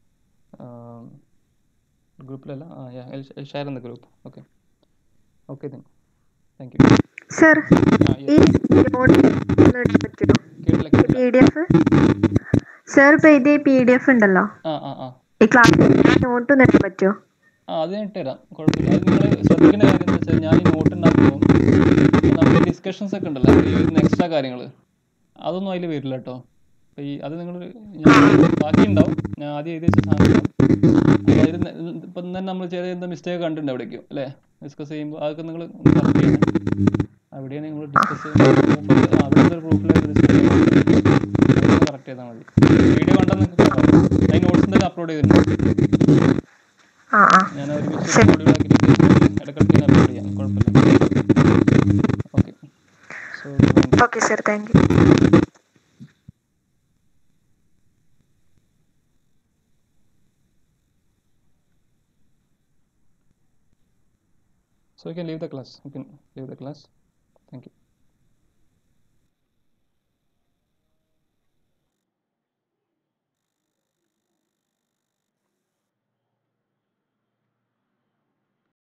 ഗ്രൂപ്പിലല്ല ആ yeah share in the group okay okay then thank you sir ആ ഈ യെസ് നോട്ട് ഒന്ന് ഇടാൻ പറ്റുമോ കേട്ടില്ല കേട്ടില്ല പി ഡി എഫ് സർ ഇപ്പൊ ഇത് പി ഡി എഫ് ഉണ്ടല്ലോ ആ ആ ആ ഈ ക്ലാസ് നോട്ട് ഒന്ന് ഇടാൻ പറ്റുമോ ആ അത് ഞാൻ ഇട്ടുതരാം കുഴപ്പമില്ല അത് നിങ്ങൾ ശ്രദ്ധിക്കേണ്ട കാര്യം എന്താ വെച്ചാൽ ഞാൻ ഈ നോട്ട് ഉണ്ടാക്കുമ്പോൾ നമുക്ക് ഡിസ്കഷൻസ് ഒക്കെ ഉണ്ടല്ലോ ഈ വരുന്ന എക്സ്ട്രാ കാര്യങ്ങൾ അതൊന്നും അതിൽ വരില്ല കേട്ടോ അപ്പോൾ ഈ അത് നിങ്ങൾ ബാക്കി ഉണ്ടാവും ഞാൻ ആദ്യം എഴുതി വെച്ച സാധനം അതായത് ഇപ്പം തന്നെ നമ്മൾ ചെറിയ എന്താ മിസ്റ്റേക്ക് കണ്ടിട്ടുണ്ട് എവിടേക്കോ അല്ലേ ഡിസ്കസ് ചെയ്യുമ്പോൾ അതൊക്കെ നിങ്ങൾ കറക്റ്റ് ചെയ്യണം അവിടെയാണ് നിങ്ങൾ ഡിസ്കസ് ചെയ്യുന്നത് അവിടെ ഒരു പ്രൂഫിൽ കറക്റ്റ് ചെയ്താൽ മതി വീഡിയോ കണ്ടാൽ നിങ്ങൾക്ക് അതിന് നോട്ട്സ് എന്തെങ്കിലും അപ്ലോഡ് ചെയ്തിട്ടുണ്ട് ആ ആ ഞാൻ ഒരുമിച്ച് മോഡ്യൂളാക്കിയിട്ട് ഇടയ്ക്കിടയ്ക്ക് ഞാൻ അപ്ലോഡ് ചെയ്യാം കുഴപ്പമില്ല okay so okay sir thank you so you can leave the class you can leave the class thank you